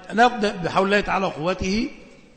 نبدأ بحول الله تعالى وقوته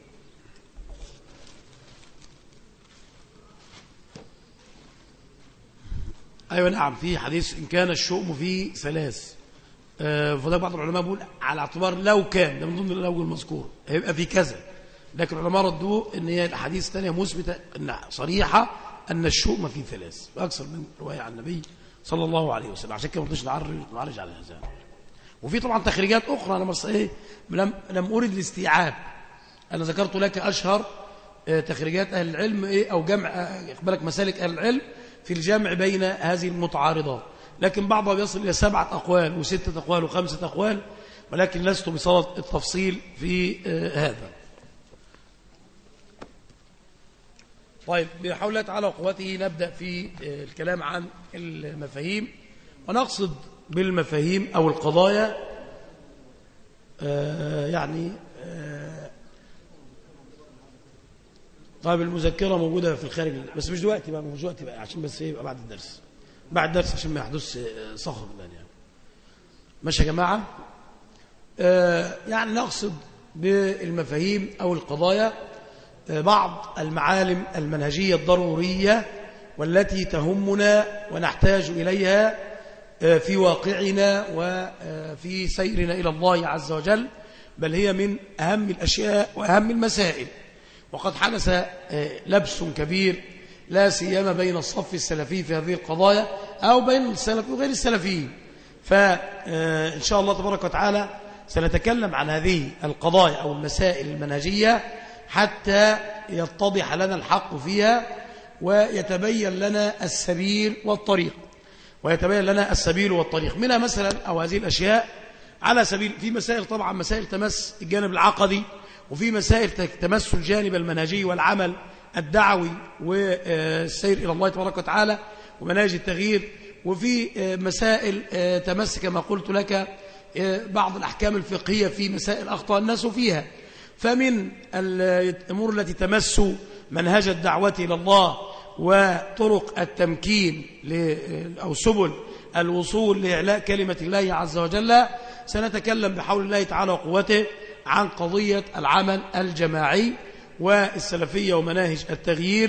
أيوة نعم في حديث إن كان الشؤم فيه ثلاث آه، فده بعض العلماء بيقول على اعتبار لو كان ده من ضمن لو المذكور هيبقى في كذا لكن العلماء ردوه ان هي الحديث الثانيه مثبته ان صريحه ان الشؤم فيه ثلاث اكثر من روايه عن النبي صلى الله عليه وسلم عشان كده ما رضيتش نعرج على هذا وفي طبعا تخريجات اخرى انا بس ايه لم لم ارد الاستيعاب انا ذكرت لك اشهر آه، تخريجات اهل العلم ايه او جمع اقبلك آه، مسالك اهل العلم في الجمع بين هذه المتعارضات لكن بعضها بيصل إلى سبعة أقوال وستة أقوال وخمسة أقوال ولكن لست بصدد التفصيل في آه، هذا طيب بحول الله تعالى وقوته نبدأ في آه، الكلام عن المفاهيم ونقصد بالمفاهيم أو القضايا آه، يعني طيب المذكرة موجودة في الخارج بس مش دلوقتي بقى مش دلوقتي بقى عشان بس يبقى بعد الدرس بعد الدرس عشان ما يحدث صخر يعني ماشي يا جماعة آه يعني نقصد بالمفاهيم أو القضايا آه بعض المعالم المنهجية الضرورية والتي تهمنا ونحتاج إليها آه في واقعنا وفي سيرنا إلى الله عز وجل بل هي من أهم الأشياء وأهم المسائل وقد حدث آه، لبس كبير لا سيما بين الصف السلفي في هذه القضايا أو بين السلف وغير السلفيين فإن آه، شاء الله تبارك وتعالى سنتكلم عن هذه القضايا أو المسائل المنهجية حتى يتضح لنا الحق فيها ويتبين لنا السبيل والطريق ويتبين لنا السبيل والطريق منها مثلا أو هذه الأشياء على سبيل في مسائل طبعا مسائل تمس الجانب العقدي وفي مسائل تمس الجانب المنهجي والعمل الدعوي والسير إلى الله تبارك وتعالى ومناهج التغيير وفي مسائل تمس كما قلت لك بعض الأحكام الفقهية في مسائل أخطأ الناس فيها فمن الأمور التي تمس منهج الدعوة إلى الله وطرق التمكين أو سبل الوصول لإعلاء كلمة الله عز وجل سنتكلم بحول الله تعالى وقوته عن قضية العمل الجماعي والسلفية ومناهج التغيير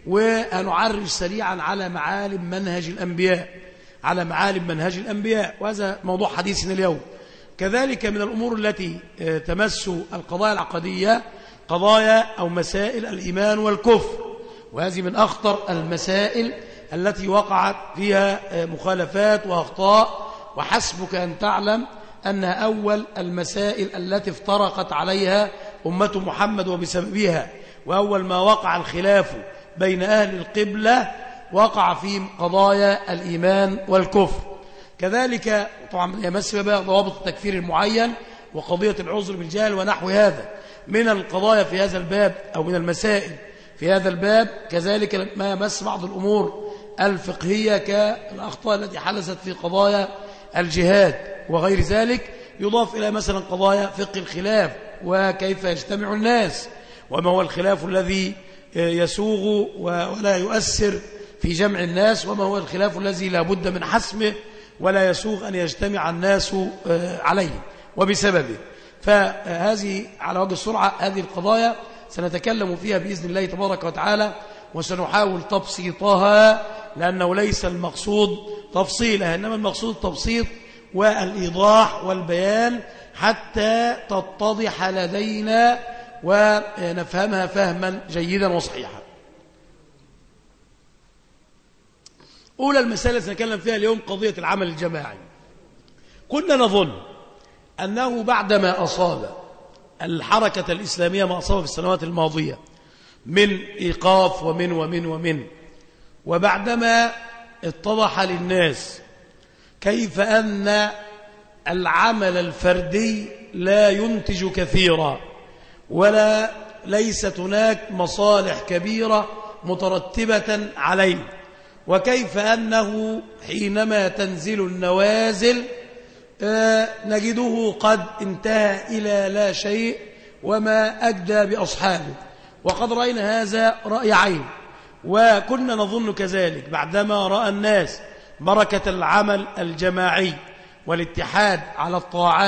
ونعرج سريعا على معالم منهج الأنبياء على معالم منهج الأنبياء وهذا موضوع حديثنا اليوم كذلك من الأمور التي آه، تمس القضايا العقدية قضايا أو مسائل الإيمان والكفر وهذه من أخطر المسائل التي وقعت فيها آه، مخالفات وأخطاء وحسبك أن تعلم أن أول المسائل التي افترقت عليها أمة محمد وبسببها وأول ما وقع الخلاف بين أهل القبلة وقع في قضايا الإيمان والكفر كذلك طبعا يمس بقى ضوابط التكفير المعين وقضية العذر بالجهل ونحو هذا من القضايا في هذا الباب أو من المسائل في هذا الباب كذلك ما يمس بعض الأمور الفقهية كالأخطاء التي حدثت في قضايا الجهاد وغير ذلك يضاف إلى مثلا قضايا فقه الخلاف وكيف يجتمع الناس وما هو الخلاف الذي يسوغ ولا يؤثر في جمع الناس وما هو الخلاف الذي لا بد من حسمه ولا يسوغ أن يجتمع الناس آه، عليه وبسببه فهذه على وجه السرعة هذه القضايا سنتكلم فيها بإذن الله تبارك وتعالى وسنحاول تبسيطها لأنه ليس المقصود تفصيلها إنما المقصود التبسيط والإيضاح والبيان حتى تتضح لدينا ونفهمها فهما جيدا وصحيحا أولى المسألة سنتكلم فيها اليوم قضية العمل الجماعي كنا نظن أنه بعدما أصاب الحركة الإسلامية ما أصاب في السنوات الماضية من إيقاف ومن ومن ومن وبعدما اتضح للناس كيف أن العمل الفردي لا ينتج كثيرا ولا ليست هناك مصالح كبيرة مترتبة عليه وكيف أنه حينما تنزل النوازل آه، نجده قد انتهى إلى لا شيء وما أجدى بأصحابه وقد رأينا هذا رأي عين وكنا نظن كذلك بعدما رأى الناس بركة العمل الجماعي والاتحاد على الطاعات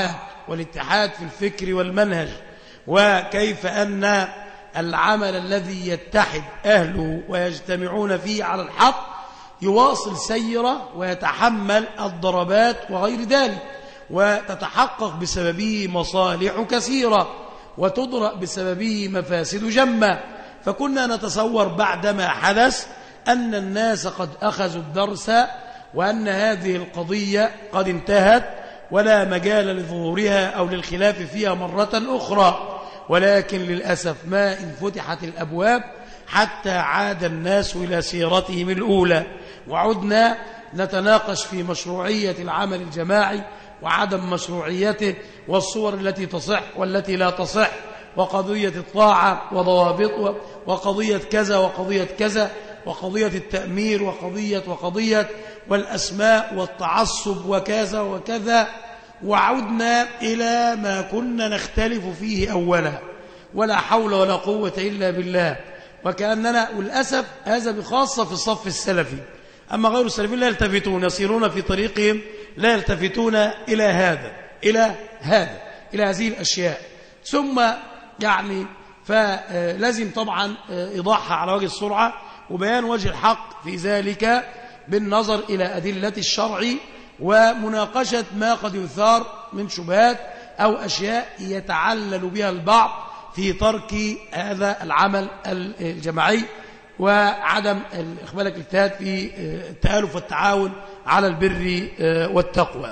والاتحاد في الفكر والمنهج وكيف أن العمل الذي يتحد أهله ويجتمعون فيه على الحق يواصل سيره ويتحمل الضربات وغير ذلك وتتحقق بسببه مصالح كثيرة وتضرأ بسببه مفاسد جمة فكنا نتصور بعدما حدث أن الناس قد أخذوا الدرس وأن هذه القضية قد انتهت ولا مجال لظهورها أو للخلاف فيها مرة أخرى ولكن للأسف ما إن فتحت الأبواب حتى عاد الناس إلى سيرتهم الأولى وعدنا نتناقش في مشروعية العمل الجماعي وعدم مشروعيته والصور التي تصح والتي لا تصح وقضية الطاعة وضوابط وقضية كذا وقضية كذا وقضية التأمير وقضية وقضية والأسماء والتعصب وكذا وكذا وعدنا إلى ما كنا نختلف فيه أولا ولا حول ولا قوة إلا بالله وكأننا والأسف هذا بخاصة في الصف السلفي أما غير السلفيين لا يلتفتون يصيرون في طريقهم لا يلتفتون إلى هذا إلى هذا إلى هذه الأشياء ثم يعني فلازم طبعا إيضاحها على وجه السرعة وبيان وجه الحق في ذلك بالنظر إلى أدلة الشرع ومناقشة ما قد يثار من شبهات أو أشياء يتعلل بها البعض في ترك هذا العمل الجماعي وعدم إخبالك الاجتهاد في التآلف والتعاون على البر والتقوى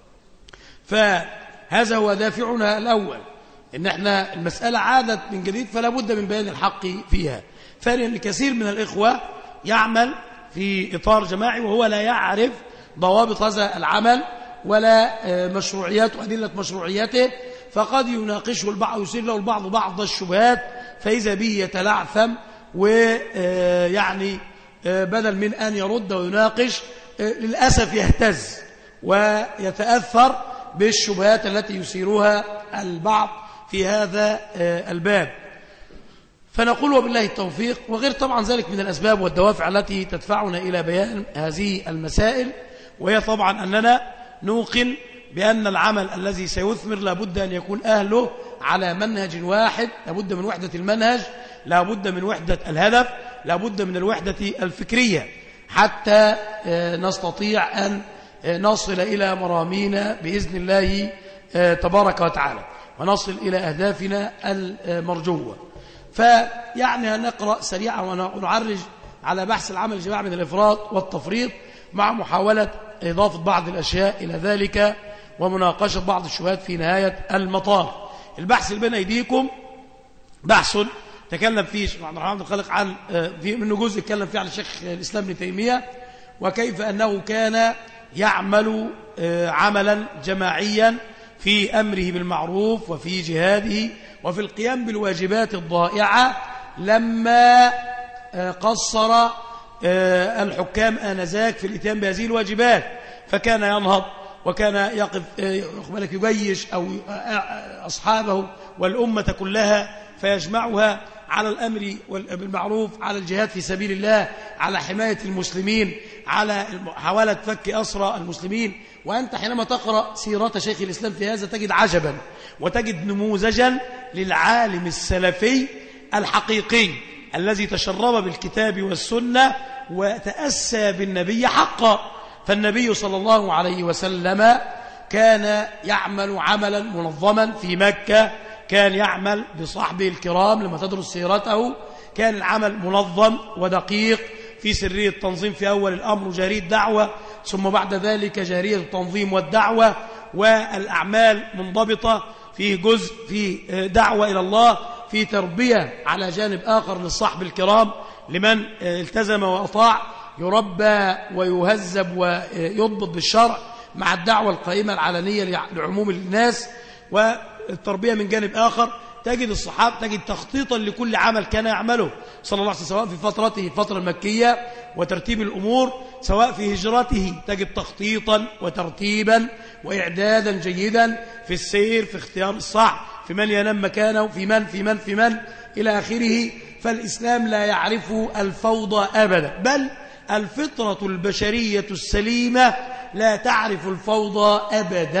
فهذا هو دافعنا الأول إن احنا المسألة عادت من جديد فلا بد من بيان الحق فيها ثانيا لكثير من الإخوة يعمل في إطار جماعي وهو لا يعرف ضوابط هذا العمل ولا مشروعيات وأدلة مشروعيته فقد يناقشه البعض يصير له البعض بعض الشبهات فإذا به يتلعثم ويعني بدل من أن يرد ويناقش للأسف يهتز ويتأثر بالشبهات التي يثيرها البعض في هذا الباب فنقول وبالله التوفيق وغير طبعا ذلك من الأسباب والدوافع التي تدفعنا إلى بيان هذه المسائل وهي طبعا أننا نوقن بأن العمل الذي سيثمر لابد أن يكون أهله على منهج واحد لابد من وحدة المنهج لابد من وحدة الهدف لابد من الوحدة الفكرية حتى نستطيع أن نصل إلى مرامينا بإذن الله تبارك وتعالى ونصل إلى أهدافنا المرجوة فيعني هنقرأ سريعا ونعرج على بحث العمل الجماعي من الإفراط والتفريط مع محاولة إضافة بعض الأشياء إلى ذلك ومناقشة بعض الشبهات في نهاية المطاف البحث اللي بين أيديكم بحث تكلم فيه الشيخ عبد الرحمن الخالق عن في منه جزء اتكلم فيه عن الشيخ الإسلام ابن تيمية وكيف أنه كان يعمل عملا جماعيا في أمره بالمعروف وفي جهاده وفي القيام بالواجبات الضائعة لما قصر الحكام آنذاك في الاتيان بهذه الواجبات فكان ينهض وكان يقف يخبرك يجيش أو أصحابه والأمة كلها فيجمعها على الأمر بالمعروف على الجهاد في سبيل الله على حماية المسلمين على محاولة فك أسرى المسلمين وأنت حينما تقرأ سيرة شيخ الإسلام في هذا تجد عجبا وتجد نموذجا للعالم السلفي الحقيقي الذي تشرب بالكتاب والسنة وتأسى بالنبي حقا فالنبي صلى الله عليه وسلم كان يعمل عملا منظما في مكة كان يعمل بصحبه الكرام لما تدرس سيرته كان العمل منظم ودقيق في سرية التنظيم في أول الأمر جارية دعوة ثم بعد ذلك جارية التنظيم والدعوة والأعمال منضبطة في جزء في دعوة إلى الله في تربية على جانب آخر للصحب الكرام لمن التزم وأطاع يربى ويهذب ويضبط بالشرع مع الدعوة القائمة العلنية لعموم الناس والتربية من جانب آخر تجد الصحابة تجد تخطيطا لكل عمل كان يعمله صلى الله عليه وسلم سواء في فترته الفترة المكية وترتيب الأمور سواء في هجرته تجد تخطيطا وترتيبا وإعدادا جيدا في السير في اختيار الصح في من ينام مكانه في من في من في من إلى آخره فالإسلام لا يعرف الفوضى أبدا بل الفطرة البشرية السليمة لا تعرف الفوضى أبدا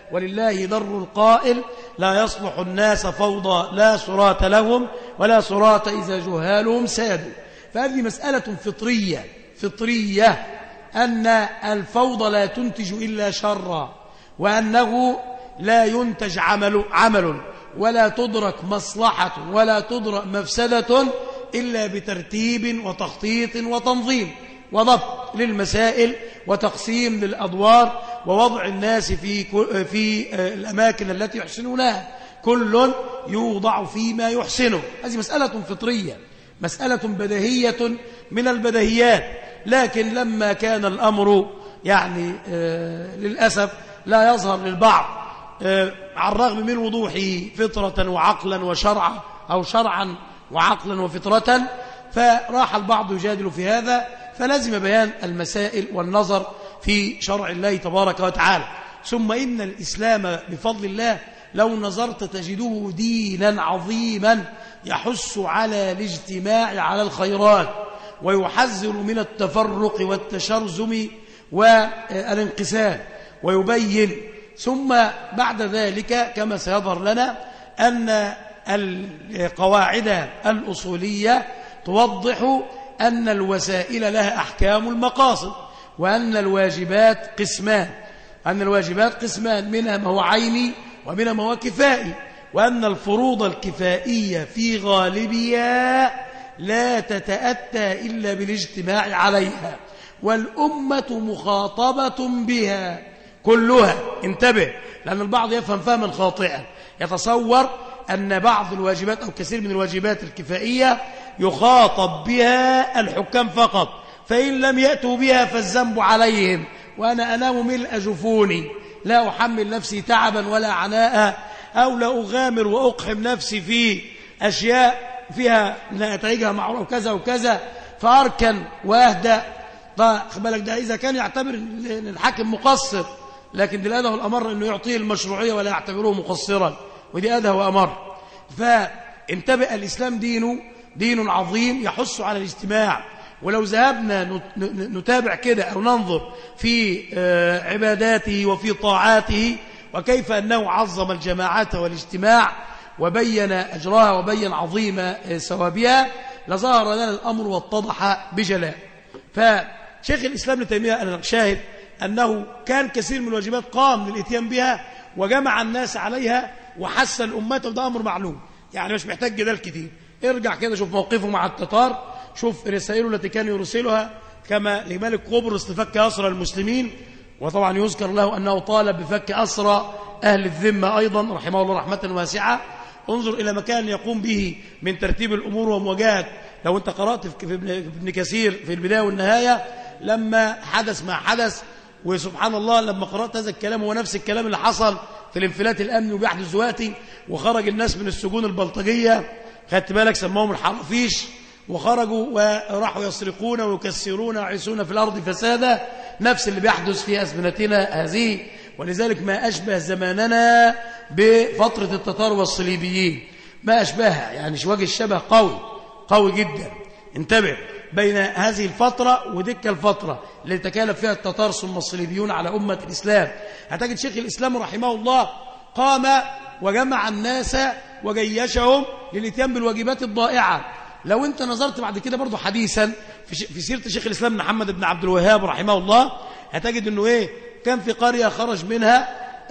ولله در القائل لا يصلح الناس فوضى لا صراط لهم ولا صراط إذا جهالهم سادوا فهذه مسألة فطرية فطرية أن الفوضى لا تنتج إلا شرا وأنه لا ينتج عمل, عمل ولا تدرك مصلحة ولا تدرك مفسدة إلا بترتيب وتخطيط وتنظيم وضبط للمسائل وتقسيم للأدوار ووضع الناس في في الأماكن التي يحسنونها كل يوضع فيما يحسنه هذه مسألة فطرية مسألة بدهية من البدهيات لكن لما كان الأمر يعني آه للأسف لا يظهر للبعض آه على الرغم من وضوحه فطرة وعقلا وشرعا أو شرعا وعقلا وفطرة فراح البعض يجادل في هذا فلازم بيان المسائل والنظر في شرع الله تبارك وتعالى ثم إن الإسلام بفضل الله لو نظرت تجده دينا عظيما يحث على الاجتماع على الخيرات ويحذر من التفرق والتشرزم والانقسام ويبين ثم بعد ذلك كما سيظهر لنا أن القواعد الأصولية توضح أن الوسائل لها أحكام المقاصد وأن الواجبات قسمان أن الواجبات قسمان منها ما هو عيني ومنها ما هو كفائي وأن الفروض الكفائية في غالبها لا تتأتى إلا بالاجتماع عليها والأمة مخاطبة بها كلها انتبه لأن البعض يفهم فهما خاطئا يتصور أن بعض الواجبات أو كثير من الواجبات الكفائية يخاطب بها الحكام فقط فإن لم يأتوا بها فالذنب عليهم وأنا أنام ملء جفوني لا أحمل نفسي تعبا ولا عناء أو لا أغامر وأقحم نفسي في أشياء فيها نتائجها معروف كذا وكذا فأركن وأهدأ بالك ده إذا كان يعتبر أن الحاكم مقصر لكن دي الأدى والأمر أنه يعطيه المشروعية ولا يعتبره مقصرا ودي أدى وأمر فانتبه الإسلام دينه دين عظيم يحث على الاجتماع ولو ذهبنا نتابع كده أو ننظر في عباداته وفي طاعاته وكيف أنه عظم الجماعات والاجتماع وبين أجرها وبين عظيم ثوابها لظهر لنا الأمر واتضح بجلاء فشيخ الإسلام ابن تيمية أنا شاهد أنه كان كثير من الواجبات قام للإتيان بها وجمع الناس عليها وحس الأمة وده أمر معلوم يعني مش محتاج جدال كتير ارجع كده شوف موقفه مع التتار شوف رسائله التي كان يرسلها كما لملك قبرص لفك أسرى المسلمين وطبعا يذكر له أنه طالب بفك أسرى أهل الذمة أيضا رحمه الله رحمة واسعة انظر إلى ما كان يقوم به من ترتيب الأمور ومواجهة لو أنت قرأت في ابن كثير في البداية والنهاية لما حدث ما حدث وسبحان الله لما قرأت هذا الكلام هو نفس الكلام اللي حصل في الانفلات الأمني وبيحدث دلوقتي وخرج الناس من السجون البلطجية خدت بالك سموهم الحرافيش وخرجوا وراحوا يسرقون ويكسرون ويعيسون في الأرض فسادا نفس اللي بيحدث في أزمنتنا هذه ولذلك ما أشبه زماننا بفترة التتار والصليبيين ما أشبهها يعني وجه الشبه قوي قوي جدا انتبه بين هذه الفترة ودك الفترة اللي تكالب فيها التتار ثم الصليبيون على أمة الإسلام هتجد شيخ الإسلام رحمه الله قام وجمع الناس وجيشهم للاتيان بالواجبات الضائعة لو انت نظرت بعد كده برضو حديثا في سيرة شيخ الإسلام محمد بن عبد الوهاب رحمه الله هتجد انه ايه كان في قرية خرج منها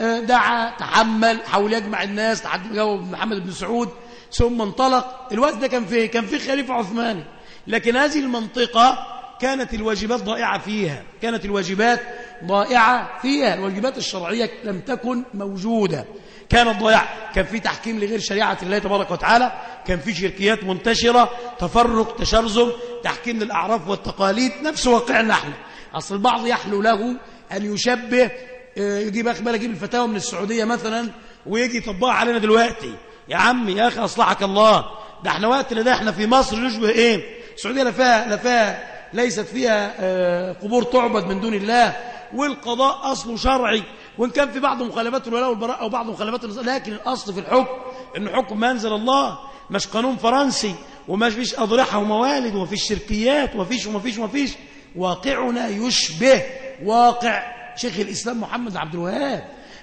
دعا تحمل حاول يجمع الناس لحد ما جاوب محمد بن سعود ثم انطلق الوقت ده كان فيه كان في خليفة عثماني لكن هذه المنطقة كانت الواجبات ضائعة فيها كانت الواجبات ضائعة فيها الواجبات الشرعية لم تكن موجودة كانت ضائعة كان في تحكيم لغير شريعة الله تبارك وتعالى كان في شركيات منتشرة تفرق تشرذم تحكيم للأعراف والتقاليد نفس واقعنا احنا أصل البعض يحلو له أن يشبه يجيب أخبار يجيب الفتاوى من السعودية مثلا ويجي يطبقها علينا دلوقتي يا عمي يا أخي أصلحك الله ده احنا وقتنا ده احنا في مصر نشبه ايه السعودية لا فيها لا فيها ليست فيها قبور تعبد من دون الله والقضاء أصله شرعي وإن كان في بعض مخالفات الولاء والبراء أو بعض مخالفات النظام لكن الأصل في الحكم إنه حكم ما أنزل الله مش قانون فرنسي وما فيش أضرحة وموالد وما فيش شركيات وما فيش وما فيش وما فيش واقعنا يشبه واقع شيخ الإسلام محمد عبد الوهاب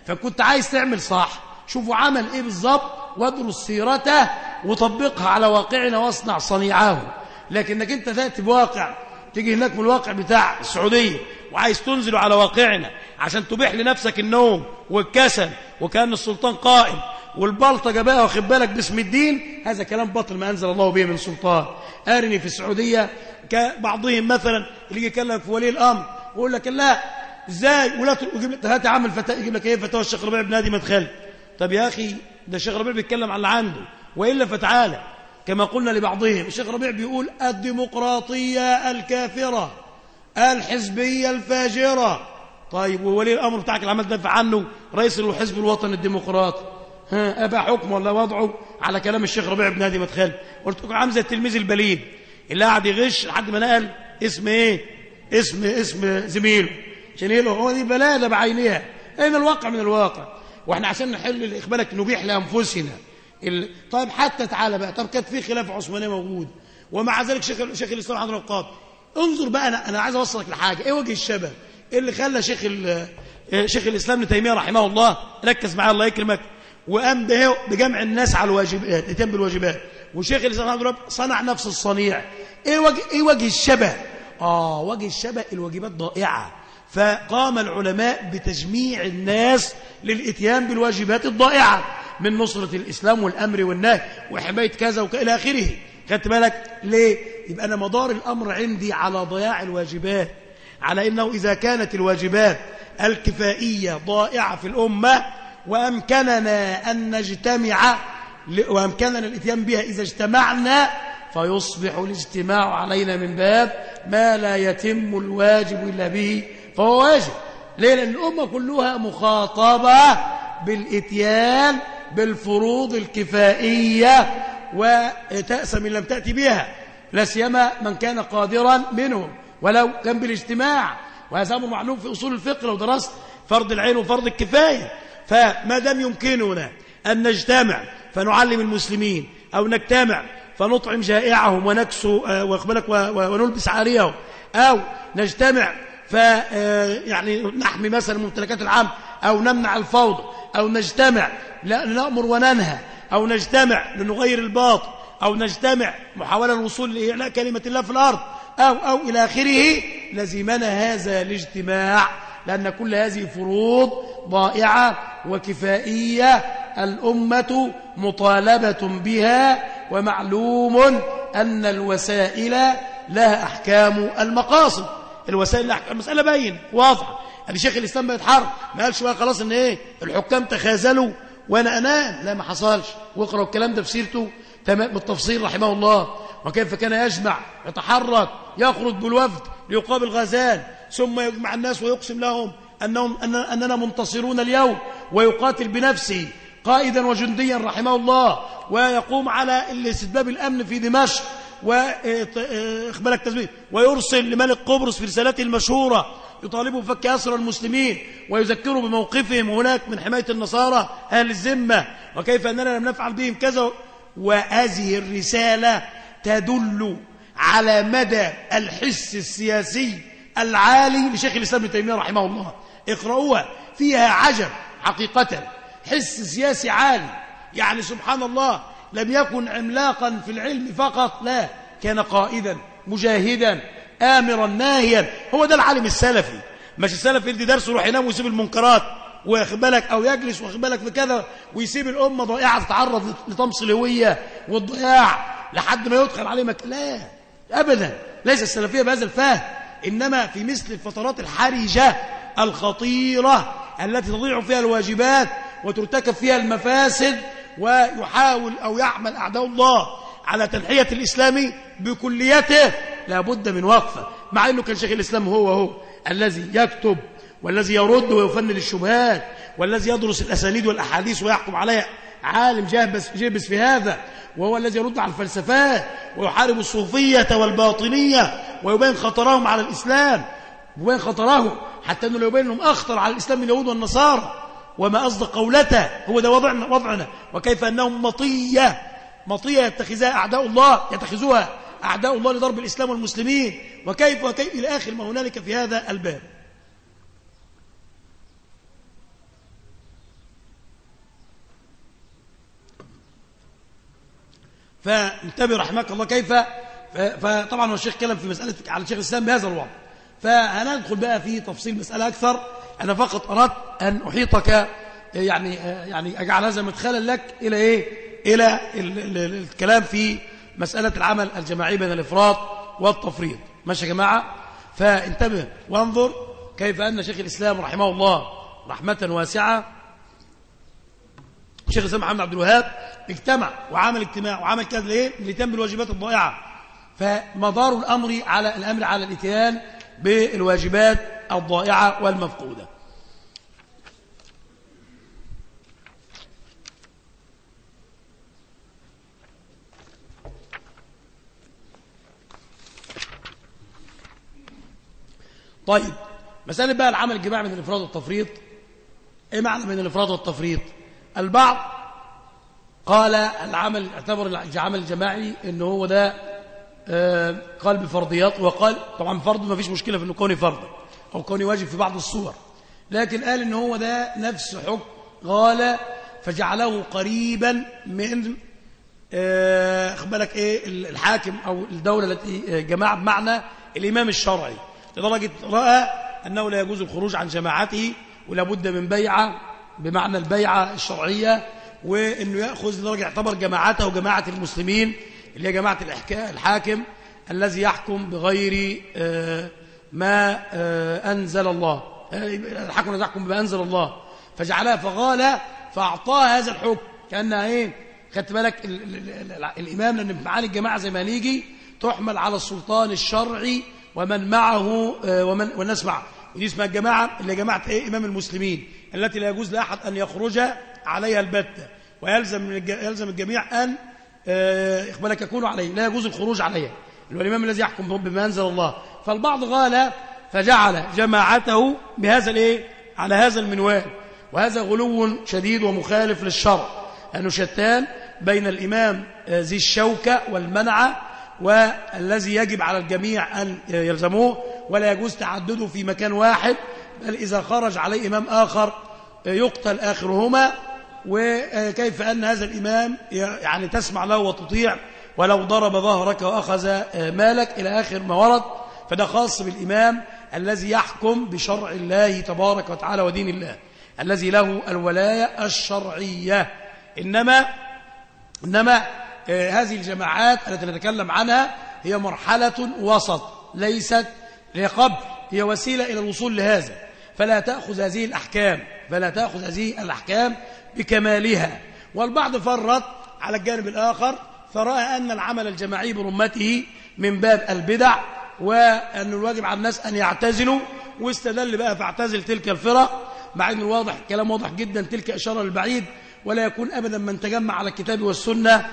فكنت عايز تعمل صح شوفوا عمل ايه بالظبط وادرس سيرته وطبقها على واقعنا واصنع صنيعه لكنك انت تاتي بواقع تيجي هناك من الواقع بتاع السعوديه وعايز تنزل على واقعنا عشان تبيح لنفسك النوم والكسل وكان السلطان قائم والبلطجه بقى واخد بالك باسم الدين هذا كلام باطل ما انزل الله به من سلطان ارني في السعوديه كبعضهم مثلا اللي يجي يكلمك في ولي الامر ويقول لك لا ازاي ولا يجيب لك هات عامل فتاه يجيب لك ايه فتوى الشيخ ربيع بن هادي مدخل طب يا اخي ده الشيخ ربيع بيتكلم على اللي عنده والا فتعالى كما قلنا لبعضهم الشيخ ربيع بيقول الديمقراطيه الكافره الحزبيه الفاجره طيب وولي الامر بتاعك اللي عمال تدافع عنه رئيس الحزب الوطني الديمقراطي ها ابا حكم ولا وضعه على كلام الشيخ ربيع بن هادي مدخل قلت لكم عامل زي التلميذ البليد اللي قاعد يغش لحد ما نقل اسم ايه اسم اسم زميله عشان يقول هو دي بلاده بعينها اين الواقع من الواقع واحنا عشان نحل اخبارك نبيح لانفسنا ال... طيب حتى تعالى بقى طب كانت في خلافه عثمانيه موجود ومع ذلك شيخ شيخ الاسلام حضر القاضي انظر بقى انا انا عايز اوصلك لحاجه ايه وجه الشبه ايه اللي خلى شيخ ال... شيخ الاسلام ابن تيميه رحمه الله ركز معايا الله يكرمك وقام به بجمع الناس على الواجبات يتم بالواجبات وشيخ الاسلام حضر القاضي صنع نفس الصنيع ايه وجه ايه وجه الشبه اه وجه الشبه الواجبات ضائعه فقام العلماء بتجميع الناس للاتيان بالواجبات الضائعه من نصرة الإسلام والأمر والنهي وحماية كذا وإلى آخره خدت بالك ليه يبقى أنا مدار الأمر عندي على ضياع الواجبات على أنه إذا كانت الواجبات الكفائية ضائعة في الأمة وأمكننا أن نجتمع وأمكننا الاتيان بها إذا اجتمعنا فيصبح الاجتماع علينا من باب ما لا يتم الواجب إلا به فهو واجب ليه لأن الأمة كلها مخاطبة بالاتيان بالفروض الكفائية وتأس من لم تأتي بها لا سيما من كان قادرا منهم ولو كان بالاجتماع وهذا أمر معلوم في أصول الفقه لو درست فرض العين وفرض الكفاية فما دام يمكننا أن نجتمع فنعلم المسلمين أو نجتمع فنطعم جائعهم ونكسو واخبرك ونلبس عاريهم أو نجتمع ف يعني نحمي مثلا ممتلكات العام أو نمنع الفوضى أو نجتمع لنأمر وننهى أو نجتمع لنغير الباطل أو نجتمع محاولة الوصول لإعلاء كلمة الله في الأرض أو أو إلى آخره لزمنا هذا الاجتماع لأن كل هذه فروض ضائعة وكفائية الأمة مطالبة بها ومعلوم أن الوسائل لها أحكام المقاصد الوسائل لها أحكام المسألة باين واضحة أبي شيخ الإسلام بيتحرك ما قالش بقى خلاص إن إيه الحكام تخاذلوا وأنا أنام لا ما حصلش واقرأوا الكلام ده في سيرته تمام بالتفصيل رحمه الله وكيف كان يجمع يتحرك يخرج بالوفد ليقابل غزال ثم يجمع الناس ويقسم لهم أنهم أن أننا منتصرون اليوم ويقاتل بنفسه قائدا وجنديا رحمه الله ويقوم على استتباب الأمن في دمشق وإخبارك تسبيح ويرسل لملك قبرص في رسالته المشهورة يطالبه بفك أسر المسلمين ويذكره بموقفهم هناك من حماية النصارى أهل الذمة وكيف أننا لم نفعل بهم كذا وهذه الرسالة تدل على مدى الحس السياسي العالي لشيخ الإسلام ابن تيمية رحمه الله اقرأوها فيها عجب حقيقة حس سياسي عالي يعني سبحان الله لم يكن عملاقا في العلم فقط لا كان قائدا مجاهدا آمرا ناهيا هو ده العالم السلفي مش السلفي اللي درسه يروح ينام ويسيب المنكرات واخد بالك او يجلس واخد بالك في كذا ويسيب الامه ضائعه تتعرض لطمس الهويه والضياع لحد ما يدخل عليه مك... لا ابدا ليس السلفيه بهذا الفهم انما في مثل الفترات الحرجه الخطيره التي تضيع فيها الواجبات وترتكب فيها المفاسد ويحاول او يعمل اعداء الله على تنحيه الاسلام بكليته لابد من وقفه مع انه كان شيخ الاسلام هو هو الذي يكتب والذي يرد ويفند الشبهات والذي يدرس الأسانيد والأحاديث ويحكم عليها عالم جابس, جابس في هذا وهو الذي يرد على الفلسفات ويحارب الصوفية والباطنية ويبين خطرهم على الإسلام ويبين خطرهم حتى أنه يبين أنهم أخطر على الإسلام من اليهود والنصارى وما أصدق قولته هو ده وضعنا, وضعنا وكيف أنهم مطية مطية يتخذها أعداء الله يتخذوها أعداء الله لضرب الإسلام والمسلمين وكيف وكيف إلى آخر ما هنالك في هذا الباب فانتبه رحمك الله كيف فطبعا هو الشيخ كلام في مسألة على الشيخ الإسلام بهذا الوضع فهندخل بقى في تفصيل مسألة أكثر أنا فقط أردت أن أحيطك يعني يعني أجعل هذا مدخلا لك إلى إيه إلى الكلام في مسألة العمل الجماعي بين الإفراط والتفريط ماشي يا جماعة فانتبه وانظر كيف أن شيخ الإسلام رحمه الله رحمة واسعة شيخ الإسلام محمد عبد الوهاب اجتمع وعمل اجتماع وعمل كذا ليه لتم بالواجبات الضائعة فمدار الأمر على الأمر على الاتيان بالواجبات الضائعة والمفقودة طيب مسألة بقى العمل الجماعي من الإفراد والتفريط إيه معنى من الإفراد والتفريط البعض قال العمل اعتبر العمل الجماعي إن هو ده آه، قال بفرضيات وقال طبعا فرض ما فيش مشكلة في أنه كوني فرض أو كوني واجب في بعض الصور لكن قال إن هو ده نفس حكم قال فجعله قريبا من آه، بالك إيه الحاكم أو الدولة التي آه، جماعة بمعنى الإمام الشرعي لدرجة رأى أنه لا يجوز الخروج عن جماعته ولا بد من بيعة بمعنى البيعة الشرعية وأنه يأخذ لدرجة يعتبر جماعته وجماعة المسلمين اللي هي جماعة الحاكم الذي يحكم بغير آه، ما آه، أنزل الله آه، الحكم الذي يحكم بما أنزل الله فجعلها فغال فأعطاه هذا الحكم كأنها إيه خدت بالك الإمام لأن معاني الجماعة زي ما نيجي تحمل على السلطان الشرعي ومن معه ومن والناس معه ودي اسمها الجماعة اللي جماعة إيه إمام المسلمين التي لا يجوز لأحد أن يخرج عليها البتة ويلزم يلزم الجميع أن إخبالك يكون عليه لا يجوز الخروج عليها اللي هو الإمام الذي يحكم بما أنزل الله فالبعض قال فجعل جماعته بهذا الإيه على هذا المنوال وهذا غلو شديد ومخالف للشرع أنه شتان بين الإمام ذي الشوكة والمنعة والذي يجب على الجميع أن يلزموه ولا يجوز تعدده في مكان واحد بل إذا خرج عليه إمام آخر يقتل آخرهما وكيف أن هذا الإمام يعني تسمع له وتطيع ولو ضرب ظهرك وأخذ مالك إلى آخر ما ورد فده خاص بالإمام الذي يحكم بشرع الله تبارك وتعالى ودين الله الذي له الولاية الشرعية إنما إنما آه، هذه الجماعات التي نتكلم عنها هي مرحلة وسط ليست لقبل هي وسيلة إلى الوصول لهذا فلا تأخذ هذه الأحكام فلا تأخذ هذه الأحكام بكمالها والبعض فرط على الجانب الآخر فرأى أن العمل الجماعي برمته من باب البدع وأن الواجب على الناس أن يعتزلوا واستدل بقى فاعتزل تلك الفرق مع أن الواضح كلام واضح جدا تلك إشارة للبعيد ولا يكون أبدا من تجمع على الكتاب والسنة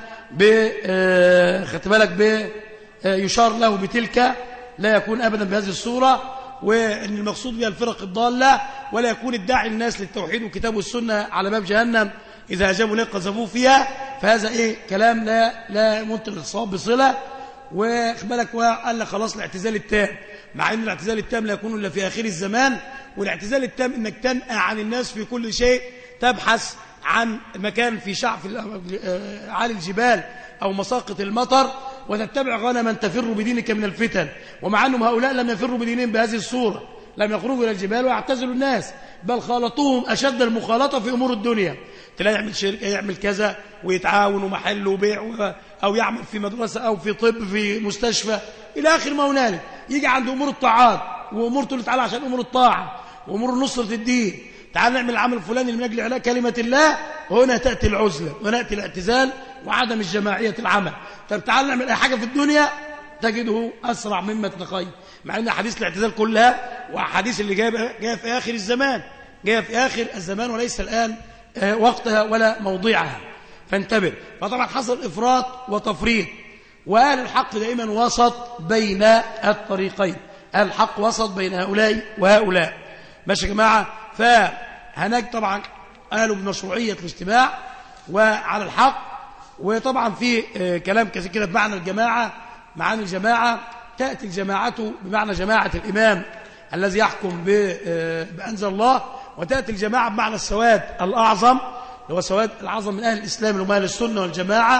آه، خدت بالك ب آه، يشار له بتلك لا يكون أبدا بهذه الصورة وأن المقصود بها الفرق الضالة ولا يكون الداعي الناس للتوحيد والكتاب والسنة على باب جهنم إذا أجابوا ليه قذفوه فيها فهذا إيه كلام لا لا منتج الصواب بصلة وخبالك وقال لك خلاص الاعتزال التام مع أن الاعتزال التام لا يكون إلا في آخر الزمان والاعتزال التام أنك تنأى عن الناس في كل شيء تبحث عن مكان في شعف آه، عالي الجبال أو مساقط المطر وتتبع غنما تفر بدينك من الفتن ومع أنهم هؤلاء لم يفروا بدينهم بهذه الصورة لم يخرجوا إلى الجبال ويعتزلوا الناس بل خالطوهم أشد المخالطة في أمور الدنيا تلاقي يعمل شركة يعمل كذا ويتعاون ومحل وبيع أو يعمل في مدرسة أو في طب في مستشفى إلى آخر ما هنالك يجي عند أمور الطاعات وأمور تقول تعالى عشان أمور الطاعة وأمور نصرة الدين تعال نعمل العمل الفلاني من أجل إعلاء كلمة الله هنا تأتي العزلة ونأتي الاعتزال وعدم الجماعية العمل طب تعال نعمل أي حاجة في الدنيا تجده أسرع مما تتخيل مع أن حديث الاعتزال كلها وحديث اللي جاء جاء في آخر الزمان جاء في آخر الزمان وليس الآن آه، وقتها ولا موضعها فانتبه فطبعا حصل إفراط وتفريط وأهل الحق دائما وسط بين الطريقين أهل الحق وسط بين هؤلاء وهؤلاء ماشي يا جماعة فهناك طبعا قالوا بمشروعية الاجتماع وعلى الحق وطبعا في آه، كلام كثير كده بمعنى الجماعة معاني الجماعة تأتي الجماعة بمعنى جماعة الإمام الذي يحكم آه، بأنزل الله وتأتي الجماعة بمعنى السواد الأعظم هو سواد الأعظم من أهل الإسلام اللي هم أهل السنة والجماعة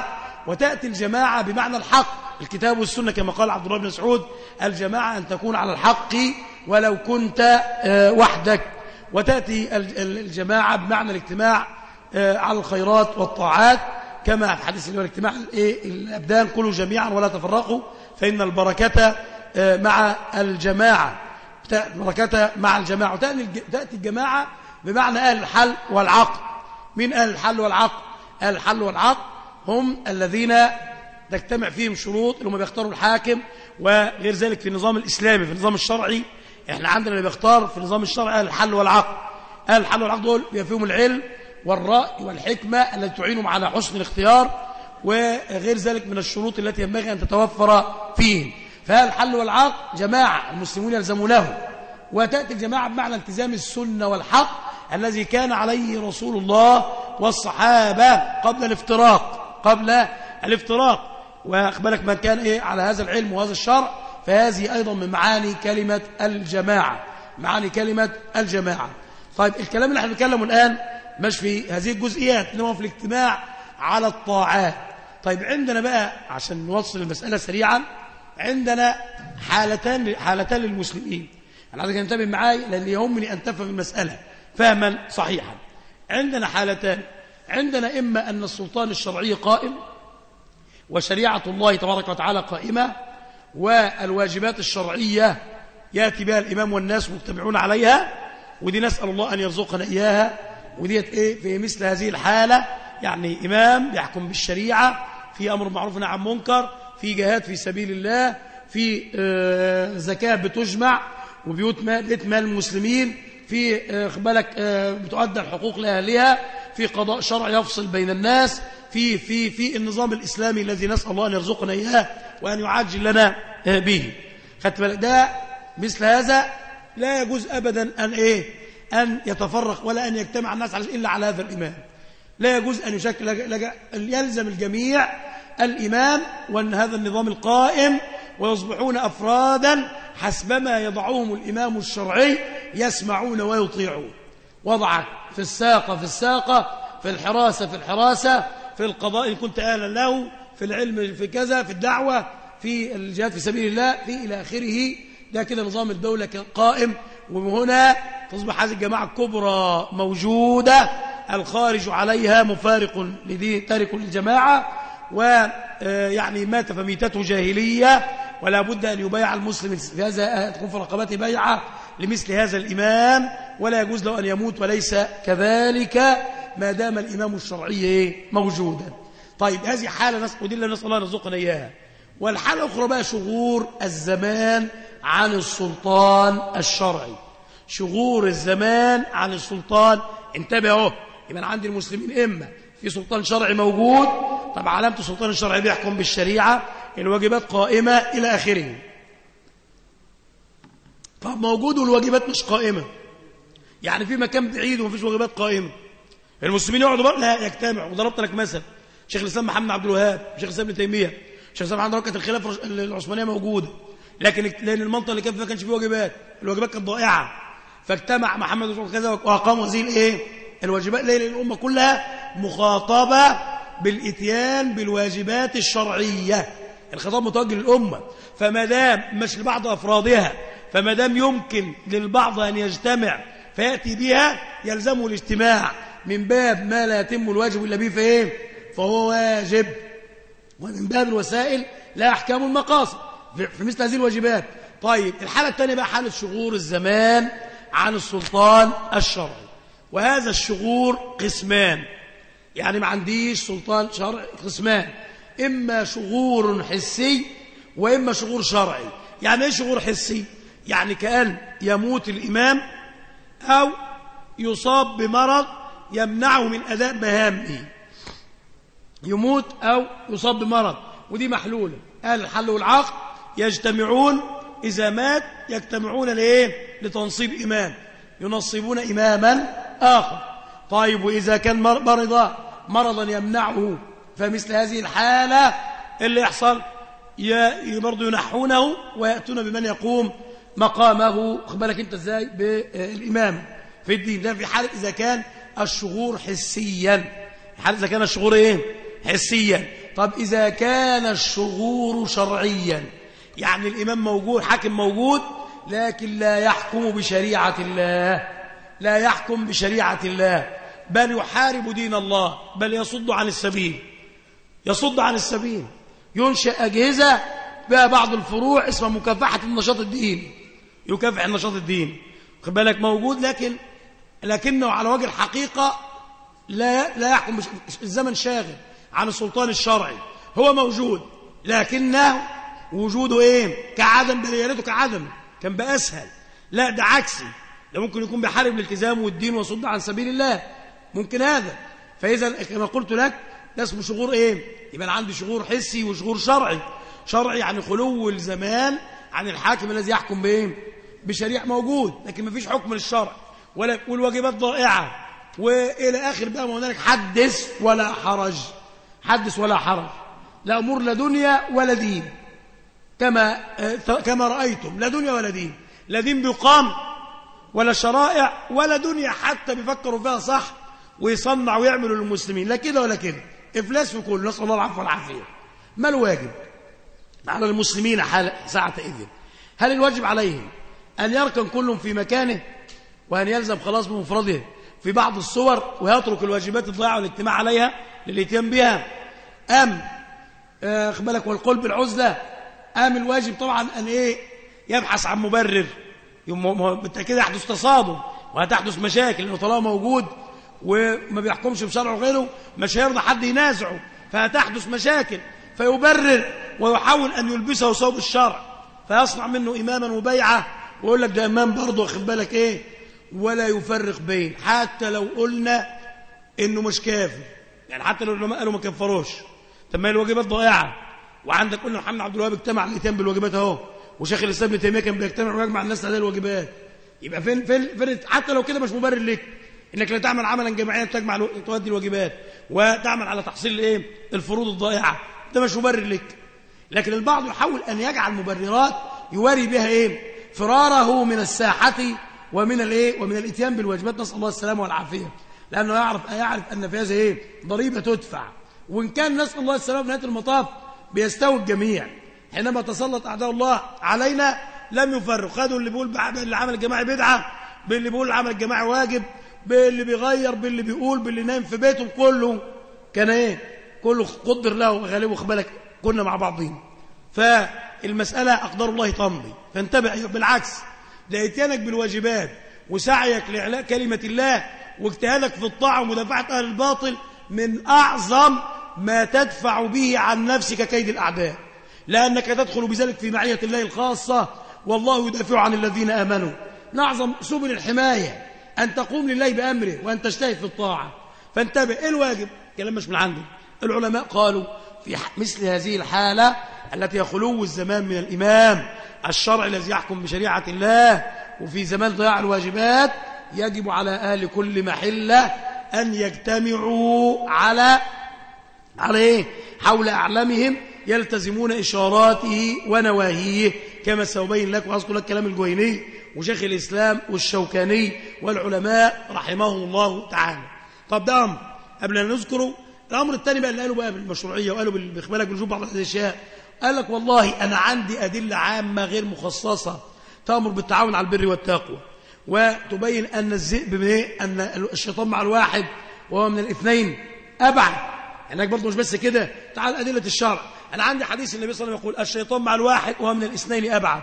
وتأتي الجماعة بمعنى الحق الكتاب والسنة كما قال عبد الله بن مسعود الجماعة أن تكون على الحق ولو كنت آه، وحدك وتأتي الجماعة بمعنى الاجتماع آه، على الخيرات والطاعات كما في حديث الاجتماع إيه، الأبدان كلوا جميعا ولا تفرقوا فإن البركة آه، مع الجماعة بركة مع الجماعة وتأتي الجماعة بمعنى أهل الحل والعقل من أهل الحل والعقل أهل الحل والعقل هم الذين تجتمع فيهم شروط اللي هم بيختاروا الحاكم وغير ذلك في النظام الإسلامي في النظام الشرعي احنا عندنا اللي بيختار في النظام الشرعي أهل الحل والعقل أهل الحل والعقل دول بيبقى فيهم العلم والرأي والحكمة التي تعينهم على حسن الاختيار وغير ذلك من الشروط التي ينبغي أن تتوفر فيهم فهذا الحل والعقد جماعة المسلمون يلزمونه وتأتي الجماعة بمعنى التزام السنة والحق الذي كان عليه رسول الله والصحابة قبل الافتراق قبل الافتراق وأخبرك من كان إيه على هذا العلم وهذا الشرع فهذه أيضا من معاني كلمة الجماعة معاني كلمة الجماعة طيب الكلام اللي احنا بنتكلمه الآن مش في هذه الجزئيات إنما في الاجتماع على الطاعات طيب عندنا بقى عشان نوصل المسألة سريعا عندنا حالتان حالتان للمسلمين أنا عايزك تنتبه معاي لأن يهمني أن تفهم المسألة فهما صحيحا عندنا حالتان عندنا إما أن السلطان الشرعي قائم وشريعة الله تبارك وتعالى قائمة والواجبات الشرعية يأتي بها الإمام والناس مجتمعون عليها ودي نسأل الله أن يرزقنا إياها وديت إيه في مثل هذه الحالة يعني إمام يحكم بالشريعة في أمر معروف عن منكر في جهاد في سبيل الله في آه، زكاة بتجمع وبيوت مال بيت مال المسلمين في آه، بالك آه، بتؤدى الحقوق لأهلها في قضاء شرع يفصل بين الناس في في في النظام الإسلامي الذي نسأل الله أن يرزقنا إياه وأن يعجل لنا به خدت بالك ده مثل هذا لا يجوز أبدا أن إيه أن يتفرق ولا أن يجتمع الناس إلا على هذا الإمام لا يجوز أن يشكل يلزم الجميع الإمام وأن هذا النظام القائم ويصبحون أفرادا حسبما يضعهم الإمام الشرعي يسمعون ويطيعون وضعك في الساقة في الساقة في الحراسة في الحراسة في القضاء إن كنت آلا له في العلم في كذا في الدعوة في الجهاد في سبيل الله في إلى آخره ده كده نظام الدولة قائم وهنا تصبح هذه الجماعة الكبرى موجودة الخارج عليها مفارق لدين تارك للجماعة ويعني مات فميتته جاهلية ولا بد أن يبايع المسلم في هذا تكون في رقبته بيعة لمثل هذا الإمام ولا يجوز له أن يموت وليس كذلك ما دام الإمام الشرعي موجودا طيب هذه حالة نسأل ودي نسأل الله رزقنا إياها والحالة الأخرى بقى شغور الزمان عن السلطان الشرعي شغور الزمان عن السلطان انتبهوا يبقى عند المسلمين إما في سلطان شرعي موجود طب علامة السلطان الشرعي بيحكم بالشريعة الواجبات قائمة إلى آخره طب موجود والواجبات مش قائمة يعني في مكان بعيد ومفيش واجبات قائمة المسلمين يقعدوا بقى لا يجتمعوا وضربت لك مثل شيخ الإسلام محمد عبد الوهاب شيخ الإسلام ابن تيمية شيخ الإسلام عنده ركعة الخلافة العثمانية موجودة لكن لأن المنطقة اللي كان فيها كانش فيه واجبات الواجبات كانت ضائعة فاجتمع محمد كذا وأقاموا هذه الإيه الواجبات ليه الأمة كلها مخاطبة بالإتيان بالواجبات الشرعية الخطاب متوجه للأمة فما دام مش لبعض أفرادها فما دام يمكن للبعض أن يجتمع فيأتي بها يلزمه الاجتماع من باب ما لا يتم الواجب إلا به فإيه فهو واجب ومن باب الوسائل لا أحكام المقاصد في مثل هذه الواجبات طيب الحالة الثانية بقى حالة شغور الزمان عن السلطان الشرعي وهذا الشغور قسمان يعني ما عنديش سلطان شرعي قسمان إما شغور حسي وإما شغور شرعي يعني إيه شغور حسي يعني كأن يموت الإمام أو يصاب بمرض يمنعه من أداء مهامه يموت أو يصاب بمرض ودي محلولة أهل الحل والعقد يجتمعون إذا مات يجتمعون لإيه لتنصيب إمام ينصبون إماما آخر طيب وإذا كان مرض مرضا يمنعه فمثل هذه الحالة اللي يحصل برضه ينحونه ويأتون بمن يقوم مقامه بالك انت ازاي بالإمام في الدين ده في حالة إذا كان الشغور حسيا حالة إذا كان الشغور ايه حسيا طب إذا كان الشغور شرعيا يعني الإمام موجود حاكم موجود لكن لا يحكم بشريعة الله لا يحكم بشريعة الله بل يحارب دين الله بل يصد عن السبيل يصد عن السبيل ينشأ أجهزة بها بعض الفروع اسمها مكافحة النشاط الديني يكافح النشاط الديني خد بالك موجود لكن لكنه على وجه الحقيقة لا لا يحكم الزمن شاغل عن السلطان الشرعي هو موجود لكنه وجوده ايه كعدم بل كعدم كان بأسهل لا ده عكسي ده ممكن يكون بيحارب الالتزام والدين ويصد عن سبيل الله ممكن هذا فإذا كما قلت لك ده اسمه شغور ايه يبقى انا عندي شغور حسي وشغور شرعي شرعي يعني خلو الزمان عن الحاكم الذي يحكم بايه بشريعه موجود لكن ما فيش حكم للشرع ولا والواجبات ضائعه والى اخر بقى ما هنالك حدث ولا حرج حدث ولا حرج لا امور لا دنيا ولا دين كما كما رايتم لا دنيا ولا دين لا دين بيقام ولا شرائع ولا دنيا حتى بيفكروا فيها صح ويصنع ويعملوا للمسلمين لا كده ولا كده افلاس في كل نسال الله العفو والعافيه ما الواجب على المسلمين حال ساعه اذن هل الواجب عليهم ان يركن كل في مكانه وان يلزم خلاص بمفرده في بعض الصور ويترك الواجبات الضائعه والاجتماع عليها للاتيان بها ام اخبالك والقول بالعزله ام الواجب طبعا ان ايه يبحث عن مبرر بالتاكيد يحدث تصادم وهتحدث مشاكل لانه طالما موجود وما بيحكمش بشرعه غيره مش هيرضى حد ينازعه فهتحدث مشاكل فيبرر ويحاول أن يلبسه صوب الشرع فيصنع منه إماما وبيعة ويقول لك ده إمام برضه واخد بالك إيه ولا يفرق بين حتى لو قلنا إنه مش كافر يعني حتى لو العلماء قالوا ما كفروش طب ما الواجبات ضائعة وعندك قلنا محمد عبد الوهاب اجتمع الاتيان بالواجبات اهو وشيخ الاسلام ابن تيميه كان بيجتمع ويجمع الناس على الواجبات يبقى فين فين فين حتى لو كده مش مبرر ليك انك لا تعمل عملا جماعيا تجمع تؤدي الواجبات وتعمل على تحصيل الايه الفروض الضائعه ده مش مبرر لك لكن البعض يحاول ان يجعل مبررات يواري بها ايه فراره من الساحه ومن الايه ومن الاتيان بالواجبات نسال الله السلامه والعافيه لانه يعرف يعرف ان في هذا ايه ضريبه تدفع وان كان نسال الله السلامه في نهايه المطاف بيستوي الجميع حينما تسلط اعداء الله علينا لم يفرق خدوا اللي بيقول العمل الجماعي بدعه باللي بيقول العمل الجماعي واجب باللي بيغير باللي بيقول باللي نايم في بيته كله كان ايه كله قدر له غالبه خبالك كنا مع بعضين فالمسألة أقدار الله تمضي فانتبه بالعكس ده اتيانك بالواجبات وسعيك لإعلاء كلمة الله واجتهادك في الطاعة ومدافعة أهل الباطل من أعظم ما تدفع به عن نفسك كيد الأعداء لأنك تدخل بذلك في معية الله الخاصة والله يدافع عن الذين آمنوا من أعظم سبل الحماية أن تقوم لله بأمره وأن تجتهد في الطاعة فانتبه إيه الواجب كلام مش من عندي العلماء قالوا في مثل هذه الحالة التي يخلو الزمان من الإمام الشرع الذي يحكم بشريعة الله وفي زمان ضياع الواجبات يجب على أهل كل محلة أن يجتمعوا على على إيه؟ حول أعلامهم يلتزمون إشاراته ونواهيه كما سأبين لك وأذكر لك كلام الجويني وشيخ الإسلام والشوكاني والعلماء رحمهم الله تعالى طب ده أمر قبل أن نذكره الأمر الثاني بقى اللي قالوا بقى بالمشروعية وقالوا بالإخبالك بلجوب بعض الأشياء قال لك والله أنا عندي أدلة عامة غير مخصصة تأمر بالتعاون على البر والتقوى وتبين أن الذئب من إيه؟ أن الشيطان مع الواحد وهو من الاثنين أبعد هناك برضه مش بس كده تعال أدلة الشرع أنا عندي حديث النبي صلى الله عليه وسلم يقول الشيطان مع الواحد وهو من الاثنين أبعد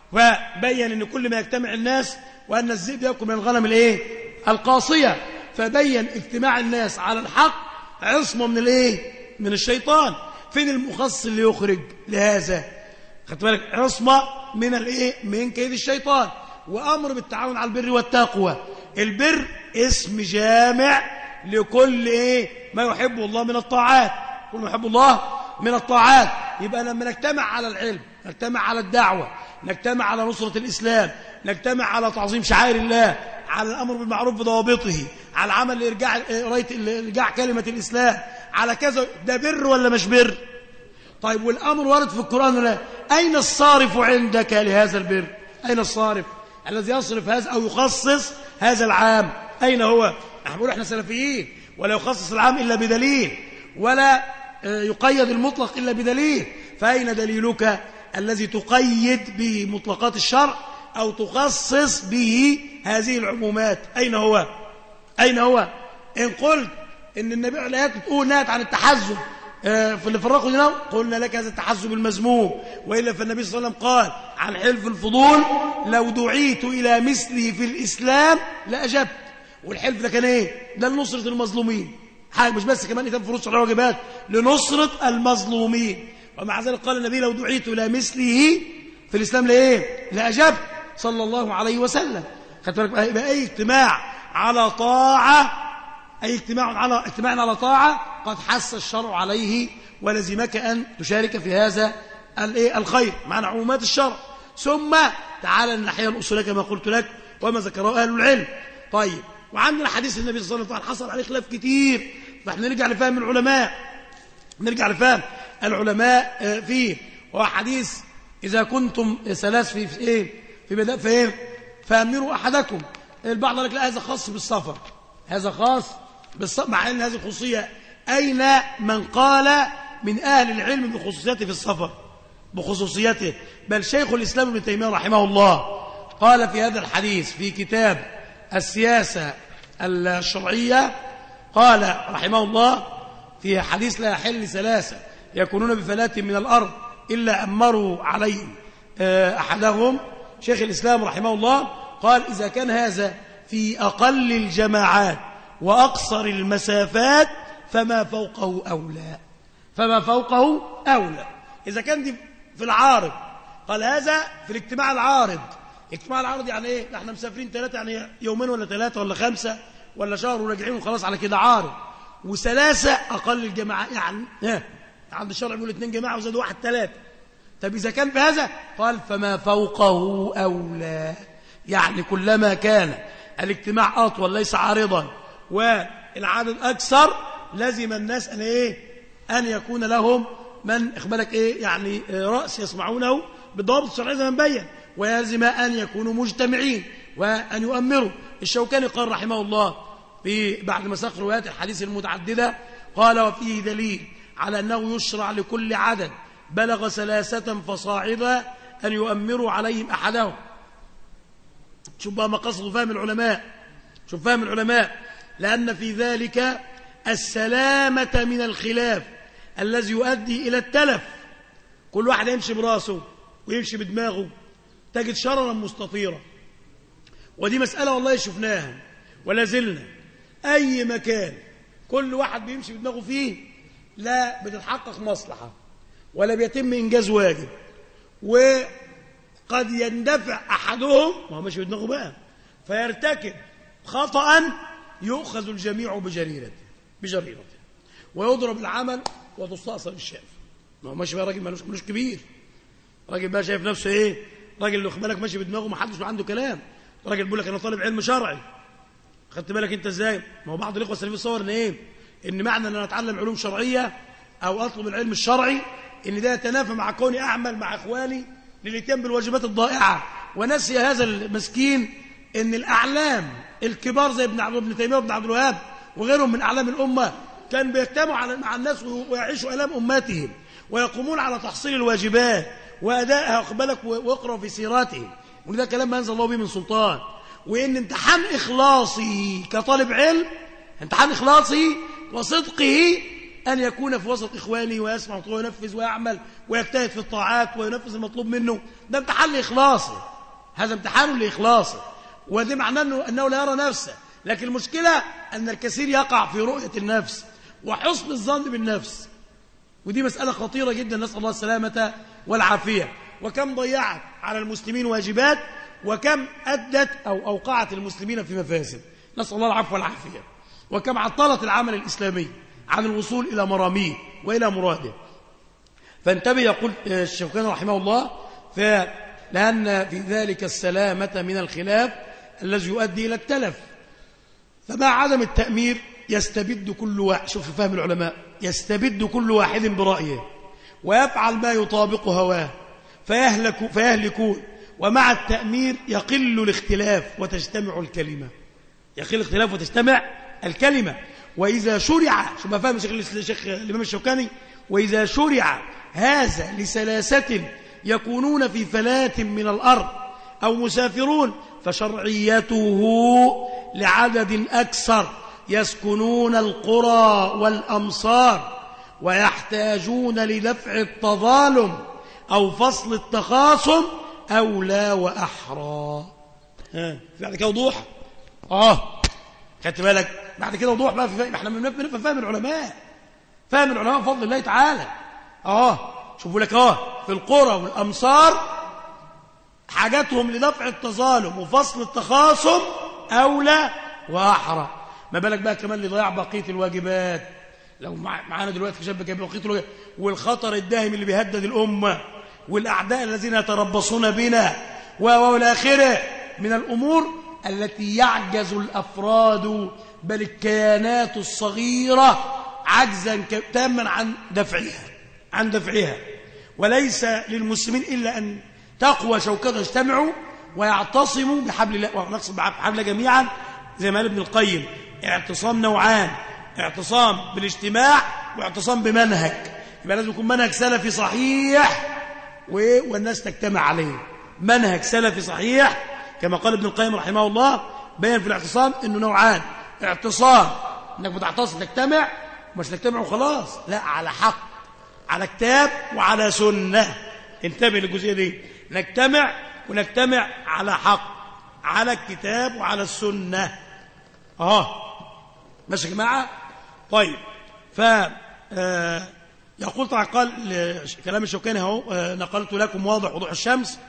وبين أن كل ما يجتمع الناس وأن الذئب يأكل من الغنم الإيه؟ القاصية فبين اجتماع الناس على الحق عصمة من الإيه؟ من الشيطان فين المخصص اللي يخرج لهذا خدت بالك عصمة من الإيه؟ من كيد الشيطان وأمر بالتعاون على البر والتقوى البر اسم جامع لكل إيه؟ ما يحبه الله من الطاعات كل ما يحب الله من الطاعات يبقى لما نجتمع على العلم نجتمع على الدعوة نجتمع على نصرة الإسلام نجتمع على تعظيم شعائر الله على الأمر بالمعروف بضوابطه على العمل لإرجاع إرجاع كلمة الإسلام على كذا ده بر ولا مش بر طيب والأمر ورد في القرآن ولا أين الصارف عندك لهذا البر أين الصارف الذي يصرف هذا أو يخصص هذا العام أين هو احنا بنقول احنا سلفيين ولا يخصص العام إلا بدليل ولا آه، يقيد المطلق إلا بدليل فأين دليلك الذي تقيد به مطلقات الشرع أو تخصص به هذه العمومات أين هو أين هو إن قلت إن النبي عليه الصلاة تقول نهت عن التحزب آه، في اللي فرقوا دينهم قلنا لك هذا التحزب المذموم وإلا فالنبي صلى الله عليه وسلم قال عن حلف الفضول لو دعيت إلى مثله في الإسلام لأجبت والحلف ده كان إيه ده لنصرة المظلومين حاجة مش بس كمان إتام فروض شرعية واجبات لنصرة المظلومين ومع ذلك قال النبي لو دعيت إلى مثله في الإسلام لإيه لأجبت صلى الله عليه وسلم خدت بالك يبقى أي اجتماع على طاعة أي اجتماع على اجتماع على طاعة قد حث الشرع عليه ولزمك أن تشارك في هذا الايه الخير معنى عمومات الشرع ثم تعالى الناحية الأصولية كما قلت لك وما ذكره أهل العلم طيب وعندنا حديث النبي صلى الله عليه وسلم حصل عليه خلاف كتير فاحنا نرجع لفهم العلماء نرجع لفهم العلماء آه، فيه وهو حديث إذا كنتم ثلاث في في إيه في بدأ في إيه فأمروا أحدكم البعض قال لك لا هذا خاص بالسفر هذا خاص بالسفر مع أن هذه خصوصية أين من قال من أهل العلم بخصوصيته في السفر بخصوصيته بل شيخ الإسلام ابن تيمية رحمه الله قال في هذا الحديث في كتاب السياسة الشرعية قال رحمه الله في حديث لا يحل ثلاثة يكونون بفلاة من الأرض إلا أمروا عليهم آه، أحدهم شيخ الإسلام رحمه الله قال إذا كان هذا في أقل الجماعات وأقصر المسافات فما فوقه أولى فما فوقه أولى إذا كان دي في العارض قال هذا في الاجتماع العارض اجتماع العارض يعني ايه احنا مسافرين ثلاثة يعني يومين ولا ثلاثة ولا خمسة ولا شهر وراجعين وخلاص على كده عارض وثلاثة أقل الجماعة يعني ها عند الشرع بيقول اثنين جماعة وزاد واحد ثلاثة طب إذا كان بهذا قال فما فوقه أولى يعني كلما كان الاجتماع أطول ليس عارضا والعدد أكثر لازم الناس أن إيه أن يكون لهم من اخبرك إيه يعني رأس يسمعونه بالضوابط الشرعية زي ما نبين ويلزم أن يكونوا مجتمعين وأن يؤمروا الشوكاني قال رحمه الله في بعد ما ساق روايات الحديث المتعددة قال وفيه دليل على أنه يشرع لكل عدد بلغ ثلاثة فصاعدا أن يؤمروا عليهم أحدهم شوف بقى مقاصد فهم العلماء شوف فهم العلماء لأن في ذلك السلامة من الخلاف الذي يؤدي إلى التلف كل واحد يمشي براسه ويمشي بدماغه تجد شررا مستطيرا ودي مسألة والله شفناها ولا زلنا أي مكان كل واحد بيمشي بدماغه فيه لا بتتحقق مصلحة ولا بيتم إنجاز واجب وقد يندفع أحدهم ما هو ماشي بدماغه بقى فيرتكب خطأ يؤخذ الجميع بجريرته بجريرته ويضرب العمل وتستأصل الشاف ما هو ماشي بقى راجل ملوش ملوش كبير راجل بقى شايف نفسه ايه راجل اللي بالك ماشي بدماغه ما حدش عنده كلام راجل بيقول لك انا طالب علم شرعي خدت بالك انت ازاي ما هو بعض الاخوه السلفيين صور ان ايه ان معنى ان انا اتعلم علوم شرعيه او اطلب العلم الشرعي ان ده يتنافى مع كوني اعمل مع اخواني للاتيان بالواجبات الضائعه ونسي هذا المسكين ان الاعلام الكبار زي ابن ابن تيميه وابن عبد الوهاب وغيرهم من اعلام الامه كان بيجتمعوا مع الناس ويعيشوا الام اماتهم ويقومون على تحصيل الواجبات وادائها بالك واقرأوا في سيراتهم وده كلام ما انزل الله به من سلطان وان امتحان اخلاصي كطالب علم امتحان اخلاصي وصدقه أن يكون في وسط إخواني ويسمع وينفذ ويعمل ويجتهد في الطاعات وينفذ المطلوب منه ده امتحان لإخلاصه هذا امتحان لإخلاصه وده معناه أنه, أنه لا يرى نفسه لكن المشكلة أن الكثير يقع في رؤية النفس وحسن الظن بالنفس ودي مسألة خطيرة جدا نسأل الله السلامة والعافية وكم ضيعت على المسلمين واجبات وكم أدت أو أوقعت المسلمين في مفاسد نسأل الله العفو والعافية وكم عطلت العمل الإسلامي عن الوصول إلى مراميه وإلى مراده فانتبه يقول الشوكاني رحمه الله لأن في ذلك السلامة من الخلاف الذي يؤدي إلى التلف فمع عدم التأمير يستبد كل واحد شوف فهم العلماء يستبد كل واحد برأيه ويفعل ما يطابق هواه فيهلك فيهلكون ومع التأمير يقل الاختلاف وتجتمع الكلمة يقل الاختلاف وتجتمع الكلمة وإذا شرع شو ما فهم الشيخ الشيخ الإمام الشوكاني وإذا شرع هذا لثلاثة يكونون في فلاة من الأرض أو مسافرون فشرعيته لعدد أكثر يسكنون القرى والأمصار ويحتاجون لدفع التظالم أو فصل التخاصم أولى وأحرى ها بعد كده وضوح اه خدت بالك بعد كده وضوح بقى في فهم احنا بنفهم فهم العلماء فهم العلماء بفضل الله تعالى اه شوفوا لك اه في القرى والامصار حاجاتهم لدفع التظالم وفصل التخاصم اولى واحرى ما بالك بقى كمان لضياع بقيه الواجبات لو معانا دلوقتي شاب جايب بقيه الواجبات والخطر الداهم اللي بيهدد الامه والاعداء الذين يتربصون بنا والى اخره من الامور التي يعجز الافراد بل الكيانات الصغيره عجزا تاما عن دفعها عن دفعها وليس للمسلمين الا ان تقوى شوكته يجتمعوا ويعتصموا بحبل الله ونقصد بحبل الله جميعا زي ما قال ابن القيم اعتصام نوعان اعتصام بالاجتماع واعتصام بمنهج يبقى لازم يكون منهج سلفي صحيح والناس تجتمع عليه منهج سلفي صحيح كما قال ابن القيم رحمه الله بين في الاعتصام انه نوعان اعتصام انك بتعتصم تجتمع مش تجتمع وخلاص لا على حق على كتاب وعلى سنه انتبه للجزئيه دي نجتمع ونجتمع على حق على الكتاب وعلى السنه اه ماشي يا جماعه طيب ف آه يقول طبعا قال كلام الشوكاني اهو آه نقلت لكم واضح وضوح الشمس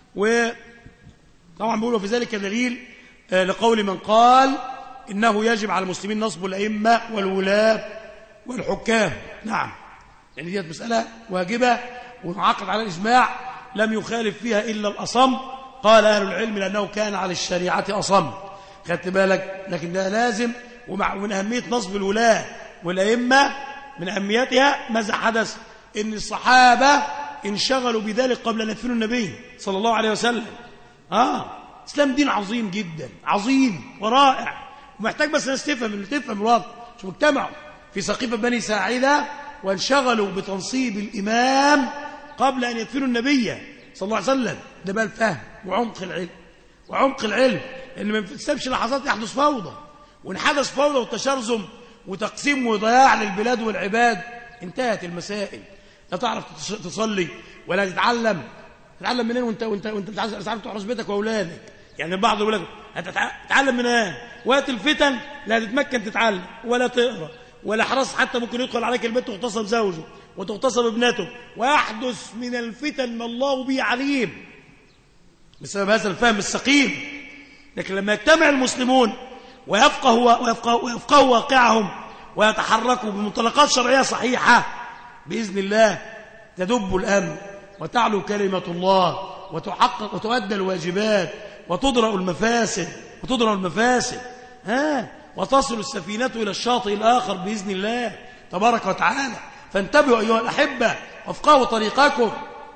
وطبعا بيقولوا في ذلك دليل آه لقول من قال انه يجب على المسلمين نصب الائمه والولاه والحكام نعم يعني ديت مساله واجبه ونعقد على الاجماع لم يخالف فيها الا الاصم قال اهل العلم لانه كان على الشريعه اصم خدت بالك لكن ده لازم ومع من أهمية نصب الولاة والأئمة من أهميتها ماذا حدث إن الصحابة انشغلوا بذلك قبل أن يدفنوا النبي صلى الله عليه وسلم آه إسلام دين عظيم جدا عظيم ورائع ومحتاج بس الناس تفهم اللي تفهم الوضع شو اجتمعوا في سقيفة بني ساعدة وانشغلوا بتنصيب الإمام قبل أن يدفنوا النبي صلى الله عليه وسلم ده بقى الفهم وعمق العلم وعمق العلم ان ما تسيبش لحظات يحدث فوضى وان حدث فوضى وتشرذم وتقسيم وضياع للبلاد والعباد انتهت المسائل لا تعرف تصلي ولا تتعلم تتعلم منين وانت وانت وانت مش عارف تحرس بيتك واولادك يعني البعض يقول لك هتتعلم من ايه وقت الفتن لا تتمكن تتعلم ولا تقرا ولا حرص حتى ممكن يدخل عليك البيت وتغتصب زوجه وتغتصب ابنته ويحدث من الفتن ما الله به عليم بسبب هذا الفهم السقيم لكن لما يجتمع المسلمون ويفقهوا ويفقهوا, ويفقهوا واقعهم ويتحركوا بمنطلقات شرعية صحيحة بإذن الله تدب الأمن وتعلو كلمة الله وتحقق وتؤدى الواجبات وتدرأ المفاسد وتدرأ المفاسد ها وتصل السفينة إلى الشاطئ الآخر بإذن الله تبارك وتعالى فانتبهوا أيها الأحبة وافقهوا طريقكم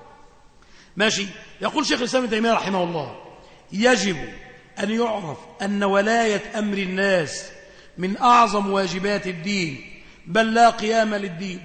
ماشي يقول شيخ الإسلام ابن تيمية رحمه الله يجب أن يعرف أن ولاية أمر الناس من أعظم واجبات الدين بل لا قيام للدين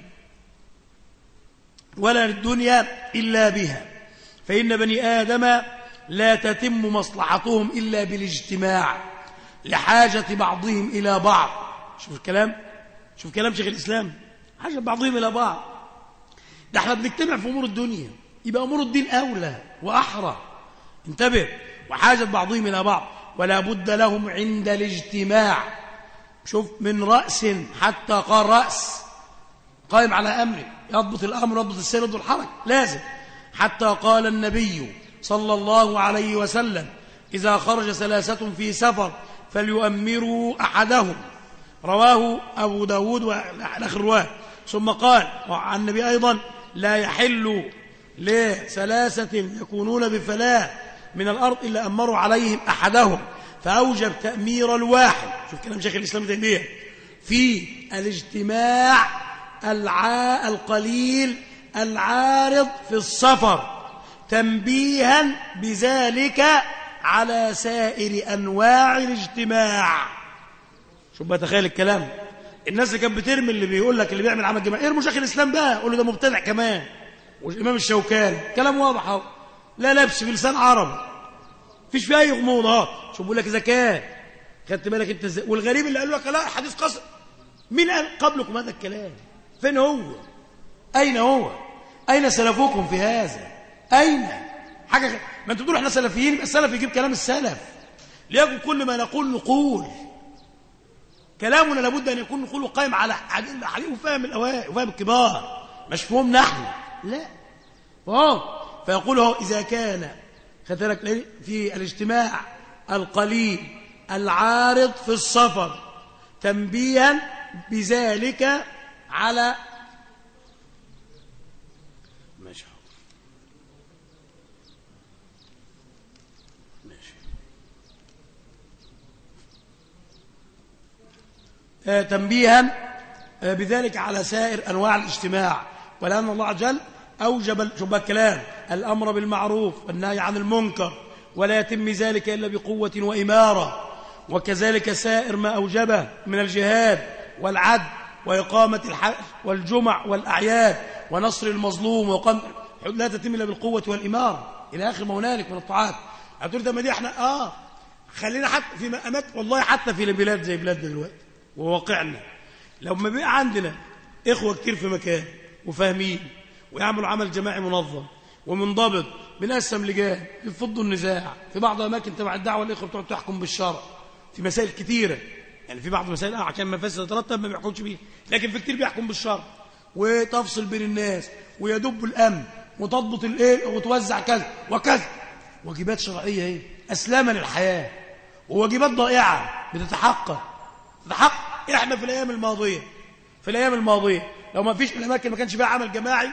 ولا للدنيا إلا بها فإن بني آدم لا تتم مصلحتهم إلا بالاجتماع لحاجة بعضهم إلى بعض شوف الكلام شوف كلام شيخ الإسلام حاجة بعضهم إلى بعض ده احنا بنجتمع في أمور الدنيا يبقى أمور الدين أولى وأحرى انتبه وحاجة بعضهم إلى بعض ولا بد لهم عند الاجتماع شوف من رأس حتى قال رأس قائم على أمره يضبط الأمر يضبط السير يضبط الحركة لازم حتى قال النبي صلى الله عليه وسلم إذا خرج ثلاثة في سفر فليؤمروا أحدهم رواه أبو داود والآخر رواه ثم قال عن النبي أيضا لا يحل لثلاثة يكونون بفلاة من الأرض إلا أمروا عليهم أحدهم فأوجب تأمير الواحد شوف كلام شيخ الإسلام تيمية في الاجتماع الع... القليل العارض في السفر تنبيها بذلك على سائر أنواع الاجتماع شوف بتخيل الكلام الناس اللي كانت بترمي اللي بيقول لك اللي بيعمل عمل جماعي ارموا شيخ الاسلام بقى قول له ده مبتدع كمان والامام الشوكاني كلام واضح اهو لا لبس بلسان عربي مفيش فيه اي غموضات شوف بيقول لك اذا كان خدت بالك انت ازاي والغريب اللي قال لك لا حديث قصر مين قال قبلكم هذا الكلام فين هو اين هو اين سلفكم في هذا اين حاجه ما انتوا بتقولوا احنا سلفيين يبقى السلف يجيب كلام السلف ليكن كل ما نقول نقول كلامنا لابد ان يكون نقوله قائم على حديث وفهم الاوائل وفهم الكبار مش فهم نحن لا فهم فيقول هو اذا كان خدت في الاجتماع القليل العارض في السفر تنبيها بذلك على ماشي ماشي آه تنبيها آه بذلك على سائر أنواع الاجتماع ولأن الله عز وجل أوجب شوف الكلام الأمر بالمعروف والنهي عن المنكر ولا يتم ذلك إلا بقوة وإمارة وكذلك سائر ما أوجبه من الجهاد والعدل وإقامة الحج والجمع والأعياد ونصر المظلوم وقام لا تتم إلا بالقوة والإمارة إلى آخر ما هنالك من الطاعات هتقول ده ما دي احنا آه خلينا حتى في أماكن والله حتى في البلاد زي بلادنا دلوقتي وواقعنا لو ما بقى عندنا إخوة كتير في مكان وفاهمين ويعملوا عمل جماعي منظم ومنضبط بنقسم لجان يفضوا النزاع في بعض الأماكن تبع الدعوة الإخوة بتقعد تحكم بالشرع في مسائل كثيرة يعني في بعض المسائل آه عشان مفاسد تترتب ما بيحكمش بيها لكن في كتير بيحكم بالشرع وتفصل بين الناس ويدب الأمن وتضبط الايه وتوزع كذا وكذا واجبات شرعية ايه أسلاما للحياة وواجبات ضائعة بتتحقق تتحقق احنا في الأيام الماضية في الأيام الماضية لو ما فيش الأماكن ما كانش فيها عمل جماعي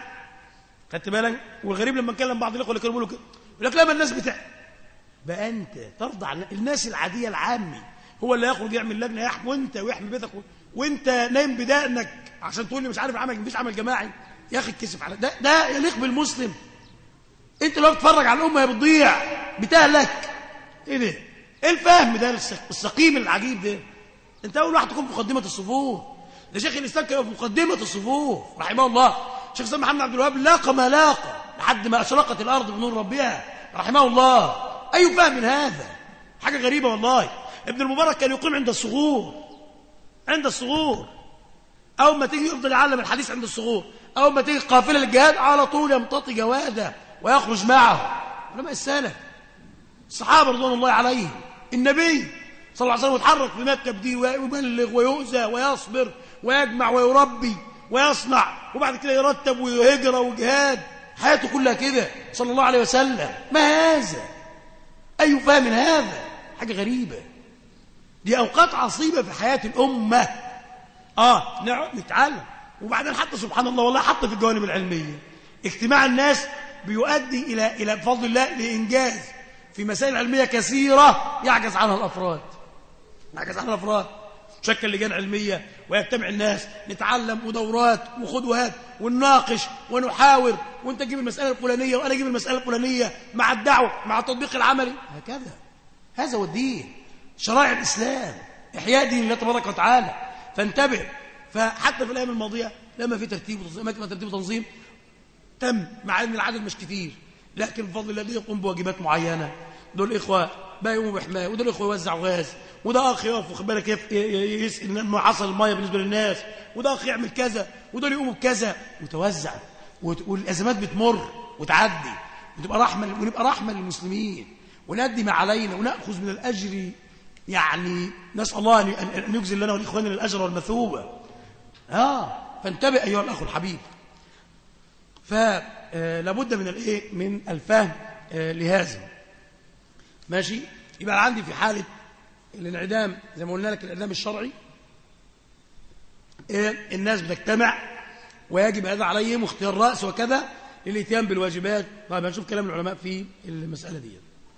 خدت بالك والغريب لما نكلم بعض الإخوة اللي كانوا بيقولوا كده يقول لك لا ما الناس بتاع بقى أنت ترضى عن الناس العادية العامي هو اللي يخرج يعمل لجنه يحمي وانت ويحمي بيتك وانت نايم بدقنك عشان تقول لي مش عارف عمل مفيش عمل جماعي يا اخي اتكسف على ده ده يليق بالمسلم انت لو بتتفرج على الامه هي بتضيع بتهلك ايه ده ايه الفهم ده السقيم العجيب ده انت اول واحد تكون في مقدمه الصفوف ده شيخ الاسلام كان في مقدمه الصفوف رحمه الله شيخ سيدنا محمد عبد الوهاب لاقى ما لاقى لحد ما اشرقت الارض بنور ربها رحمه الله اي فهم هذا حاجه غريبه والله ابن المبارك كان يقيم عند الصغور عند الصغور أول ما تيجي يفضل يعلم الحديث عند الصغور أول ما تيجي قافلة للجهاد على طول يمتطي جواده ويخرج معه علماء السلف الصحابة رضوان الله عليهم النبي صلى الله عليه وسلم يتحرك في مكة بدي ويبلغ ويؤذى ويصبر ويجمع ويربي ويصنع وبعد كده يرتب وهجرة وجهاد حياته كلها كده صلى الله عليه وسلم ما هذا أي فهم هذا حاجة غريبة دي أوقات عصيبة في حياة الأمة آه نعم نتعلم وبعدين حتى سبحان الله والله حتى في الجوانب العلمية اجتماع الناس بيؤدي إلى إلى بفضل الله لإنجاز في مسائل علمية كثيرة يعجز عنها الأفراد يعجز عنها الأفراد تشكل لجان علمية ويجتمع الناس نتعلم ودورات وخدوات ونناقش ونحاور وانت تجيب المسألة الفلانية وأنا أجيب المسألة الفلانية مع الدعوة مع التطبيق العملي هكذا هذا هو الدين شرائع الإسلام إحياء دين الله تبارك وتعالى فانتبه فحتى في الأيام الماضية لما في ترتيب وتنظيم أماكن ترتيب وتنظيم تم مع أن العدد مش كتير لكن بفضل الله دي يقوم بواجبات معينة دول إخوة بقى يقوموا بحماية ودول إخوة يوزعوا غاز وده أخ يقف واخد بالك يسأل ما حصل المية بالنسبة للناس وده أخ يعمل كذا ودول يقوموا بكذا وتوزع والأزمات بتمر وتعدي وتبقى رحمة ونبقى رحمة للمسلمين ونأدي ما علينا ونأخذ من الأجر يعني نسأل الله أن يجزل لنا والإخوان الأجر والمثوبة آه فانتبه أيها الأخ الحبيب فلابد من الايه من الفهم لهذا ماشي يبقى عندي في حالة الانعدام زي ما قلنا لك الانعدام الشرعي الناس بتجتمع ويجب هذا عليهم واختيار رأس وكذا للاتيان بالواجبات طيب هنشوف كلام العلماء في المسألة دي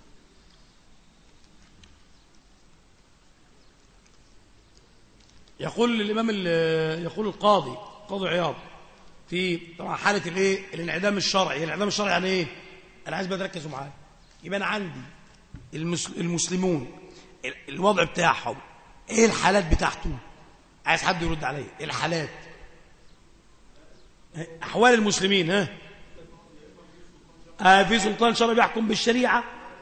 يقول الإمام يقول القاضي قاضي عياض في طبعا حالة الايه الانعدام الشرعي الانعدام الشرعي يعني ايه انا عايز تركزوا معايا يبقى انا عندي المسلمون الوضع بتاعهم ايه الحالات بتاعته عايز حد يرد عليا الحالات أحوال المسلمين ها آه في سلطان شرعي بيحكم بالشريعة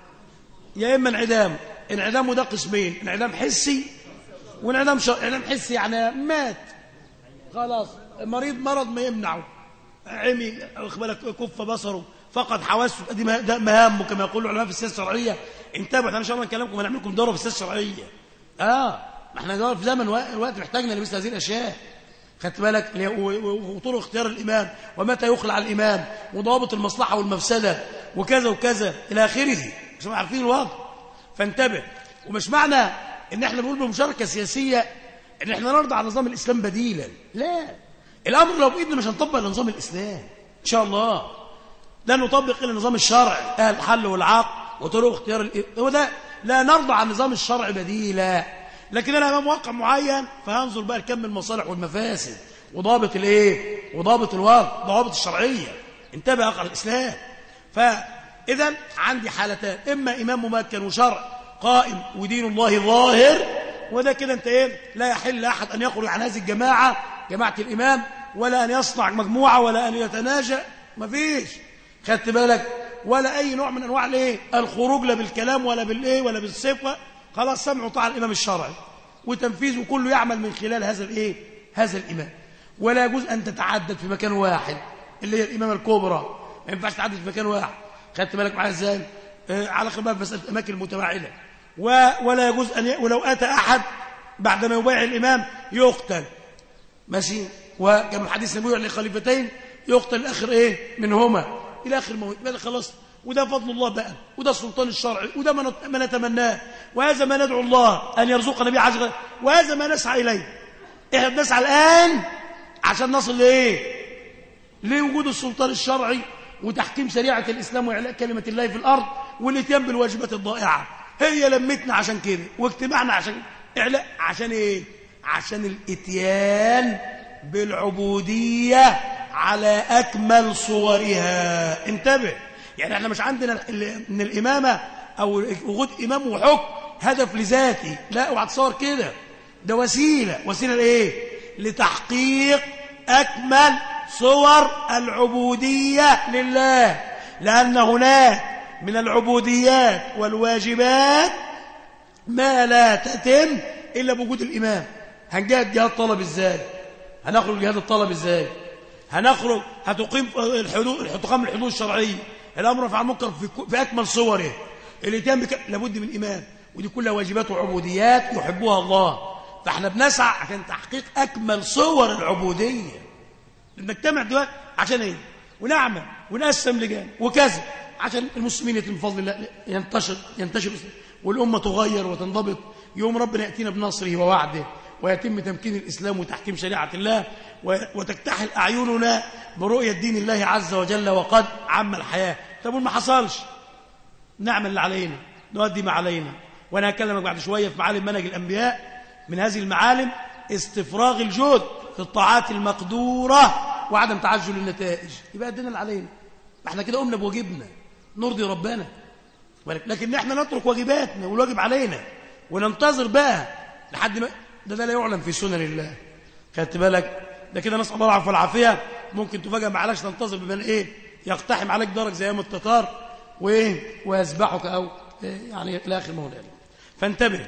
يا إما انعدام انعدامه ده قسمين انعدام حسي وانعدام شرعي انعدام حسي يعني مات خلاص مريض مرض ما يمنعه عمي بالك كف بصره فقد حواسه دي مهامه كما يقول العلماء في السياسه الشرعيه انتبهوا احنا ان شاء الله نكلمكم ونعمل لكم دوره في السياسه الشرعيه اه ما احنا في زمن الوقت محتاجنا لمثل هذه الاشياء خدت بالك وطرق اختيار الإمام ومتى يخلع الإمام وضوابط المصلحة والمفسدة وكذا وكذا إلى آخره مش عارفين الوضع فانتبه ومش معنى ان احنا بنقول بمشاركة سياسية ان احنا نرضى على نظام الإسلام بديلا لا الأمر لو بإيدنا مش هنطبق نظام الإسلام إن شاء الله لا نطبق إلا النظام الشرعي أهل الحل والعقد وطرق اختيار هو ده لا نرضى على النظام الشرعي بديلا لكن انا امام واقع معين فهنظر بقى لكم المصالح والمفاسد وضابط الايه وضابط الوضع ضوابط الشرعيه انتبه اقرا الاسلام فاذا عندي حالتان اما امام ممكن وشرع قائم ودين الله ظاهر وده كده انت ايه لا يحل لاحد ان يخرج عن هذه الجماعه جماعه الامام ولا ان يصنع مجموعه ولا ان يتناجى مفيش خدت بالك ولا اي نوع من انواع الايه الخروج لا بالكلام ولا بالايه ولا بالصفه خلاص سمع وطاعة الإمام الشرعي وتنفيذه كله يعمل من خلال هذا الإيه؟ هذا الإمام ولا يجوز أن تتعدد في مكان واحد اللي هي الإمامة الكبرى ما ينفعش تتعدد في مكان واحد خدت بالك معايا ازاي آه على خلاف مسألة الأماكن المتباعدة ولا يجوز أن ي... ولو أتى أحد بعدما يبايع الإمام يقتل ماشي وكما حديث النبي لخليفتين يقتل الآخر إيه منهما إلى آخر موت خلاص وده فضل الله بقى وده السلطان الشرعي وده ما نتمناه وهذا ما ندعو الله أن يرزقنا به عز وجل وهذا ما نسعى إليه إحنا بنسعى الآن عشان نصل لإيه لوجود السلطان الشرعي وتحكيم شريعة الإسلام وإعلاء كلمة الله في الأرض والاتيان بالواجبات الضائعة هي لمتنا عشان كده واجتماعنا عشان إعلاء عشان إيه عشان الاتيان بالعبودية على أكمل صورها انتبه يعني احنا مش عندنا من الإمامة أو وجود إمام وحكم هدف لذاتي لا اوعى تصور كده ده وسيلة وسيلة لإيه لتحقيق أكمل صور العبودية لله لأن هناك من العبوديات والواجبات ما لا تتم إلا بوجود الإمام هنجاهد جهاد الطلب إزاي هنخرج جهاد الطلب إزاي هنخرج هتقيم الحدود تقام الحدود الشرعية الأمر في المنكر في, في أكمل صوره الاتيان بك... لابد من إمام ودي كلها واجبات وعبوديات يحبها الله فاحنا بنسعى عشان تحقيق أكمل صور العبودية نجتمع دلوقتي عشان ايه ونعمل ونقسم لجان وكذا عشان المسلمين يتم فضل الله ينتشر ينتشر والأمة تغير وتنضبط يوم ربنا يأتينا بنصره ووعده ويتم تمكين الإسلام وتحكيم شريعة الله وتكتحل أعيننا برؤية دين الله عز وجل وقد عم الحياة طب ما حصلش نعمل اللي علينا نؤدي ما علينا وأنا هكلمك بعد شوية في معالم منهج الأنبياء من هذه المعالم استفراغ الجهد في الطاعات المقدورة وعدم تعجل النتائج يبقى أدينا اللي علينا احنا كده قمنا بواجبنا نرضي ربنا لكن احنا نترك واجباتنا والواجب علينا وننتظر بقى لحد ما ده ده لا يعلم في سنن الله خدت بالك ده كده نسال الله العفو والعافيه ممكن تفاجئ معلش تنتظر بمن ايه يقتحم عليك درج زي ايام التتار وايه ويذبحك او إيه يعني الى اخر ما فانتبه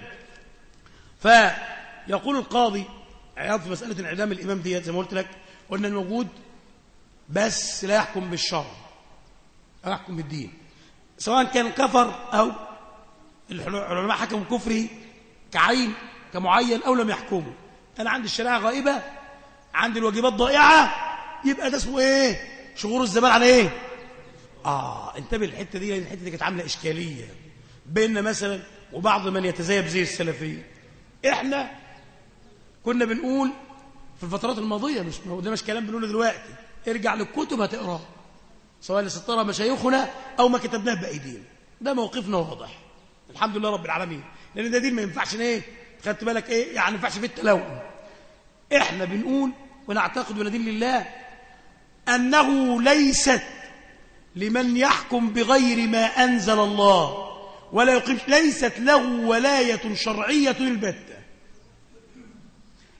فيقول القاضي عياض في مساله انعدام الامام ديت زي ما قلت لك قلنا الموجود بس لا يحكم بالشرع لا يحكم بالدين سواء كان كفر او العلماء حكموا كفره كعين كمعين أو لم يحكموا أنا عندي الشريعة غائبة عندي الواجبات ضائعة يبقى ده اسمه إيه شغور الزمان على إيه آه انتبه الحتة دي الحتة دي كانت عاملة إشكالية بيننا مثلا وبعض من يتزايب زي السلفية إحنا كنا بنقول في الفترات الماضية مش ده مش كلام بنقوله دلوقتي ارجع للكتب هتقراه سواء اللي سطرها مشايخنا أو ما كتبناه بأيدينا ده موقفنا واضح الحمد لله رب العالمين لأن ده دين ما ينفعش ايه خدت بالك ايه يعني ما ينفعش في التلون احنا بنقول ونعتقد وندين لله أنه ليست لمن يحكم بغير ما أنزل الله ولا يقيم ليست له ولاية شرعية البتة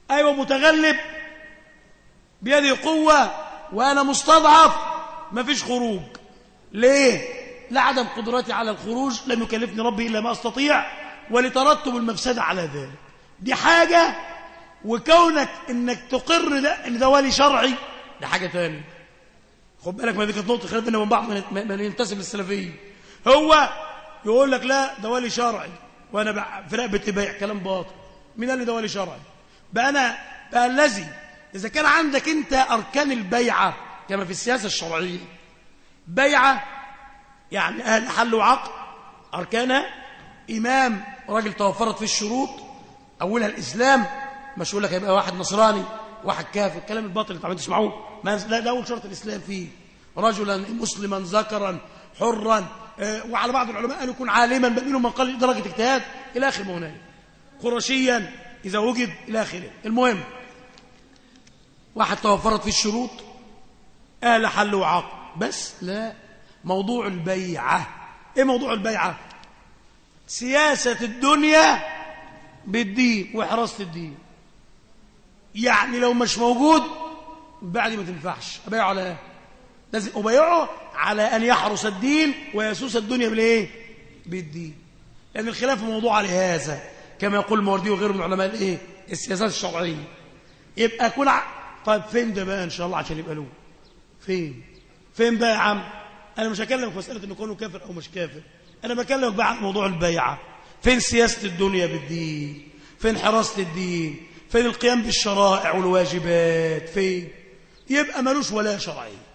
أيوة متغلب بيدي قوة وأنا مستضعف مفيش خروج ليه؟ لعدم قدرتي على الخروج لم يكلفني ربي إلا ما أستطيع ولترتب المفسدة على ذلك دي حاجة وكونك انك تقر ده ان ده ولي شرعي ده حاجة تانية خد بالك ما دي كانت نقطة خلاف من بعض من ينتسب للسلفيين هو يقول لك لا ده ولي شرعي وانا في رقبتي بيع كلام باطل مين قال لي ده ولي شرعي بقى انا بقى الذي اذا كان عندك انت اركان البيعه كما في السياسه الشرعيه بيعه يعني اهل حل وعقد اركانها امام راجل توفرت فيه الشروط اولها الاسلام مش يقول لك هيبقى واحد نصراني واحد كافر الكلام الباطل اللي انتوا تسمعوه ما لا ده اول شرط الاسلام فيه رجلا مسلما ذكرا حرا آه، وعلى بعض العلماء أن يكون عالما بل منهم من قال درجة اجتهاد إلى آخر ما هنالك قرشيا إذا وجد إلى آخره المهم واحد توفرت في الشروط أهل حل وعقد بس لا موضوع البيعة إيه موضوع البيعة سياسة الدنيا بالدين وحراسة الدين يعني لو مش موجود بعد ما تنفعش أبيعه على إيه لازم أبيعه على أن يحرس الدين ويسوس الدنيا بالإيه بالدين لأن الخلاف موضوع على هذا كما يقول الموردي وغيره من علماء الإيه السياسات الشرعية يبقى كل ع... طيب فين ده بقى إن شاء الله عشان يبقى له فين فين بقى يا عم أنا مش هكلمك في مسألة إنه كونه كافر أو مش كافر أنا بكلمك بقى عن موضوع البيعة فين سياسة الدنيا بالدين فين حراسة الدين فين القيام بالشرائع والواجبات فين يبقى ملوش ولا شرعيه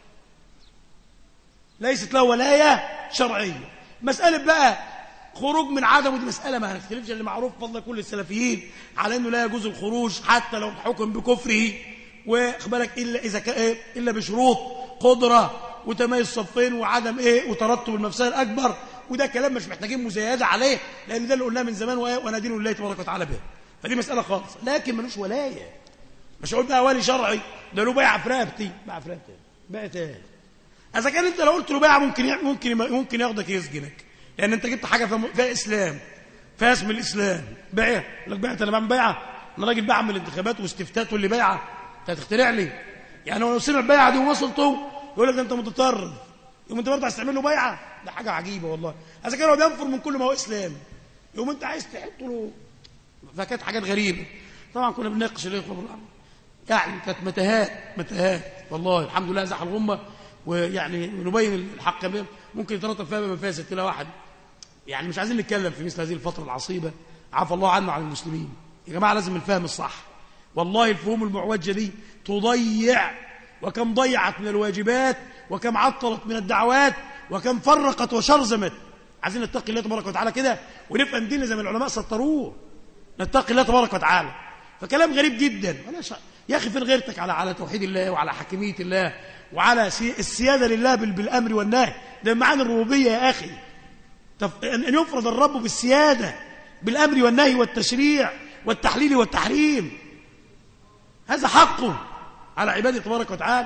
ليست له ولاية شرعية مسألة بقى خروج من عدم ودي مسألة ما هنختلفش اللي معروف فضل كل السلفيين على أنه لا يجوز الخروج حتى لو حكم بكفره وخبالك إلا, إذا كان إيه إلا بشروط قدرة وتميز صفين وعدم إيه وترتب المفسدة الأكبر وده كلام مش محتاجين مزايدة عليه لأن ده اللي قلناه من زمان وأنا دين الله تبارك وتعالى به فدي مسألة خالص لكن ملوش ولاية مش هقول بقى ولي شرعي ده له بيع في رقبتي بيع في رقبتي بيع تاني اذا كان انت لو قلت له بيع ممكن ممكن ممكن ياخدك يسجنك لان انت جبت حاجه فيها اسلام فيها اسم الاسلام بيع لك بعت انا بعمل بيعه انا راجل بعمل انتخابات واستفتاء واللي بيعه انت هتخترع لي يعني لو سمع البيعه دي ووصلته يقول لك انت متطرف يقوم انت برضه عايز تعمل له بيعه ده حاجه عجيبه والله اذا كان هو بينفر من كل ما هو اسلام يقوم انت عايز تحط له فكانت حاجات غريبه طبعا كنا بنناقش الاخوه يعني كانت متاهات متاهات والله الحمد لله زحل الغمه ويعني نبين الحق ممكن يترتب فيها مفاسد كلا واحد يعني مش عايزين نتكلم في مثل هذه الفترة العصيبة عفى الله عنا وعن المسلمين يا جماعة لازم الفهم الصح والله الفهوم المعوجة دي تضيع وكم ضيعت من الواجبات وكم عطلت من الدعوات وكم فرقت وشرزمت عايزين نتقي الله تبارك وتعالى كده ونفهم ديننا زي ما العلماء سطروه نتقي الله تبارك وتعالى فكلام غريب جدا يا أخي فين غيرتك على على توحيد الله وعلى حكمية الله وعلى السيادة لله بالأمر والنهي ده معاني الربوبية يا أخي أن يفرض الرب بالسيادة بالأمر والنهي والتشريع والتحليل والتحريم هذا حقه على عباده تبارك وتعالى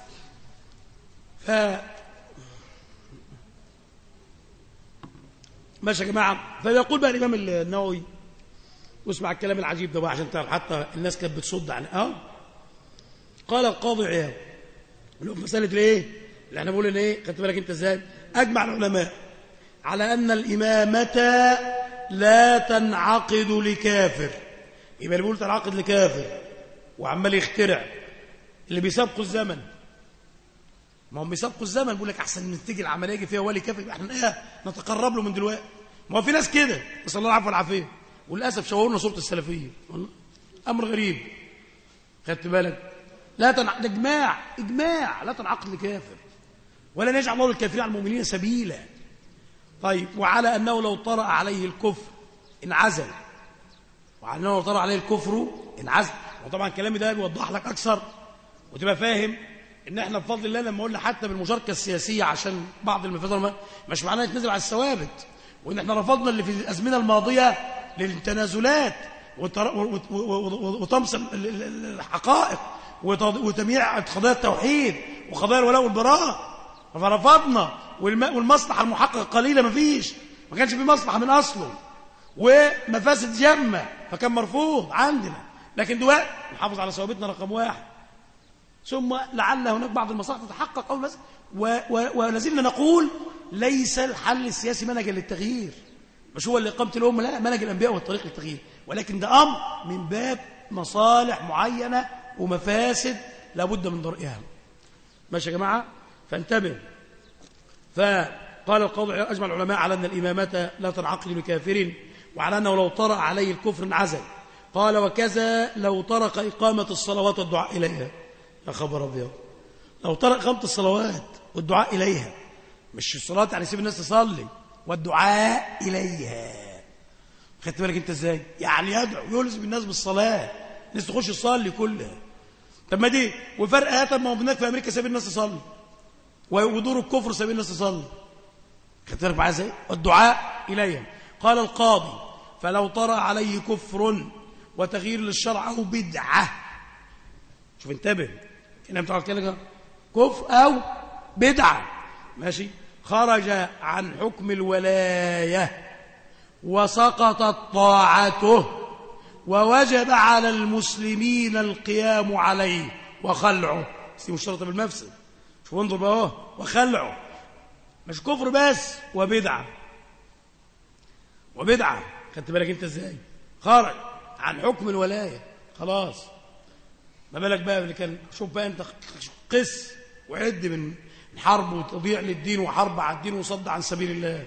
ف ماشي يا جماعة فيقول بقى الإمام النووي واسمع الكلام العجيب ده بقى عشان تعرف حتى الناس كانت بتصد عن اه قال القاضي عياض مسألة الايه اللي احنا بنقول ان ايه خدت بالك انت ازاي اجمع العلماء على ان الامامة لا تنعقد لكافر يبقى اللي بيقول تنعقد لكافر وعمال يخترع اللي بيسابقوا الزمن ما هم بيسابقوا الزمن بيقول لك احسن من تيجي العمليه يجي فيها ولي كافر احنا ايه نتقرب له من دلوقتي ما هو في ناس كده نسال الله العفو والعافيه وللاسف شوهونا صوره السلفيه امر غريب خدت بالك لا تنع... إجماع إجماع لا تنعقد لكافر ولا نجعل الله للكافرين على المؤمنين سبيلا طيب وعلى أنه لو طرأ عليه الكفر انعزل وعلى أنه لو طرأ عليه الكفر انعزل وطبعا كلامي ده بيوضح لك أكثر وتبقى فاهم ان احنا بفضل الله لما قلنا حتى بالمشاركه السياسيه عشان بعض المفاضل مش معناه نتنزل على الثوابت وان احنا رفضنا اللي في الازمنه الماضيه للتنازلات وطمس الحقائق وتمييع قضايا التوحيد وقضايا الولاء والبراء فرفضنا والمصلحة المحققة قليلة ما فيش ما كانش في مصلحة من أصله ومفاسد جمة فكان مرفوض عندنا لكن دلوقتي نحافظ على ثوابتنا رقم واحد ثم لعل هناك بعض المصالح تتحقق أو بس ولازلنا نقول ليس الحل السياسي منهجا للتغيير مش هو اللي قامت الأمة لا منهج الأنبياء والطريق للتغيير ولكن ده أمر من باب مصالح معينة ومفاسد لابد من درئها ماشي يا جماعة فانتبه فقال القاضي أجمع العلماء على أن الإمامة لا تنعقد لكافر وعلى أنه لو طرأ عليه الكفر انعزل قال وكذا لو طرق إقامة الصلوات والدعاء إليها يا خبر أبيض لو طرق إقامة الصلوات والدعاء إليها مش الصلاة يعني سيب الناس تصلي والدعاء إليها خدت بالك أنت إزاي يعني يدعو يلزم الناس بالصلاة الناس تخش تصلي كلها طب ما دي وفرق هاتم ما هو هناك في أمريكا ساب الناس تصلي ودور الكفر ساب الناس تصلي خدت بالك معايا ازاي والدعاء إليها قال القاضي فلو طرأ عليه كفر وتغيير للشرع أو بدعة شوف انتبه هنا بتعرف كده كفر أو بدعة ماشي خرج عن حكم الولاية وسقطت طاعته ووجب على المسلمين القيام عليه وخلعه دي مشترطه بالمفسد شوف انظر بقى اهو وخلعه مش كفر بس وبدعه وبدعه خدت بالك انت ازاي خرج عن حكم الولايه خلاص ما بالك بقى اللي كان شوف بقى انت قس وعد من حرب وتضيع للدين وحرب على الدين وصد عن سبيل الله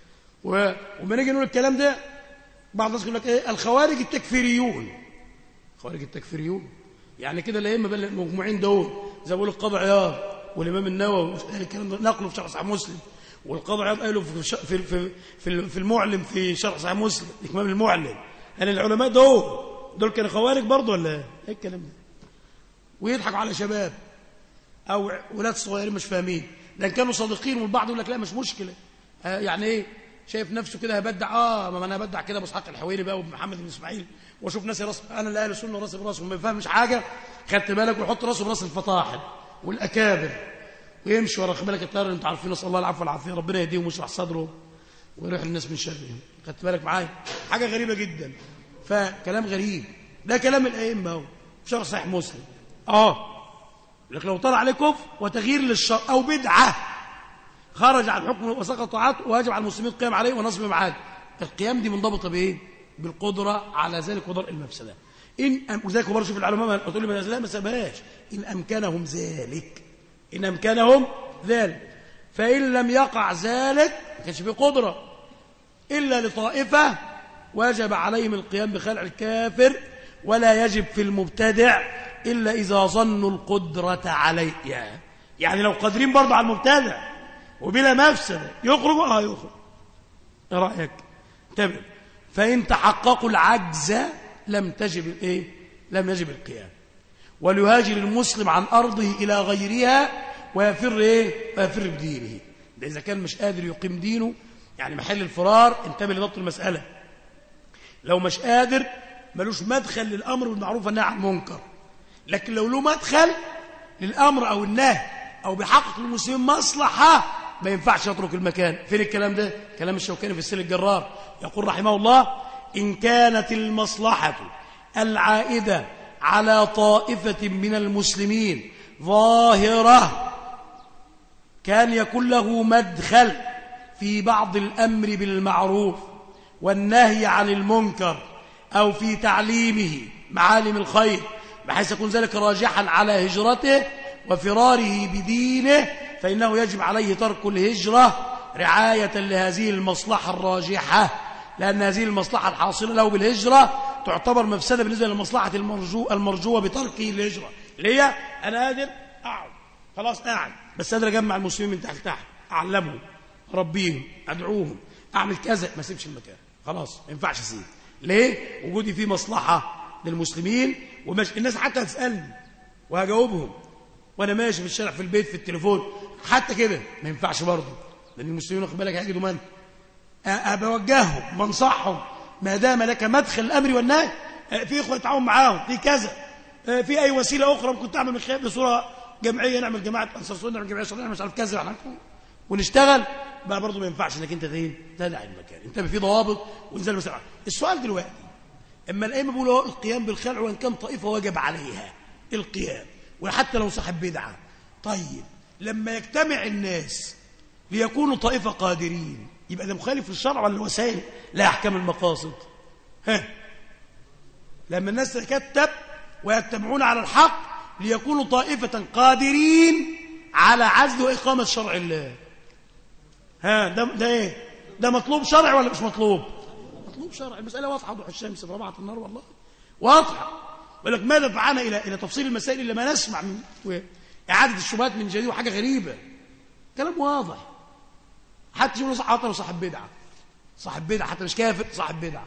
وما نيجي نقول الكلام ده بعض الناس يقول لك ايه الخوارج التكفيريون خوارج التكفيريون يعني كده الائمه بل المجموعين دول زي ما بيقول القاضي عياض والامام النووي الكلام ده نقله في شرح صحيح مسلم والقاضي عياض قاله في في في في المعلم في شرح صحيح مسلم الامام المعلم هل العلماء دول دول كانوا خوارج برضه ولا ايه الكلام ده ويضحكوا على شباب او ولاد صغيرين مش فاهمين لان كانوا صادقين والبعض يقول لك لا مش مشكله آه يعني ايه شايف نفسه كده هبدع اه ما انا هبدع كده ابو اسحاق الحويري بقى ومحمد بن اسماعيل واشوف ناس راس انا اللي اهل السنه راسي براسهم ما يفهمش حاجه خدت بالك ويحط راسه براس الفطاحل والاكابر ويمشي ورا بالك الطيار اللي انتوا عارفين نسال الله العفو والعافيه ربنا يهديهم ويشرح صدره ويريح الناس من شرهم خدت بالك معايا حاجه غريبه جدا فكلام غريب ده كلام الائمه اهو في شرح صحيح مسلم اه لك لو طلع عليه كفر وتغيير للشر او بدعه خرج عن حكم وسقط طاعته وواجب على المسلمين القيام عليه ونصب معاد القيام دي منضبطه بايه بالقدره على ذلك ودرء المفسده ان أم... وذلك برضه شوف العلماء تقول لي لا ما سابهاش ان امكنهم ذلك ان امكنهم ذلك فان لم يقع ذلك ما كانش في قدره الا لطائفه وجب عليهم القيام بخلع الكافر ولا يجب في المبتدع إلا إذا ظنوا القدرة عليه يعني لو قادرين برضه على المبتدع وبلا مفسدة يخرجوا اه يخرج ايه رأيك انتبه فإن تحققوا العجز لم تجب ايه لم يجب القيام وليهاجر المسلم عن أرضه إلى غيرها ويفر ايه ويفر بدينه ده إذا كان مش قادر يقيم دينه يعني محل الفرار انتبه لضبط المسألة لو مش قادر ملوش مدخل للأمر بالمعروف والنهي عن المنكر لكن لو له مدخل للأمر أو النهي أو بحقق للمسلمين مصلحة ما ينفعش يترك المكان فين الكلام ده كلام الشوكاني في السل الجرار يقول رحمه الله إن كانت المصلحة العائدة على طائفة من المسلمين ظاهرة كان يكون له مدخل في بعض الأمر بالمعروف والنهي عن المنكر أو في تعليمه معالم الخير بحيث يكون ذلك راجحا على هجرته وفراره بدينه فإنه يجب عليه ترك الهجرة رعاية لهذه المصلحة الراجحة لأن هذه المصلحة الحاصلة له بالهجرة تعتبر مفسدة بالنسبة للمصلحة المرجو المرجوة بتركه الهجرة اللي هي أنا قادر أقعد خلاص قاعد بس قادر أجمع المسلمين من تحت تحت أعلمهم أربيهم أدعوهم أعمل كذا ما أسيبش المكان خلاص ما ينفعش أسيب ليه؟ وجودي فيه مصلحة للمسلمين ومش الناس حتى تسألني وهجاوبهم وانا ماشي في الشارع في البيت في التليفون حتى كده ما ينفعش برضه لان المسلمين واخد بالك هيجدوا من بوجههم بنصحهم ما دام لك مدخل الامر والنهي في اخوه يتعاون معاهم في كذا في اي وسيله اخرى ممكن تعمل من خلال بصوره جمعيه نعمل جماعه انصار سنه نعمل جمعيه صغيره مش عارف كذا ونشتغل بقى برضه ما ينفعش انك انت ايه تدع المكان انت في ضوابط وانزل مسافه السؤال دلوقتي اما الائمه بيقولوا القيام بالخلع وان كان طائفه وجب عليها القيام وحتى لو صاحب بدعه طيب لما يجتمع الناس ليكونوا طائفه قادرين يبقى ده مخالف للشرع ولا الوسائل لا احكام المقاصد ها لما الناس تكتب ويجتمعون على الحق ليكونوا طائفة قادرين على عزل وإقامة شرع الله ها ده, ده ايه ده مطلوب شرع ولا مش مطلوب مطلوب شرع المسألة واضحة ضوح الشمس في ربعة النار والله واضحة يقول لك ماذا دفعنا إلى إلى تفصيل المسائل إلا ما نسمع من إعادة الشبهات من جديد وحاجة غريبة كلام واضح حتى يقولوا صح صاحب بدعة صاحب بدعة حتى مش كافر صاحب بدعة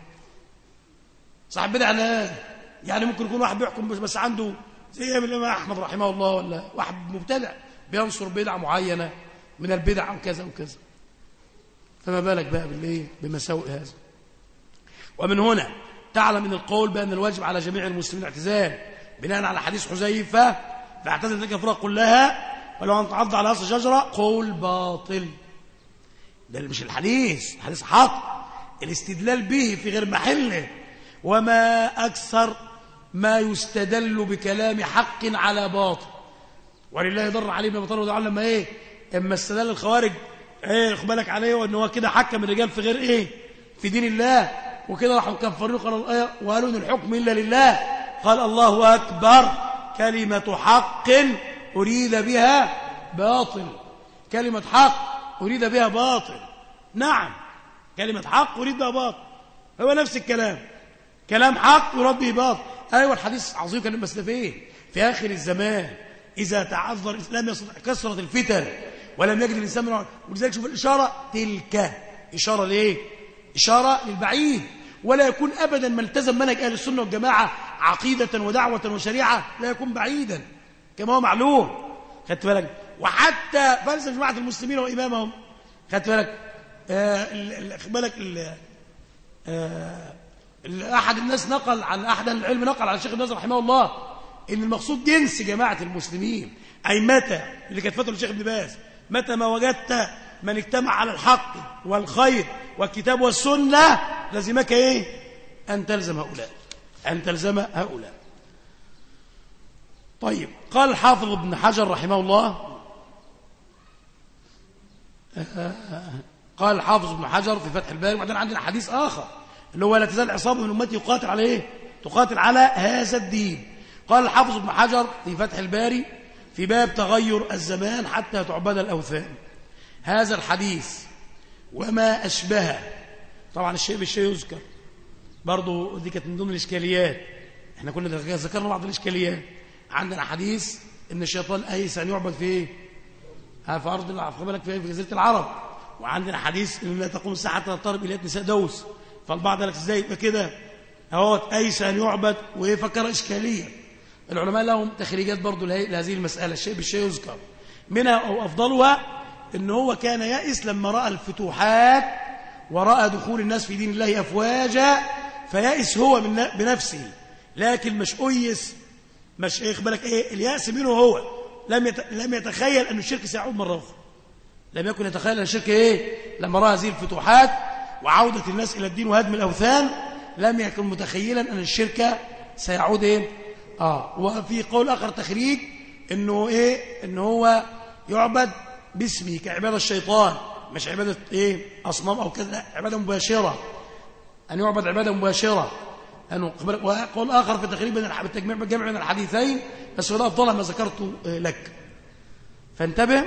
صاحب بدعة لا يعني ممكن يكون واحد بيحكم بس, بس عنده زي الإمام أحمد رحمه الله ولا واحد مبتدع بينصر بدعة معينة من البدع أو كذا وكذا فما بالك بقى بالإيه بمساوئ هذا ومن هنا تعلم من القول بأن الواجب على جميع المسلمين الاعتزال بناء على حديث حذيفة فاعتزل تلك الفرق كلها ولو أن تعض على أصل شجرة قول باطل ده مش الحديث الحديث حق الاستدلال به في غير محله وما أكثر ما يستدل بكلام حق على باطل ولله ضر عليه ابن ابي طالب لما ايه اما استدل الخوارج ايه بالك عليه وان هو كده حكم الرجال في غير ايه في دين الله وكده راحوا كفروا قالوا الايه وقالوا ان الحكم الا لله قال الله اكبر كلمه حق اريد بها باطل كلمه حق اريد بها باطل نعم كلمه حق اريد بها باطل هو نفس الكلام كلام حق يراد به باطل ايوه الحديث عظيم كان بس ده فين في اخر الزمان اذا تعذر الاسلام كثرت الفتن ولم يجد الانسان من ولذلك شوف الاشاره تلك اشاره لايه اشاره للبعيد ولا يكون ابدا من التزم منهج اهل السنه والجماعه عقيده ودعوه وشريعه لا يكون بعيدا كما هو معلوم خدت بالك وحتى فلسفه جماعه المسلمين وامامهم خدت بالك آه بالك آه أحد الناس نقل عن أحد العلم نقل عن الشيخ الناس رحمه الله إن المقصود جنس جماعة المسلمين أي متى اللي كانت فترة الشيخ ابن باز متى ما وجدت من اجتمع على الحق والخير والكتاب والسنة لازمك إيه أن تلزم هؤلاء أن تلزم هؤلاء طيب قال الحافظ ابن حجر رحمه الله قال الحافظ ابن حجر في فتح الباري وبعدين عندنا حديث آخر اللي هو لا تزال عصابة من أمتي يقاتل على إيه؟ تقاتل على هذا الدين قال الحافظ ابن حجر في فتح الباري في باب تغير الزمان حتى تعبد الأوثان هذا الحديث وما أشبهه طبعا الشيء بالشيء يذكر برضو دي كانت من ضمن الإشكاليات احنا كنا ذكرنا بعض الإشكاليات عندنا حديث ان الشيطان أيس أن يعبد في ايه في أرض في بالك في جزيرة العرب وعندنا حديث ان لا تقوم الساعة حتى تضطرب إليه نساء دوس فالبعض قال لك ازاي يبقى كده اهو ايس ان يعبد ويفكر اشكاليه العلماء لهم تخريجات برضو لهذه المساله الشيء بالشيء يذكر منها او افضلها ان هو كان يائس لما راى الفتوحات وراى دخول الناس في دين الله افواجا فيائس هو من بنفسه لكن مش ايس مش ايه بالك ايه الياس منه هو لم يت... لم يتخيل ان الشرك سيعود مره اخرى لم يكن يتخيل ان الشرك ايه لما راى هذه الفتوحات وعودة الناس إلى الدين وهدم الأوثان لم يكن متخيلا أن الشركة سيعود إيه؟ آه وفي قول آخر تخريج إنه إيه؟ إنه هو يعبد باسمه كعبادة الشيطان مش عبادة إيه؟ أصنام أو كذا عبادة مباشرة أن يعبد عبادة مباشرة أنه وقول آخر في تخريج بين التجميع بالجمع بين الحديثين بس هذا أفضل ما ذكرته لك فانتبه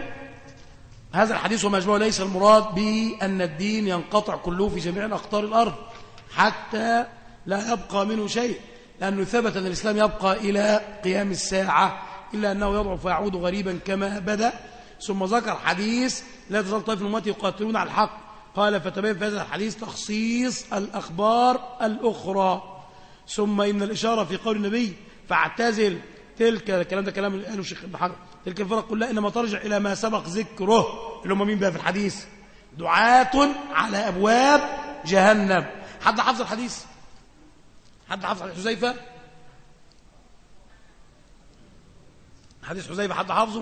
هذا الحديث وما أشبهه ليس المراد بأن الدين ينقطع كله في جميع أقطار الأرض حتى لا يبقى منه شيء لأنه ثبت أن الإسلام يبقى إلى قيام الساعة إلا أنه يضعف ويعود غريبا كما بدأ ثم ذكر حديث لا تزال طائف من أمتي يقاتلون على الحق قال فتبين في هذا الحديث تخصيص الأخبار الأخرى ثم إن الإشارة في قول النبي فاعتزل تلك الكلام ده كلام قاله الشيخ ابن حجر تلك الفرق كلها إنما ترجع إلى ما سبق ذكره اللي هم مين بقى في الحديث دعاة على أبواب جهنم حد حفظ الحديث حد حفظ حديث حذيفة حديث حذيفة حد حافظه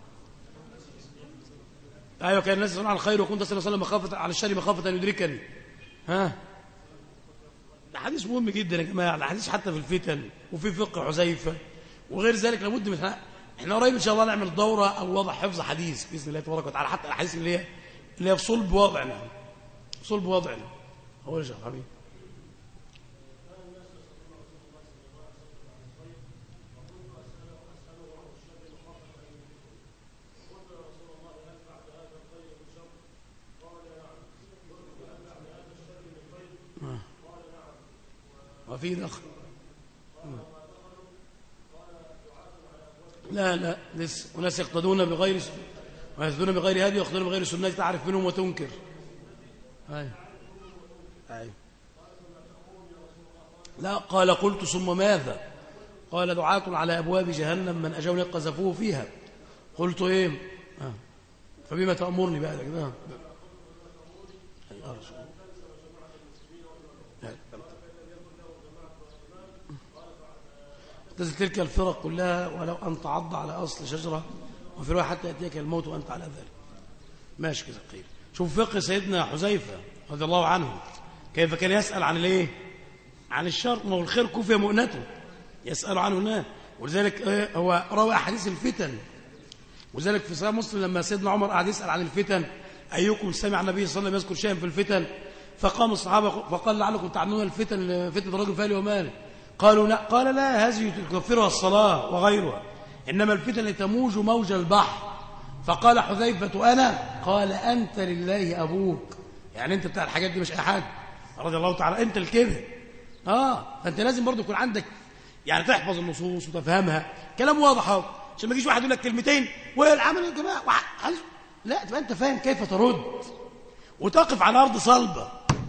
ايوه كان الناس يصنع الخير وكنت صلى الله عليه وسلم مخافه على الشر مخافه ان يدركني ها حديث مهم جدا يا جماعة الحديث حتى في الفتن وفي فقه حذيفة وغير ذلك لابد من احنا قريب ان شاء الله نعمل دورة او وضع حفظ حديث باذن الله تبارك وتعالى حتى الاحاديث اللي هي اللي هي في صلب وضعنا صلب وضعنا هو يا شيخ حبيبي وفي دخل لا لا لسه وناس يقتدون بغير ويهتدون بغير هدي ويقتدون بغير سنة تعرف منهم وتنكر أي أي لا قال قلت ثم ماذا قال دعاة على أبواب جهنم من أجوني قذفوه فيها قلت إيه آه. فبما تأمرني بقى كده تزل تلك الفرق كلها ولو أن تعض على أصل شجرة وفي رواية حتى يأتيك الموت وأنت على ذلك ماشي كده قيل شوف فقه سيدنا حذيفة رضي الله عنه كيف كان يسأل عن الايه عن الشر ما هو الخير كفي مؤنته يسأل عنه هنا ولذلك إيه؟ هو روى أحاديث الفتن ولذلك في صحيح مسلم لما سيدنا عمر قعد يسأل عن الفتن أيكم سمع النبي صلى الله عليه وسلم يذكر شيئا في الفتن فقام الصحابة فقال لعلكم تعلمون الفتن فتنة الرجل فالي وماله قالوا لا قال لا هذه تكفرها الصلاة وغيرها إنما الفتن تموج موج البحر فقال حذيفة أنا قال أنت لله أبوك يعني أنت بتاع الحاجات دي مش أي حاجة رضي الله تعالى أنت الكذب آه فأنت لازم برضو يكون عندك يعني تحفظ النصوص وتفهمها كلام واضح اهو عشان ما يجيش واحد يقول لك كلمتين والعمل يا جماعه لا تبقى انت فاهم كيف ترد وتقف على ارض صلبه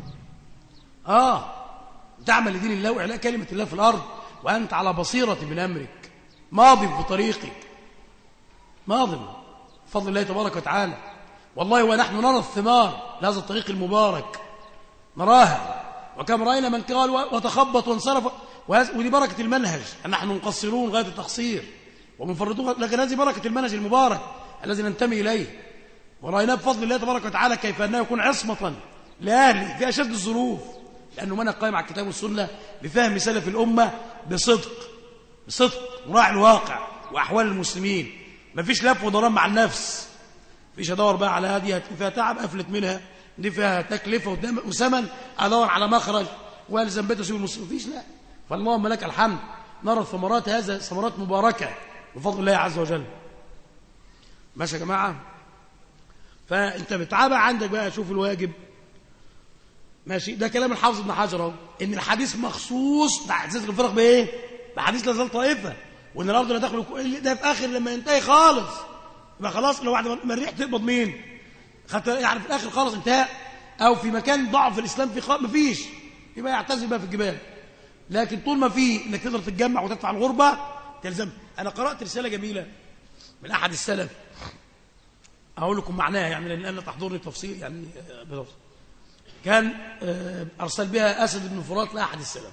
اه تعمل لدين الله وإعلاء كلمة الله في الأرض وأنت على بصيرة من أمرك ماض في طريقك ماض بفضل الله تبارك وتعالى والله ونحن نرى الثمار لهذا الطريق المبارك نراها وكم رأينا من قال وتخبط وانصرف ودي بركة المنهج نحن مقصرون غاية التقصير ومنفردون لكن هذه بركة المنهج المبارك الذي ننتمي إليه ورأينا بفضل الله تبارك وتعالى كيف أنه يكون عصمة لأهله في أشد الظروف لأنه من قائم على الكتاب والسنة بفهم سلف الأمة بصدق بصدق مراعي الواقع وأحوال المسلمين ما فيش لف ودوران مع النفس فيش أدور بقى على هذه فيها تعب أفلت منها دي فيها تكلفة وثمن أدور على مخرج وألزم بيت أسيب المسلمين فيش لا فاللهم لك الحمد نرى ثمرات هذا ثمرات مباركة بفضل الله عز وجل ماشي يا جماعة فأنت بتعابع عندك بقى شوف الواجب ماشي ده كلام الحافظ ابن حجر اهو ان الحديث مخصوص تحديث الفرق بايه بحديث لا زال طائفه وان الارض لا تخلق ده في اخر لما ينتهي خالص يبقى خلاص لو بعد ما الريح تقبض مين خدت يعني في الاخر خالص انتهى او في مكان ضعف الاسلام في خالص مفيش يبقى يعتزل بقى في الجبال لكن طول ما في انك تقدر تتجمع وتدفع الغربه تلزم انا قرات رساله جميله من احد السلف اقول لكم معناها يعني لان انا تحضرني تفصيل يعني بتفصيل كان آه، أرسل بها أسد بن فرات لأحد السلف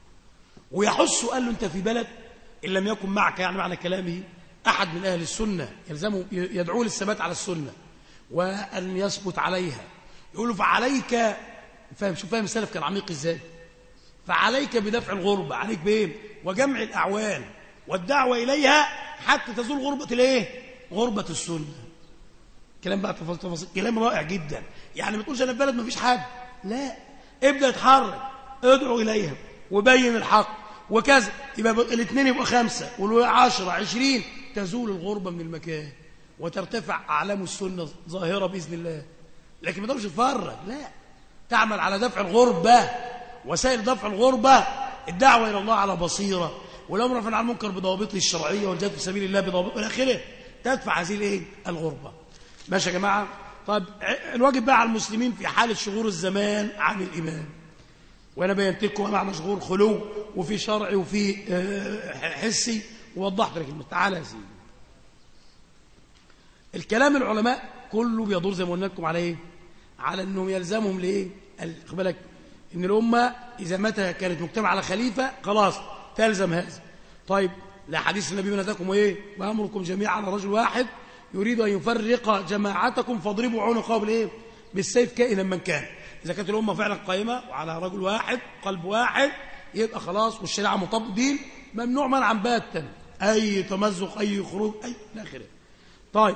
ويحس قال له أنت في بلد إن لم يكن معك يعني معنى كلامه أحد من أهل السنة يلزمه يدعو للثبات على السنة وأن يثبت عليها يقول له فعليك فاهم شوف فاهم السلف كان عميق إزاي فعليك بدفع الغربة عليك بإيه وجمع الأعوان والدعوة إليها حتى تزول غربة الإيه غربة السنة كلام بقى تفاصيل كلام رائع جدا يعني ما تقولش انا في بلد ما فيش حد لا ابدا اتحرك ادعو اليها وبين الحق وكذا يبقى الاثنين يبقى خمسة والعشرة عشرين تزول الغربة من المكان وترتفع أعلام السنة ظاهرة بإذن الله لكن ما تقولش تفرج لا تعمل على دفع الغربة وسائل دفع الغربة الدعوة إلى الله على بصيرة والأمر عن المنكر بضوابطه الشرعية والجهاد في سبيل الله بضوابطه إلى آخره تدفع هذه الإيه؟ الغربة ماشي يا جماعة طيب الواجب بقى على المسلمين في حالة شغور الزمان عن الإيمان وأنا بينت لكم أنا مشغول خلو وفي شرعي وفي آه، حسي ووضحت لك تعالى يا سيدي الكلام العلماء كله بيدور زي ما قلنا لكم على ايه على انهم يلزمهم لايه بالك ان الامه اذا متى كانت مجتمع على خليفه خلاص تلزم هذا طيب لا حديث النبي من ايه وامركم جميعا على رجل واحد يريد أن يفرق جماعتكم فاضربوا عنقه بالإيه؟ بالسيف كائنا من كان إذا كانت الأمة فعلا قائمة وعلى رجل واحد قلب واحد يبقى خلاص والشريعة مطبق دين ممنوع منعا باتا أي تمزق أي خروج أي لا آخره طيب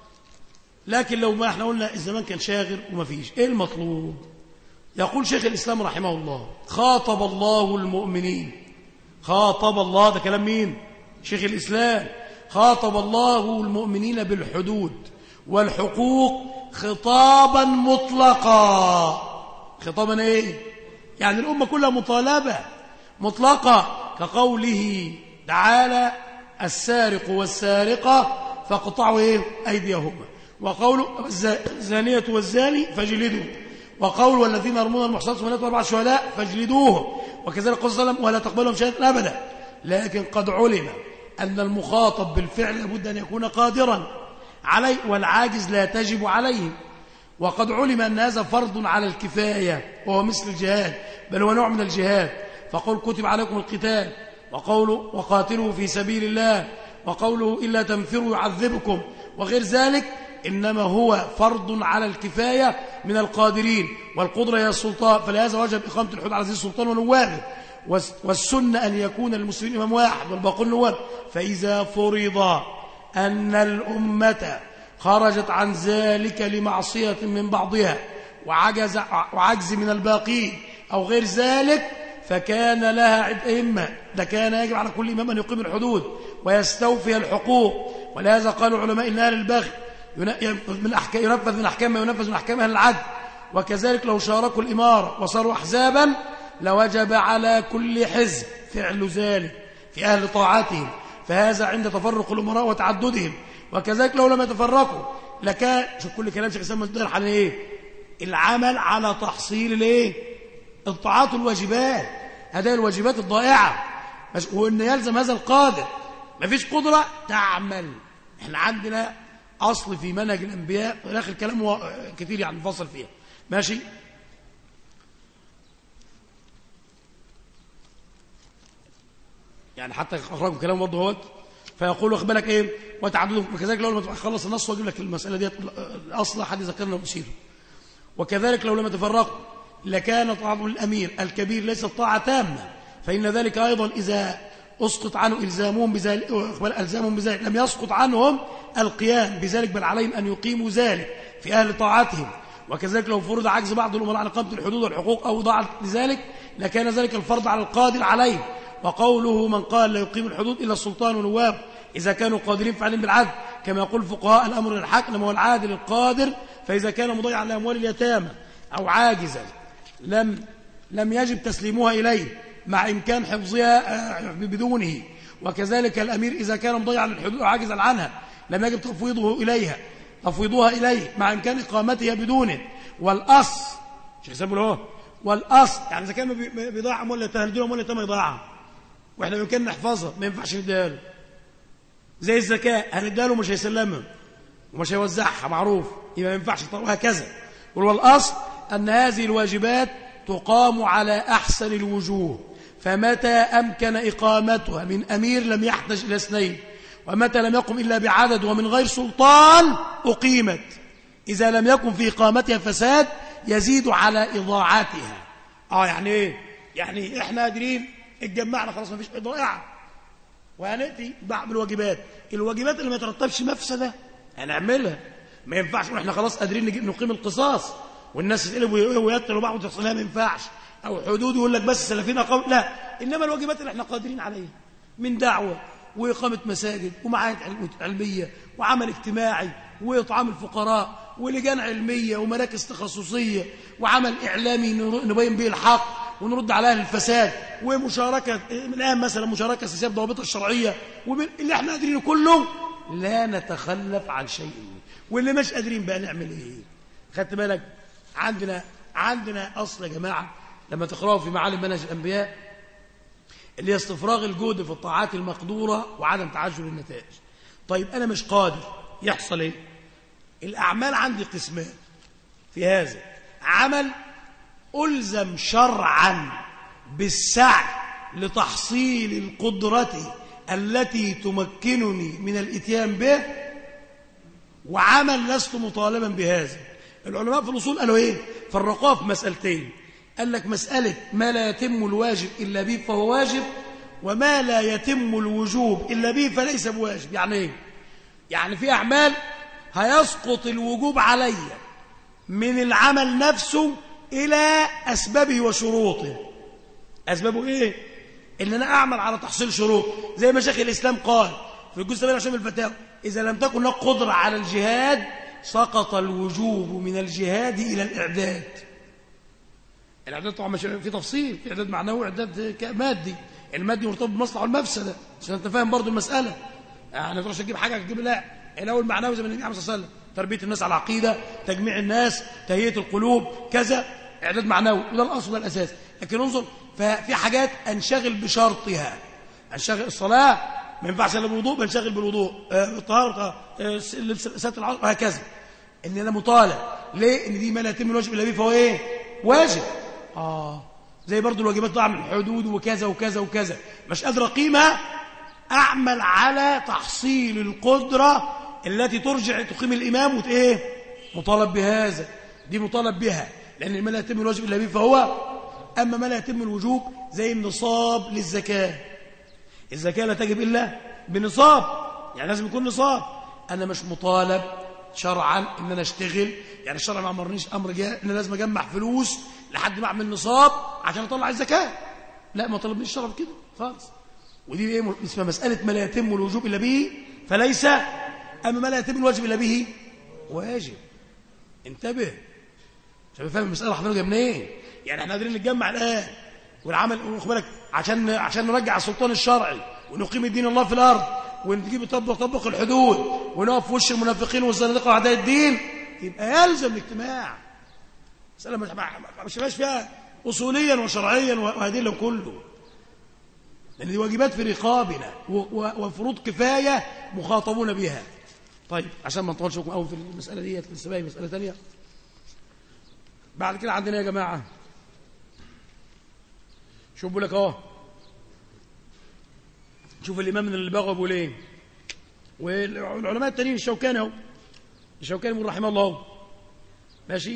لكن لو ما احنا قلنا الزمان كان شاغر وما فيش ايه المطلوب يقول شيخ الإسلام رحمه الله خاطب الله المؤمنين خاطب الله ده كلام مين شيخ الإسلام خاطب الله المؤمنين بالحدود والحقوق خطابا مطلقا خطابا ايه يعني الأمة كلها مطالبة مطلقة كقوله تعالى السارق والسارقة فاقطعوا ايه أيديهما وقول الزانية والزاني فاجلدوا وقول والذين يرمون المحصنات والمؤمنات واربع شهداء فاجلدوهم وكذلك قال صلى الله عليه وسلم ولا تقبلهم شهاده ابدا لكن قد علم أن المخاطب بالفعل لابد أن يكون قادرا عليه والعاجز لا تجب عليه وقد علم أن هذا فرض على الكفاية وهو مثل الجهاد بل هو نوع من الجهاد فقول كتب عليكم القتال وقوله وقاتلوا في سبيل الله وقوله إلا تنفروا يعذبكم وغير ذلك إنما هو فرض على الكفاية من القادرين والقدرة هي السلطان فلهذا وجب إقامة الحدود على ذي السلطان ونوابه والسنة أن يكون المسلمين إمام واحد والباقون نواب فإذا فرض أن الأمة خرجت عن ذلك لمعصية من بعضها وعجز, وعجز من الباقين أو غير ذلك فكان لها عد أئمة لكان يجب على كل إمام أن يقيم الحدود ويستوفي الحقوق ولهذا قالوا علماء إن أهل البغي من أحكام ينفذ من أحكام ما ينفذ من أحكام أهل العدل وكذلك لو شاركوا الإمارة وصاروا أحزابا لوجب على كل حزب فعل ذلك في أهل طاعتهم فهذا عند تفرق الأمراء وتعددهم وكذلك لو لم يتفرقوا لكان شوف كل كلام شيخ سلمان الدين على ايه العمل على تحصيل الايه الطاعات والواجبات هذه الواجبات الضائعه وان يلزم هذا القادر ما فيش قدره تعمل احنا عندنا اصل في منهج الانبياء والاخر كلام كثير يعني نفصل فيها ماشي يعني حتى اخرجوا كلام برضه اهوت فيقول واخد بالك ايه وتعددهم وكذلك لو لم تخلص النص واجيب لك المساله ديت الاصل حد ذكرنا ونسيته وكذلك لو لم يتفرقوا لكان طاعه الامير الكبير ليست طاعه تامه فان ذلك ايضا اذا اسقط عنه الزامهم بذلك الزامهم بذلك لم يسقط عنهم القيام بذلك بل عليهم ان يقيموا ذلك في اهل طاعتهم وكذلك لو فرض عجز بعض الامراء عن اقامه الحدود والحقوق او ضاعت لذلك لكان ذلك الفرض على القادر عليه وقوله من قال لا يقيم الحدود إلا السلطان ونواب إذا كانوا قادرين فعلهم بالعدل كما يقول فقهاء الأمر للحاكم هو العادل القادر فإذا كان مضيعا لأموال اليتامى أو عاجزا لم لم يجب تسليمها إليه مع إمكان حفظها آه، بدونه وكذلك الأمير إذا كان مضيعا للحدود أو عاجزا عنها لم يجب تفويضه إليها تفويضها إليه مع إمكان إقامتها بدونه والأصل شيخ سابوا له والأصل يعني إذا كان بيضيع أموال اليتامى أموال اليتامى يضيعها واحنا يمكن نحفظها ما ينفعش نديها له زي الزكاة هنديها له مش هيسلمها ومش هيوزعها معروف يبقى ما ينفعش وهكذا والأصل أن هذه الواجبات تقام على أحسن الوجوه فمتى أمكن إقامتها من أمير لم يحتج إلى اثنين ومتى لم يقم إلا بعدد ومن غير سلطان أقيمت إذا لم يكن في إقامتها فساد يزيد على إضاعتها آه يعني إيه؟ يعني إحنا قادرين اتجمعنا خلاص ما فيش ضائعه وهنأتي بعض الواجبات الواجبات اللي ما يترتبش مفسدة هنعملها ما ينفعش احنا خلاص قادرين نقيم القصاص والناس تقلبوا ويقتلوا بعض وتحصلها ما ينفعش او حدود يقول لك بس سلفين اقام لا انما الواجبات اللي احنا قادرين عليها من دعوه واقامه مساجد ومعاهد علميه وعمل اجتماعي واطعام الفقراء ولجان علميه ومراكز تخصصيه وعمل اعلامي نبين به الحق ونرد على أهل الفساد ومشاركة من الآن مثلا مشاركة سياسية بضوابطها الشرعية اللي احنا قادرين كله لا نتخلف عن شيء واللي مش قادرين بقى نعمل ايه خدت بالك عندنا عندنا أصل يا جماعة لما تقرأوا في معالم منهج الأنبياء اللي هي استفراغ الجهد في الطاعات المقدورة وعدم تعجل النتائج طيب أنا مش قادر يحصل ايه الأعمال عندي قسمان في هذا عمل ألزم شرعا بالسعي لتحصيل القدرة التي تمكنني من الاتيان به وعمل لست مطالبا بهذا العلماء في الأصول قالوا إيه فرقوها في مسألتين قال لك مسألة ما لا يتم الواجب إلا به فهو واجب وما لا يتم الوجوب إلا به فليس بواجب يعني إيه يعني في أعمال هيسقط الوجوب علي من العمل نفسه إلى أسبابه وشروطه أسبابه إيه إن أنا أعمل على تحصيل شروط زي ما شيخ الإسلام قال في الجزء 28 من الفتاوى إذا لم تكن لك قدرة على الجهاد سقط الوجوب من الجهاد إلى الإعداد الإعداد طبعا مش في تفصيل في إعداد معنوي وإعداد مادي المادي مرتبط بالمصلحة والمفسدة عشان أنت فاهم برضو المسألة يعني ما تروحش تجيب حاجة تجيب لا الأول معنوي زي ما النبي صلى الله عليه وسلم تربية الناس على العقيدة تجميع الناس تهيئة القلوب كذا إعداد معنوي وده الأصل والأساس لكن انظر ففي حاجات أنشغل بشرطها أنشغل الصلاة ما ينفعش الا بالوضوء بنشغل بالوضوء آه، الطهارة آه، سات العصر وهكذا ان انا مطالب ليه ان دي ما لا يتم الواجب الا به فهو ايه واجب اه زي برضو الواجبات بعمل حدود وكذا وكذا وكذا مش قادر اقيمها اعمل على تحصيل القدره التي ترجع تقيم الامام وت ايه مطالب بهذا دي مطالب بها لان ما لا يتم الواجب الا به فهو اما ما لا يتم الوجوب زي النصاب للزكاه الزكاه لا تجب الا بنصاب يعني لازم يكون نصاب انا مش مطالب شرعا ان انا اشتغل يعني الشرع ما امرنيش امر جاء ان لازم اجمع فلوس لحد ما اعمل نصاب عشان اطلع الزكاه لا ما طلبنيش الشرع كده خالص ودي ايه اسمها مساله ما لا يتم الوجوب الا به فليس اما ما لا يتم الواجب الا به واجب انتبه عشان فاهم المساله حضرتك منين إيه؟ يعني احنا قادرين نتجمع الان والعمل بالك عشان عشان نرجع السلطان الشرعي ونقيم الدين الله في الارض ونجيب طبق طبق الحدود ونقف في وش المنافقين والزنادقه واعداء الدين يبقى يلزم الاجتماع مساله مش مش فيها اصوليا وشرعيا وادله كله لان دي واجبات في رقابنا وفروض كفايه مخاطبون بها طيب عشان ما نطولش قوي في المساله ديت لسه باقي مساله ثانيه بعد كده عندنا يا جماعه شوفوا لك اهو شوف الإمام من اللي بغى بيقول ايه والعلماء التانيين الشوكاني اهو الشوكاني من رحمه الله ماشي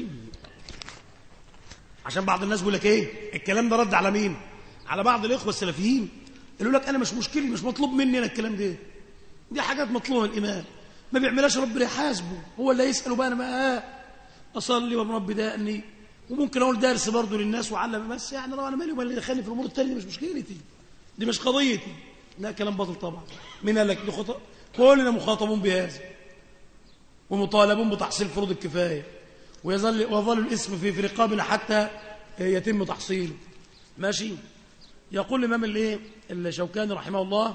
عشان بعض الناس بيقول لك ايه الكلام ده رد على مين على بعض الاخوه السلفيين يقول لك انا مش مشكلي مش مطلوب مني انا الكلام ده دي حاجات مطلوبه من الامام ما بيعملهاش ربنا يحاسبه هو اللي يساله بقى انا ما اصلي ورب دقني وممكن اقول درس برضه للناس وعلم بس يعني انا مالي وما اللي دخلني في الامور الثانيه دي مش مشكلتي دي مش قضيتي لا كلام باطل طبعا من قال لك كلنا مخاطبون بهذا ومطالبون بتحصيل فروض الكفايه ويظل ويظل الاسم في في رقابنا حتى يتم تحصيله ماشي يقول الامام الايه الشوكاني رحمه الله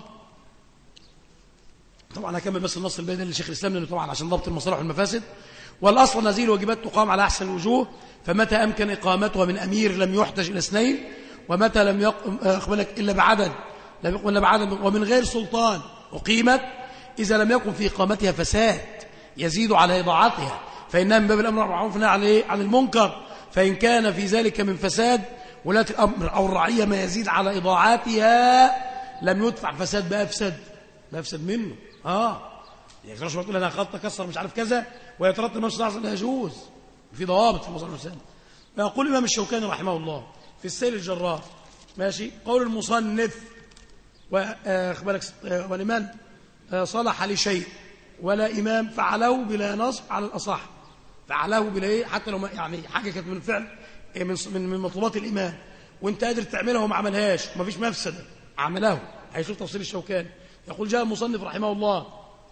طبعا هكمل بس النص البيان للشيخ الاسلام لانه طبعا عشان ضبط المصالح والمفاسد والاصل نزيل واجبات تقام على احسن الوجوه فمتى امكن اقامتها من امير لم يحتج الى اثنين ومتى لم يقم اخبرك الا بعدد لم يقم الا بعدد ومن غير سلطان اقيمت اذا لم يكن في اقامتها فساد يزيد على اضاعتها فانها من باب الامر بالمعروف عن ايه عن المنكر فان كان في ذلك من فساد ولاة الامر او الرعيه ما يزيد على اضاعتها لم يدفع فساد بافسد بافسد منه اه يعني تروح تقول انا خط كسر مش عارف كذا ويترتب من الشرع لا يجوز في ضوابط في المصالح الانسان فيقول الامام الشوكاني رحمه الله في السيل الجرار ماشي قول المصنف واخبرك آه، ولمن آه، صلح لشيء ولا امام فعله بلا نصب على الاصح فعله بلا ايه حتى لو يعني حاجه كانت من الفعل إيه، من من مطلوبات الامام وانت قادر تعملها وما عملهاش ومفيش مفسده عمله هيشوف تفصيل الشوكاني يقول جاء المصنف رحمه الله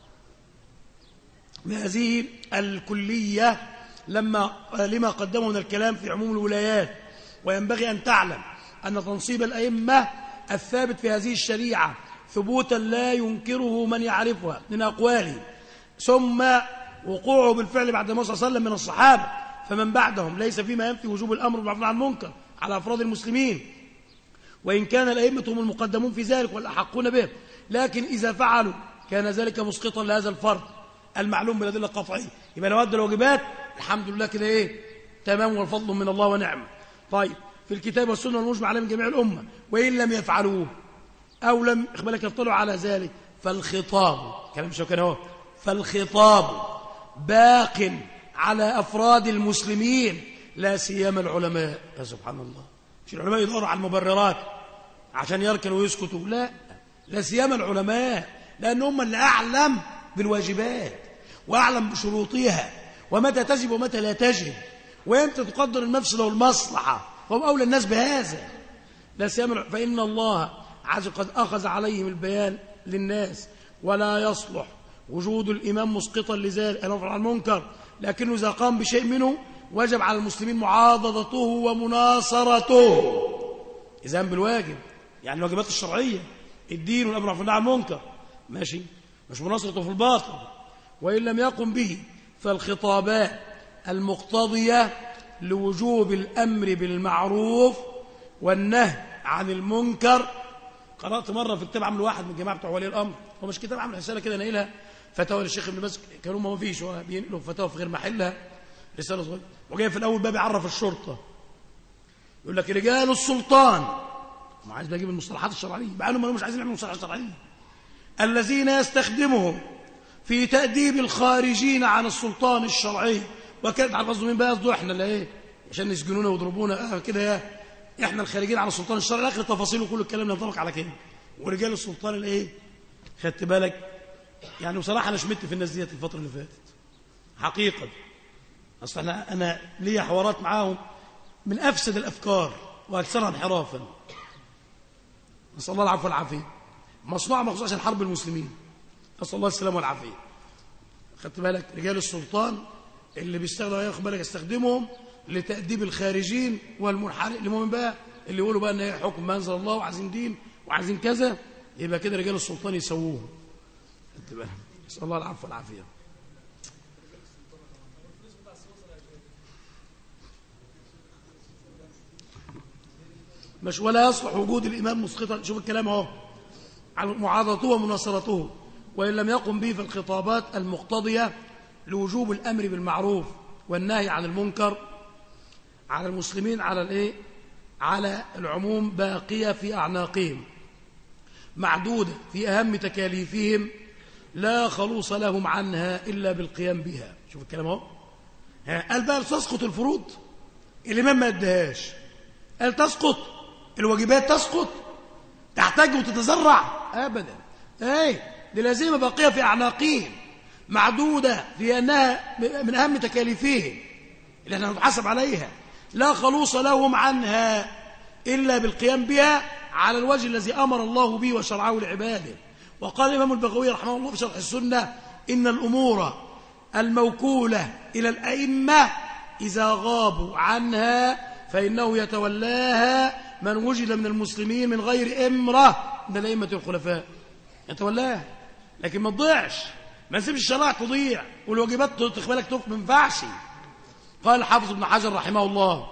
بهذه الكلية لما لما قدمه من الكلام في عموم الولايات وينبغي أن تعلم أن تنصيب الأئمة الثابت في هذه الشريعة ثبوتا لا ينكره من يعرفها من أقواله ثم وقوعه بالفعل بعد ما صلى الله عليه وسلم من الصحابة فمن بعدهم ليس فيما ينفي وجوب الأمر بالمعروف عن المنكر على أفراد المسلمين وإن كان الأئمة هم المقدمون في ذلك والأحقون به لكن إذا فعلوا كان ذلك مسقطا لهذا الفرد المعلوم بالأدلة القطعية يبقى لو أدى الواجبات الحمد لله كده إيه تمام والفضل من الله ونعمه طيب في الكتاب والسنة والمجمع عليه من جميع الأمة وإن لم يفعلوه أو لم إخبالك يطلعوا على ذلك فالخطاب كلام شوكان اهو فالخطاب باق على أفراد المسلمين لا سيما العلماء يا سبحان الله مش العلماء يدوروا على المبررات عشان يركنوا ويسكتوا لا لا سيما العلماء لأن هم اللي أعلم بالواجبات وأعلم بشروطها ومتى تجب ومتى لا تجب وإمتى تقدر المفسدة والمصلحة وهم أولى الناس بهذا لا سيما فإن الله عز قد أخذ عليهم البيان للناس ولا يصلح وجود الإمام مسقطا لذلك أن عن المنكر لكنه إذا قام بشيء منه وجب على المسلمين معاضدته ومناصرته إذا بالواجب يعني الواجبات الشرعية الدين والأمر عن المنكر ماشي مش مناصرته في الباطل وإن لم يقم به فالخطابات المقتضية لوجوب الأمر بالمعروف والنهي عن المنكر قرأت مرة في كتاب عمل واحد من الجماعة بتوع ولي الأمر هو مش كتاب عمل رسالة كده نايلها فتاوى للشيخ ابن باز كانوا ما فيش هو بينقلوا فتاوى في غير محلها رسالة صغيرة وجاي في الأول باب يعرف الشرطة يقول لك رجال السلطان ما عايز بجيب المصطلحات الشرعية مع انهم مش عايزين يعملوا مصطلحات شرعية الذين يستخدمهم في تأديب الخارجين عن السلطان الشرعي وكانت على قصده مين بقى قصده احنا اللي ايه عشان يسجنونا ويضربونا اه كده يا احنا الخارجين عن السلطان الشرعي اخر تفاصيله كل الكلام ينطبق على كده ورجال السلطان الايه خدت بالك يعني بصراحه انا شمت في الناس ديت الفتره اللي فاتت حقيقه اصل انا انا ليا حوارات معاهم من افسد الافكار واكثرها انحرافا نسال الله العفو والعافيه مصنوعه مخصوص عشان حرب المسلمين نسال الله السلامه والعافيه خدت بالك رجال السلطان اللي بيستخدموا ياخد بالك يستخدمهم لتأديب الخارجين والمنحرف اللي هم بقى اللي يقولوا بقى ان هي حكم ما انزل الله وعايزين دين وعايزين كذا يبقى كده رجال السلطان يسووهم نسال الله العفو والعافيه مش ولا يصلح وجود الإمام مسقطا شوف الكلام اهو على معارضته ومناصرته وإن لم يقم به في الخطابات المقتضية لوجوب الأمر بالمعروف والنهي عن المنكر على المسلمين على الايه على العموم باقية في أعناقهم معدودة في أهم تكاليفهم لا خلوص لهم عنها إلا بالقيام بها شوف الكلام اهو قال بقى تسقط الفروض الإمام ما ادهاش قال تسقط الواجبات تسقط تحتاج وتتزرع أبدا ايه دي لازمة باقية في أعناقهم معدودة في أنها من أهم تكاليفهم اللي احنا نتحاسب عليها لا خلوص لهم عنها إلا بالقيام بها على الوجه الذي أمر الله به وشرعه لعباده وقال الإمام البغوي رحمه الله في شرح السنة إن الأمور الموكولة إلى الأئمة إذا غابوا عنها فإنه يتولاها من وجد من المسلمين من غير إمرة من الأئمة الخلفاء يتولاها لكن ما تضيعش ما نسيبش الشرائع تضيع والواجبات تخبالك تخ ما ينفعش قال حافظ ابن حجر رحمه الله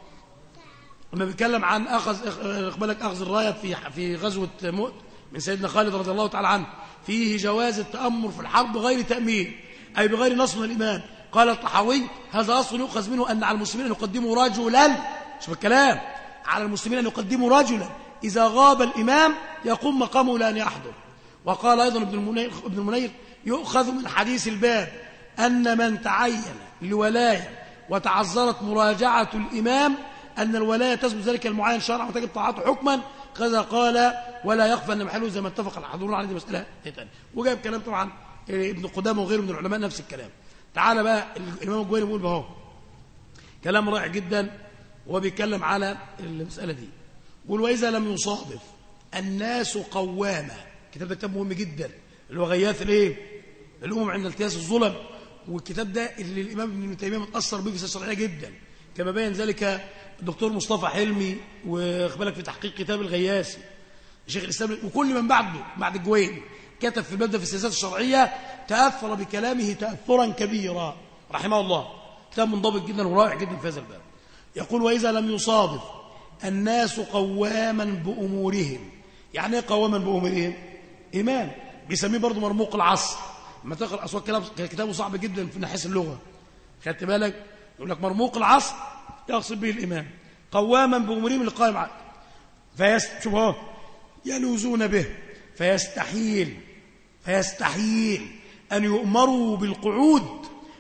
لما بيتكلم عن اخذ اقبالك اخذ الرايه في في غزوه مؤت من سيدنا خالد رضي الله تعالى عنه فيه جواز التامر في الحرب بغير تامين اي بغير نصر من الامام قال الطحاوي هذا اصل يؤخذ منه ان على المسلمين ان يقدموا رجلا شوف الكلام على المسلمين ان يقدموا رجلا اذا غاب الامام يقوم مقامه لان يحضر وقال ايضا ابن المنير ابن المنير يؤخذ من حديث الباب ان من تعين لولايه وتعذرت مراجعة الإمام أن الولاية تثبت ذلك المعين شرعا وتجب طاعته حكما كذا قال ولا يخفى أن محله زي ما اتفق الحاضرون على دي مسألة ثانيه وجايب كلام طبعا ابن قدامه وغيره من العلماء نفس الكلام تعال بقى الإمام الجويني بيقول بهو كلام رائع جدا وهو بيتكلم على المسألة دي بيقول وإذا لم يصادف الناس قوامة كتاب ده كتاب مهم جدا اللي هو غياث الايه الأمم عند التياس الظلم والكتاب ده اللي الإمام ابن تيمية متأثر به في الشرعية جدا كما بين ذلك الدكتور مصطفى حلمي واخبالك في تحقيق كتاب الغياسي شيخ الإسلام وكل من بعده بعد الجوين كتب في الباب في السياسات الشرعية تأثر بكلامه تأثرا كبيرا رحمه الله كتاب منضبط جدا ورائع جدا في هذا الباب يقول وإذا لم يصادف الناس قواما بأمورهم يعني ايه قواما بأمورهم إمام بيسميه برضه مرموق العصر لما تقرا اصوات كلام كتابه صعب جدا في ناحيه اللغه خدت بالك يقول لك مرموق العصر يقصد به الامام قواما بامورهم القائم عليه فيست شوف اهو يلوزون به فيستحيل فيستحيل ان يؤمروا بالقعود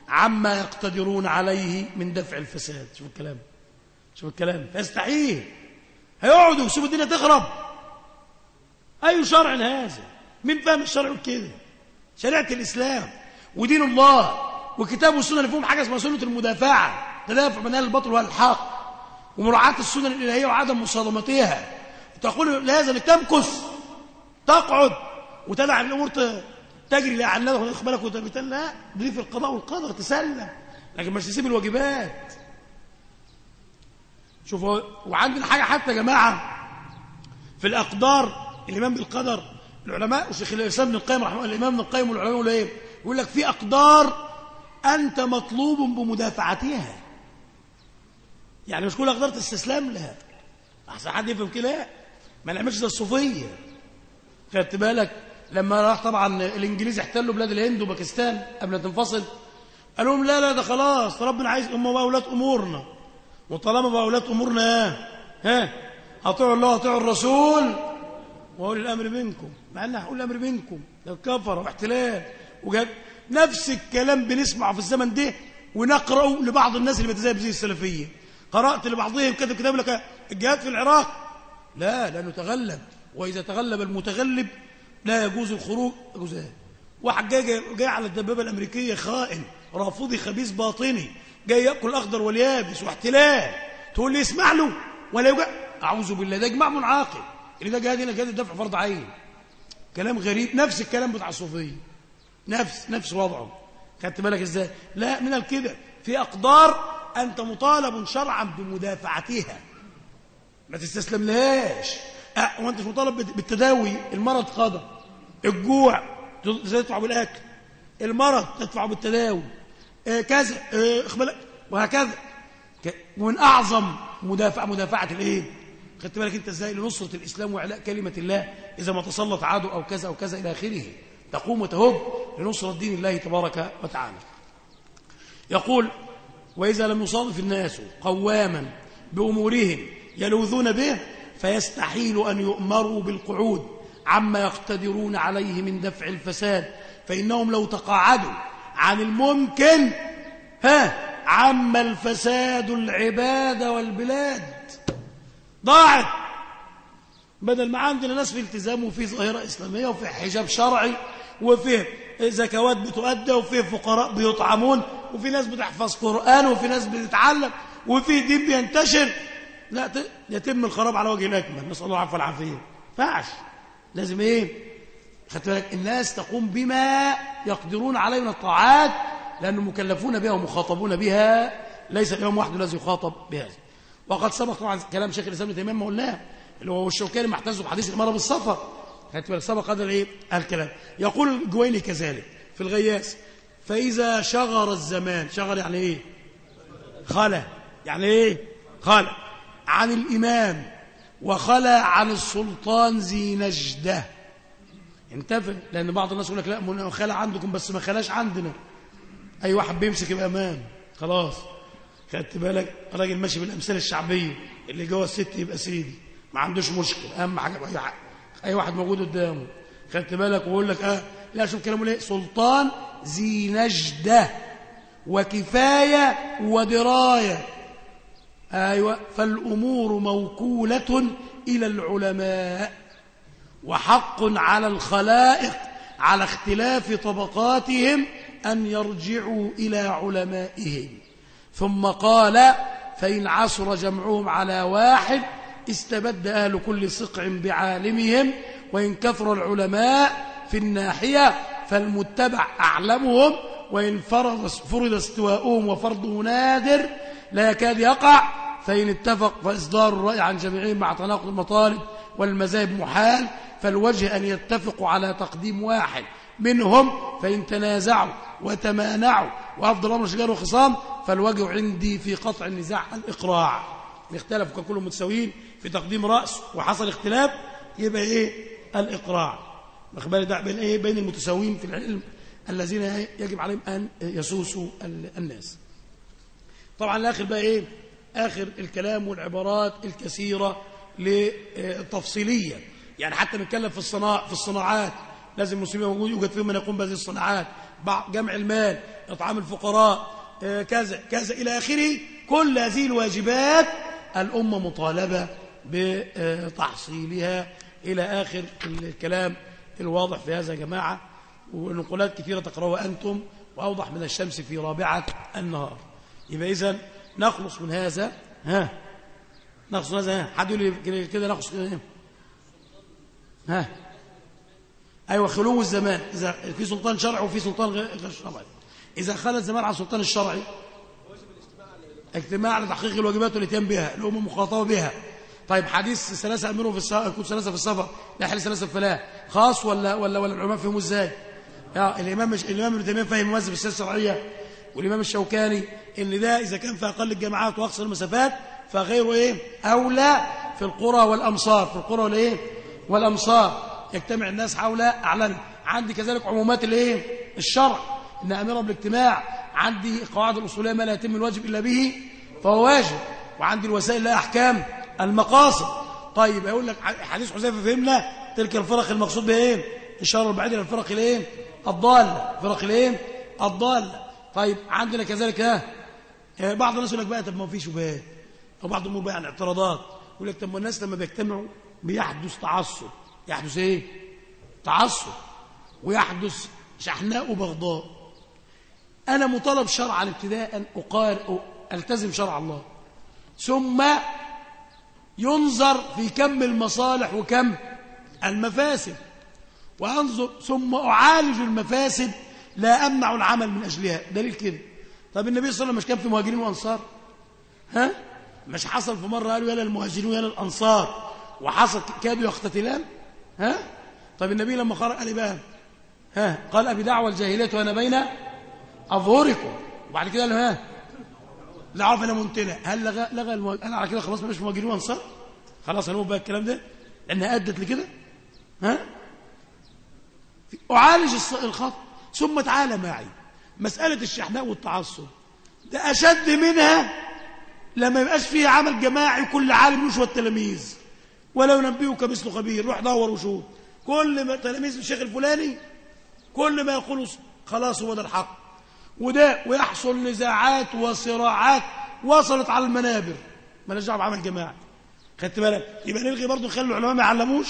عما يقتدرون عليه من دفع الفساد شوف الكلام شوف الكلام فيستحيل هيقعدوا يسيبوا الدنيا تخرب أي شرع هذا مين فاهم الشرع كده شريعة الإسلام ودين الله وكتاب والسنة اللي فيهم حاجة اسمها سنة المدافعة تدافع من أهل الباطل والحق ومراعاة السنن الإلهية وعدم مصادمتها تقول لازم تمكث تقعد وتدع الأمور تجري لأعنها وتاخد بالك وتبتل لا دي في القضاء والقدر تسلم لكن مش تسيب الواجبات شوفوا وعندنا حاجة حتى يا جماعة في الأقدار الإيمان بالقدر العلماء وشيخ الإسلام ابن القيم رحمه الله الإمام ابن القيم والعلماء يقول إيه يقول لك في أقدار أنت مطلوب بمدافعتها يعني مش كل أقدار تستسلم لها أحسن حد يفهم كده ما نعملش زي الصوفية خدت بالك لما راح طبعا الإنجليز احتلوا بلاد الهند وباكستان قبل ما تنفصل قال لهم لا لا ده خلاص ربنا عايز هم بقى أولاد أمورنا وطالما بقى أولاد أمورنا ها أطيعوا الله وأطيعوا الرسول وأولي الأمر منكم مع أن هقول الأمر منكم ده كفر واحتلال وجاب نفس الكلام بنسمعه في الزمن ده ونقرأه لبعض الناس اللي بتذهب زي السلفية قرأت لبعضهم كتب كتاب لك الجهاد في العراق لا لأنه تغلب وإذا تغلب المتغلب لا يجوز الخروج يجوز ايه واحد جاي, جاي, جاي على الدبابة الأمريكية خائن رافضي خبيث باطني جاي يأكل الأخضر واليابس واحتلال تقول لي اسمع له ولا يوجد أعوذ بالله ده إجماع منعقد اللي ده جهاد هنا جهاد الدفع فرض عين كلام غريب نفس الكلام بتاع الصوفية نفس نفس وضعه خدت بالك ازاي لا من الكده في أقدار أنت مطالب شرعا بمدافعتها ما تستسلم لهاش أه وانت مش مطالب بالتداوي المرض قدر الجوع تدفع بالاكل المرض تدفع بالتداوي آه كذا آه وهكذا ومن اعظم مدافع مدافعه الايه خدت بالك انت ازاي لنصره الاسلام واعلاء كلمه الله اذا ما تسلط عدو او كذا او كذا الى اخره تقوم وتهب لنصره دين الله تبارك وتعالى يقول واذا لم يصادف الناس قواما بامورهم يلوذون به فيستحيل أن يؤمروا بالقعود عما يقتدرون عليه من دفع الفساد فإنهم لو تقاعدوا عن الممكن ها عم الفساد العباد والبلاد ضاعت بدل ما عندنا ناس في التزام وفي ظاهرة إسلامية وفي حجاب شرعي وفي زكوات بتؤدى وفي فقراء بيطعمون وفي ناس بتحفظ قرآن وفي ناس بتتعلم وفي دين بينتشر لا يتم الخراب على وجه الأكمل نسأل الله العفو والعافية فاعش لازم ايه خدت بالك الناس تقوم بما يقدرون عليه من الطاعات لأنهم مكلفون بها ومخاطبون بها ليس الإمام وحده الذي يخاطب بهذا وقد سبق طبعا كلام شيخ الإسلام ابن تيمية ما قلناه اللي هو الشوكاني محتز بحديث الإمارة بالسفر خدت بالك سبق هذا الايه الكلام يقول الجويني كذلك في الغياس فإذا شغر الزمان شغر يعني ايه خلا يعني ايه خلا عن الإمام وخلى عن السلطان ذي نجدة انتفع لأن بعض الناس يقول لك لا خلى عندكم بس ما خلاش عندنا أي واحد بيمسك يبقى أمام خلاص خدت بالك راجل ماشي بالأمثال الشعبية اللي جوه الست يبقى سيدي ما عندوش مشكلة أهم حاجة أي, أي واحد موجود قدامه خدت بالك ويقول لك آه لا شوف كلامه ليه سلطان ذي نجدة وكفاية ودراية أيوة فالأمور موكولة إلى العلماء وحق على الخلائق على اختلاف طبقاتهم أن يرجعوا إلى علمائهم ثم قال فإن عسر جمعهم على واحد استبد أهل كل صقع بعالمهم وإن كثر العلماء في الناحية فالمتبع أعلمهم وإن فرض, فرض استواؤهم وفرضه نادر لا يكاد يقع فإن اتفق فإصدار الرأي عن جميعهم مع تناقض المطالب والمذاهب محال فالوجه أن يتفقوا على تقديم واحد منهم فإن تنازعوا وتمانعوا وأفضل أمر شجار وخصام فالوجه عندي في قطع النزاع الإقراع اختلفوا كلهم متساويين في تقديم رأس وحصل اختلاف يبقى إيه الإقراع مخبار ده بين إيه بين المتساويين في العلم الذين يجب عليهم أن يسوسوا الناس طبعا الآخر بقى إيه آخر الكلام والعبارات الكثيرة للتفصيلية يعني حتى نتكلم في الصناع في الصناعات لازم المسلمين موجود يوجد فيهم من يقوم بهذه الصناعات جمع المال إطعام الفقراء آه، كذا كذا إلى آخره كل هذه الواجبات الأمة مطالبة بتحصيلها إلى آخر الكلام الواضح في هذا يا جماعة ونقولات كثيرة تقرأها أنتم وأوضح من الشمس في رابعة النهار يبقى إذن نخلص من هذا ها نخلص من هذا ها حد يقول لي كده نخلص من ها أيوة خلو الزمان إذا في سلطان شرعي وفي سلطان غير شرعي إذا خلى الزمان على السلطان الشرعي اجتماع لتحقيق الواجبات والاتيان بها الأمة مخاطبة بها طيب حديث ثلاثة أمروا في السفر يكون ثلاثة في السفر نحل ثلاثة الفلاح خاص ولا ولا ولا العلماء فهموا ازاي؟ يا الإمام مش الإمام ابن تيمية فهم مذهب السياسة الشرعية والإمام الشوكاني إن ده إذا كان في أقل الجامعات وأقصر المسافات فغيره إيه؟ أولى في القرى والأمصار في القرى والإيه؟ والأمصار يجتمع الناس حول أعلن عندي كذلك عمومات الإيه؟ الشرع إن أميرة بالاجتماع عندي قواعد الأصولية ما لا يتم الواجب إلا به فهو واجب وعندي الوسائل لها أحكام المقاصد طيب أقول لك حديث حذيفة فهمنا تلك الفرق المقصود بها إيه إشارة البعيد الفرق الإيه الضالة فرق الإيه الضالة طيب عندنا كذلك ها آه، بعض الناس يقول لك بقى طب ما في شبهات أو بعض الأمور بقى عن اعتراضات يقول لك طب ما الناس لما بيجتمعوا بيحدث تعصب يحدث إيه تعصب ويحدث شحناء وبغضاء أنا مطالب شرعا ابتداء أن أقارئ ألتزم شرع الله ثم ينظر في كم المصالح وكم المفاسد وأنظر ثم أعالج المفاسد لا أمنع العمل من أجلها دليل كده طب النبي صلى الله عليه وسلم مش كان في مهاجرين وأنصار ها مش حصل في مرة قالوا يا للمهاجرين ويا للأنصار وحصل كادوا يقتتلان ها طب النبي لما خرج قال إيه بقى ها قال أبي دعوة الجاهلية وأنا بين أظهركم وبعد كده قال ها لا عرف انا منتنع هل لغى لغى المو... انا على كده خلاص مش مهاجرين وانصار خلاص هنقول بقى الكلام ده لانها ادت لكده ها اعالج الخط ثم تعالى معي مساله الشحناء والتعصب ده اشد منها لما يبقاش فيه عمل جماعي كل عالم يشوى التلاميذ ولا ينبئك مثل خبير روح دور وشوف كل ما تلاميذ الشيخ الفلاني كل ما يقولوا خلاص هو ده الحق وده ويحصل نزاعات وصراعات وصلت على المنابر ما دعوه بعمل جماعي خدت بالك يبقى نلغي برضه نخلي العلماء ما يعلموش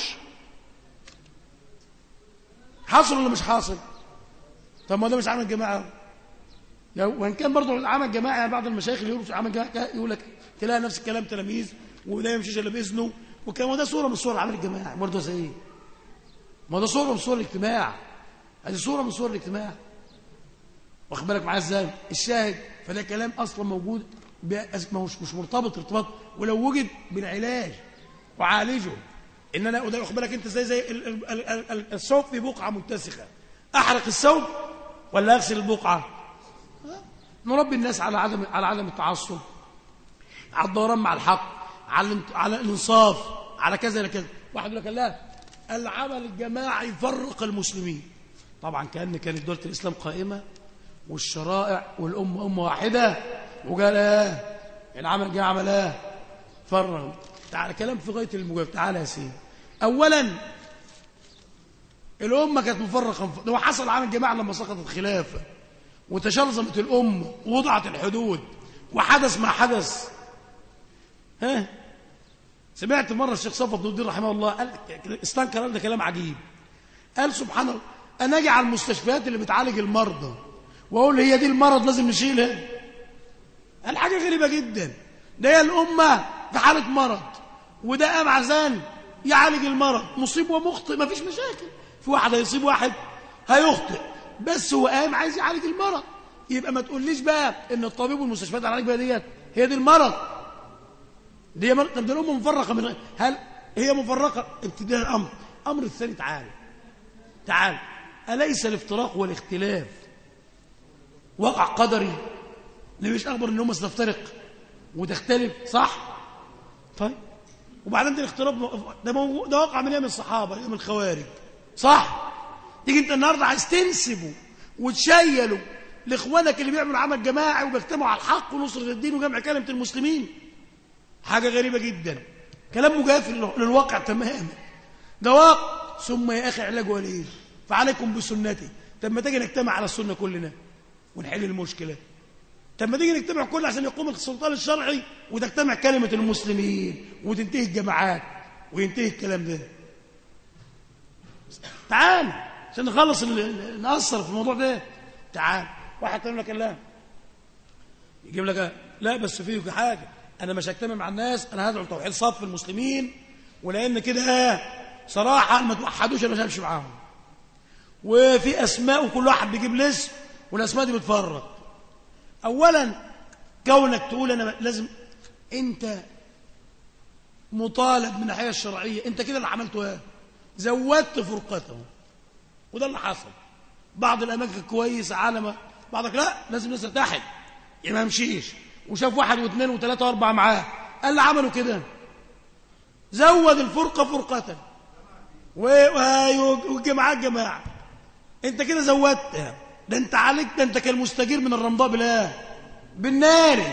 حاصل ولا مش حاصل طب ما ده مش عمل جماعه وان كان برضه عمل جماعي يعني بعض المشايخ اللي يقولوا عمل جماعي يقول لك تلاقي نفس الكلام تلاميذ وده يمشيش الا باذنه وكان ده صوره من صور العمل الجماعي برضه زي ايه ما ده صوره من صور الاجتماع هذه صوره من صور الاجتماع واخد بالك معايا ازاي الشاهد فده كلام اصلا موجود مش مش مرتبط ارتباط ولو وجد بالعلاج وعالجه ان انا واخد بالك انت زي زي الثوب في بقعه متسخه احرق الثوب ولا اغسل البقعه نربي الناس على عدم على عدم التعصب على الدوران مع الحق على على الانصاف على كذا كذا واحد يقول لك لا العمل الجماعي يفرق المسلمين طبعا كان كانت دوله الاسلام قائمه والشرائع والأمة أمة واحدة وقال ايه العمل جاء عمل ايه فرغ تعال كلام في غاية المجاب تعالى يا سيدي أولا الأمة كانت مفرقة هو حصل عمل جماعة لما سقطت الخلافة وتشرذمت الأمة ووضعت الحدود وحدث ما حدث ها سمعت مرة الشيخ صفوت بن الدين رحمه الله قال استنكر ده كلام عجيب قال سبحان الله أنا أجي على المستشفيات اللي بتعالج المرضى واقول هي دي المرض لازم نشيلها الحاجه غريبه جدا ده هي الامه في حاله مرض وده قام عزان يعالج المرض مصيب ومخطئ مفيش مشاكل في واحد هيصيب واحد هيخطئ بس هو قام عايز يعالج المرض يبقى ما تقوليش بقى ان الطبيب والمستشفيات العلاج بقى ديت هي دي المرض دي مرض طب ده الامه مفرقه من هل هي مفرقه ابتداء الامر امر الثاني تعال تعال اليس الافتراق والاختلاف واقع قدري اللي مش اخبر ان هم ستفترق وتختلف صح طيب وبعدين ده الاختلاف ده موجود ده واقع من ايام الصحابه ايام الخوارج صح تيجي انت النهارده عايز تنسبه وتشيله لاخوانك اللي بيعملوا عمل جماعي وبيجتمعوا على الحق ونصره الدين وجمع كلمه المسلمين حاجه غريبه جدا كلام مجاف للواقع تماما ده واقع ثم يا اخي علاجه ايه فعليكم بسنتي طب ما تيجي نجتمع على السنة كلنا ونحل المشكلة طب ما تيجي نجتمع كلنا عشان يقوم السلطان الشرعي وتجتمع كلمة المسلمين وتنتهي الجماعات وينتهي الكلام ده تعال عشان نخلص نأثر في الموضوع ده تعال واحد تقول لك لا يجيب لك لا بس فيه حاجة أنا مش هجتمع مع الناس أنا هدعو توحيد صف المسلمين ولأن كده صراحة ما توحدوش أنا مش همشي معاهم وفي أسماء وكل واحد بيجيب الاسم والأسماء دي بتفرق أولا كونك تقول أنا لازم أنت مطالب من الناحية الشرعية أنت كده اللي عملته ايه زودت فرقته وده اللي حصل بعض الأماكن كويسة عالمة بعضك لا لازم الناس تتحد يعني ما يمشيش وشاف واحد واثنين وثلاثة واربعة معاه قال عملوا كده زود الفرقة فرقة والجماعات جماعة انت كده زودتها ده انت عليك ده انت كالمستجير من الرمضاء بالله بالنار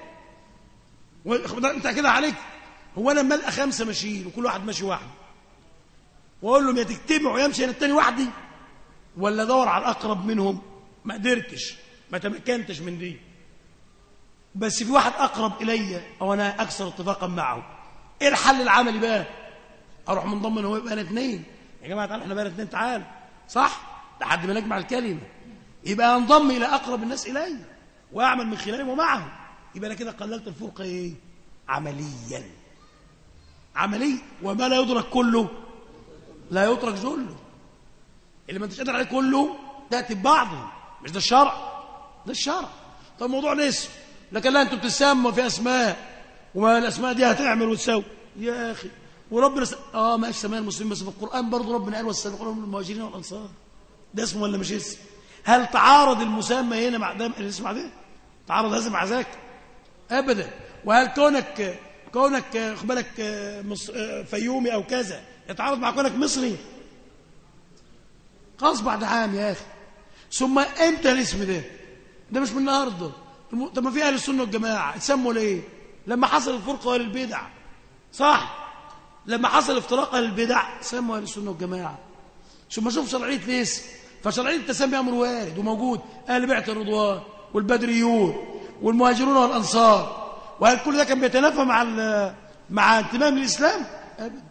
انت كده عليك هو انا ملقى خمسة ماشيين وكل واحد ماشي واحد واقول لهم يا تجتمعوا يمشي انا التاني وحدي ولا دور على الاقرب منهم ما قدرتش ما تمكنتش من دي بس في واحد اقرب الي او انا اكثر اتفاقا معه ايه الحل العملي بقى اروح منضم هو يبقى انا اثنين يا جماعه تعالوا احنا بقى اثنين تعال صح لحد ما نجمع الكلمه يبقى انضم الى اقرب الناس الي واعمل من خلالهم ومعهم يبقى انا كده قللت الفرقه ايه عمليا عملي وما لا يدرك كله لا يترك جله اللي ما انتش قادر عليه كله تاتي ببعضه مش ده الشرع ده الشرع طب الموضوع نسب لكن لا انتوا بتسموا في اسماء وما الاسماء دي هتعمل وتسوي يا اخي وربنا س... اه ماشي سماء المسلمين بس في القران برضه ربنا قال والسابقون من المهاجرين والانصار ده اسمه ولا مش اسم هل تعارض المسمى هنا مع ده الاسم مع ده تعارض هذا مع ذاك ابدا وهل كونك كونك خد بالك فيومي او كذا يتعارض مع كونك مصري خلاص بعد عام يا اخي ثم امتى الاسم ده ده مش من النهارده طب ما في اهل السنه والجماعه اتسموا ليه لما حصل الفرقه اهل البدع صح لما حصل افتراق اهل البدع سموا اهل السنه والجماعه ثم شوف شرعيه الاسم فشرعيه التسميه امر وارد وموجود اهل بيعه الرضوان والبدريون والمهاجرون والانصار وهل كل ده كان بيتنافى مع مع انتماء للاسلام ابدا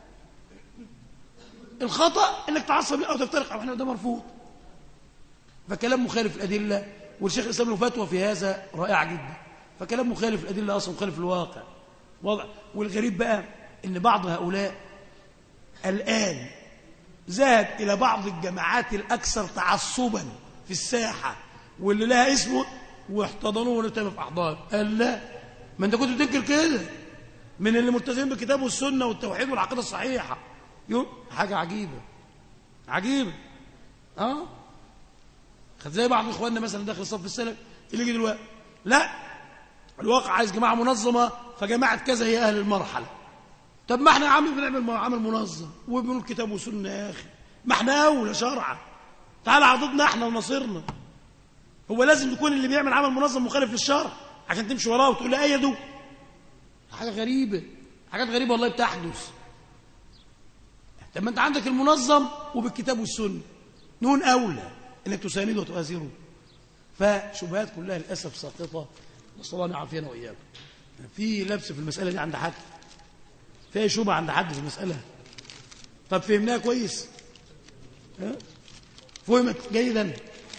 الخطا انك تعصب او تفترق او احنا ده مرفوض فكلام مخالف الادله والشيخ الاسلام له فتوى في هذا رائعه جدا فكلام مخالف الادله اصلا مخالف الواقع وضع والغريب بقى ان بعض هؤلاء الان ذهب الى بعض الجماعات الاكثر تعصبا في الساحه واللي لها اسمه واحتضنوه ونتم في احضان قال لا ما انت كنت بتنكر كده من اللي ملتزمين بالكتاب والسنه والتوحيد والعقيده الصحيحه يوم حاجه عجيبه عجيبه اه خد زي بعض اخواننا مثلا داخل الصف السلف اللي يجي دلوقتي لا الواقع عايز جماعه منظمه فجماعه كذا هي اهل المرحله طب ما احنا يا عم بنعمل عمل منظم وبنقول كتاب وسنه يا اخي ما احنا اولى شرعا تعال عضدنا احنا ونصيرنا هو لازم يكون اللي بيعمل عمل منظم مخالف للشرع عشان تمشي وراه وتقول له ايده حاجه غريبه حاجات غريبه والله بتحدث طب ما انت عندك المنظم وبالكتاب والسنه نون اولى انك تسانده وتؤازره فشبهات كلها للاسف ساقطه نسال الله ان يعافينا واياكم في لبس في المساله دي عند حد في شبهه عند حد في المساله طب فهمناها كويس ها فهمت جيدا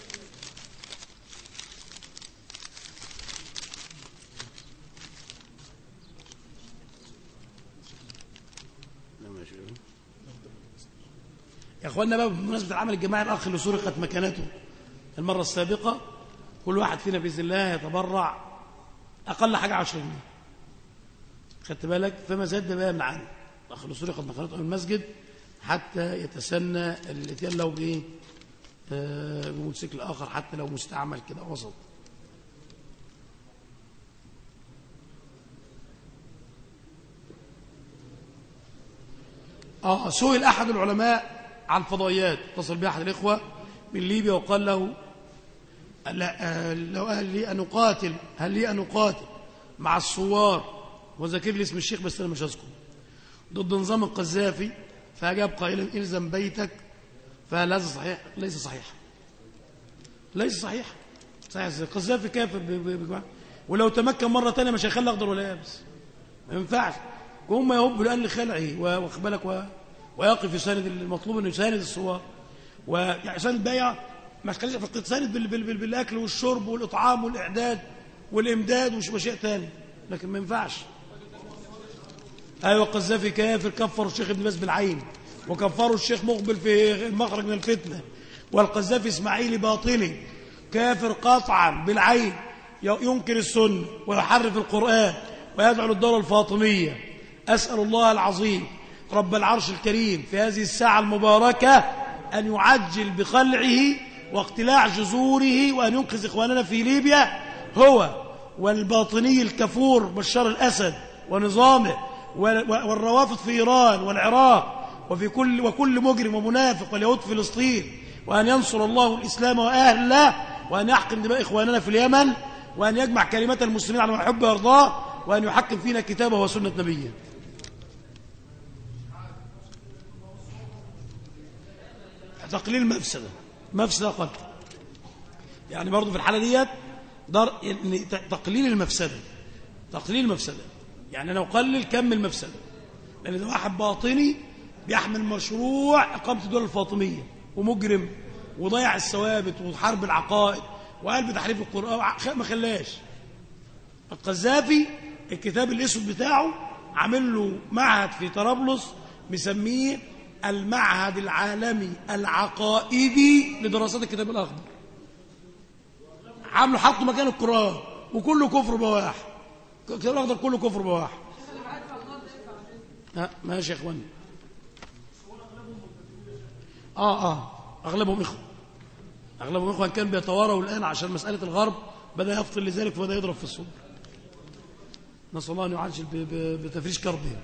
يا اخوانا بقى بمناسبه العمل الجماعي الاخ اللي سرقت مكانته المره السابقه كل واحد فينا باذن الله يتبرع اقل حاجه 10 جنيه خدت بالك فما زاد بقى من عنه الاخ اللي سرقت مكانته من المسجد حتى يتسنى الاتيان له بايه آه بموتوسيكل اخر حتى لو مستعمل كده وسط اه سئل احد العلماء عن فضائيات اتصل به احد الاخوه من ليبيا وقال له لا لو هل لي ان اقاتل هل لي ان اقاتل مع الثوار وذكر لي اسم الشيخ بس انا مش هذكره ضد نظام القذافي فاجاب قائلا الزم بيتك فهل هذا صحيح ليس صحيح ليس صحيح صحيح القذافي كافر ب... ب... ب... ولو تمكن مرة تانية مش هيخلي أخضر ولا يابس ما ينفعش هم يهب لأن خلعه واخد بالك و... ويقف يساند المطلوب انه يساند الصوار ويساند البيع ما تخليش في تساند بال... بال... بال... بالاكل والشرب والاطعام والاعداد والامداد وشيء ثاني لكن ما ينفعش ايوه القذافي كافر كفر الشيخ ابن باز بالعين وكفروا الشيخ مقبل في المخرج من الفتنه والقذافي اسماعيلي باطني كافر قطعا بالعين ينكر السنه ويحرف القران ويدعو للدوله الفاطميه اسال الله العظيم رب العرش الكريم في هذه الساعه المباركه ان يعجل بخلعه واقتلاع جذوره وان ينقذ اخواننا في ليبيا هو والباطني الكفور بشار الاسد ونظامه والروافض في ايران والعراق وفي كل وكل مجرم ومنافق واليهود في فلسطين وأن ينصر الله الإسلام وأهله وأن يحكم دماء إخواننا في اليمن وأن يجمع كلمات المسلمين على ما يحب ويرضاه وأن يحكم فينا كتابه وسنة نبيه تقليل مفسدة مفسدة قد يعني برضو في الحالة ديت در... يعني تقليل المفسدة تقليل المفسدة يعني أنا أقلل كم المفسدة لأن ده واحد باطني بيحمل مشروع إقامة الدولة الفاطمية ومجرم وضيع الثوابت وحرب العقائد وقال بتحريف القرآن ما خلاش القذافي الكتاب الاسود بتاعه عامل له معهد في طرابلس مسميه المعهد العالمي العقائدي لدراسات الكتاب الأخضر عامله حطه مكان القرآن وكله كفر بواح الكتاب الأخضر كله كفر بواح ماشي يا اخواني آه آه أغلبهم إخوة أغلبهم إخوة كان بيتواروا الآن عشان مسألة الغرب بدأ يفطن لذلك فبدأ يضرب في الصدر نسأل الله أن يعجل بتفريش كربهم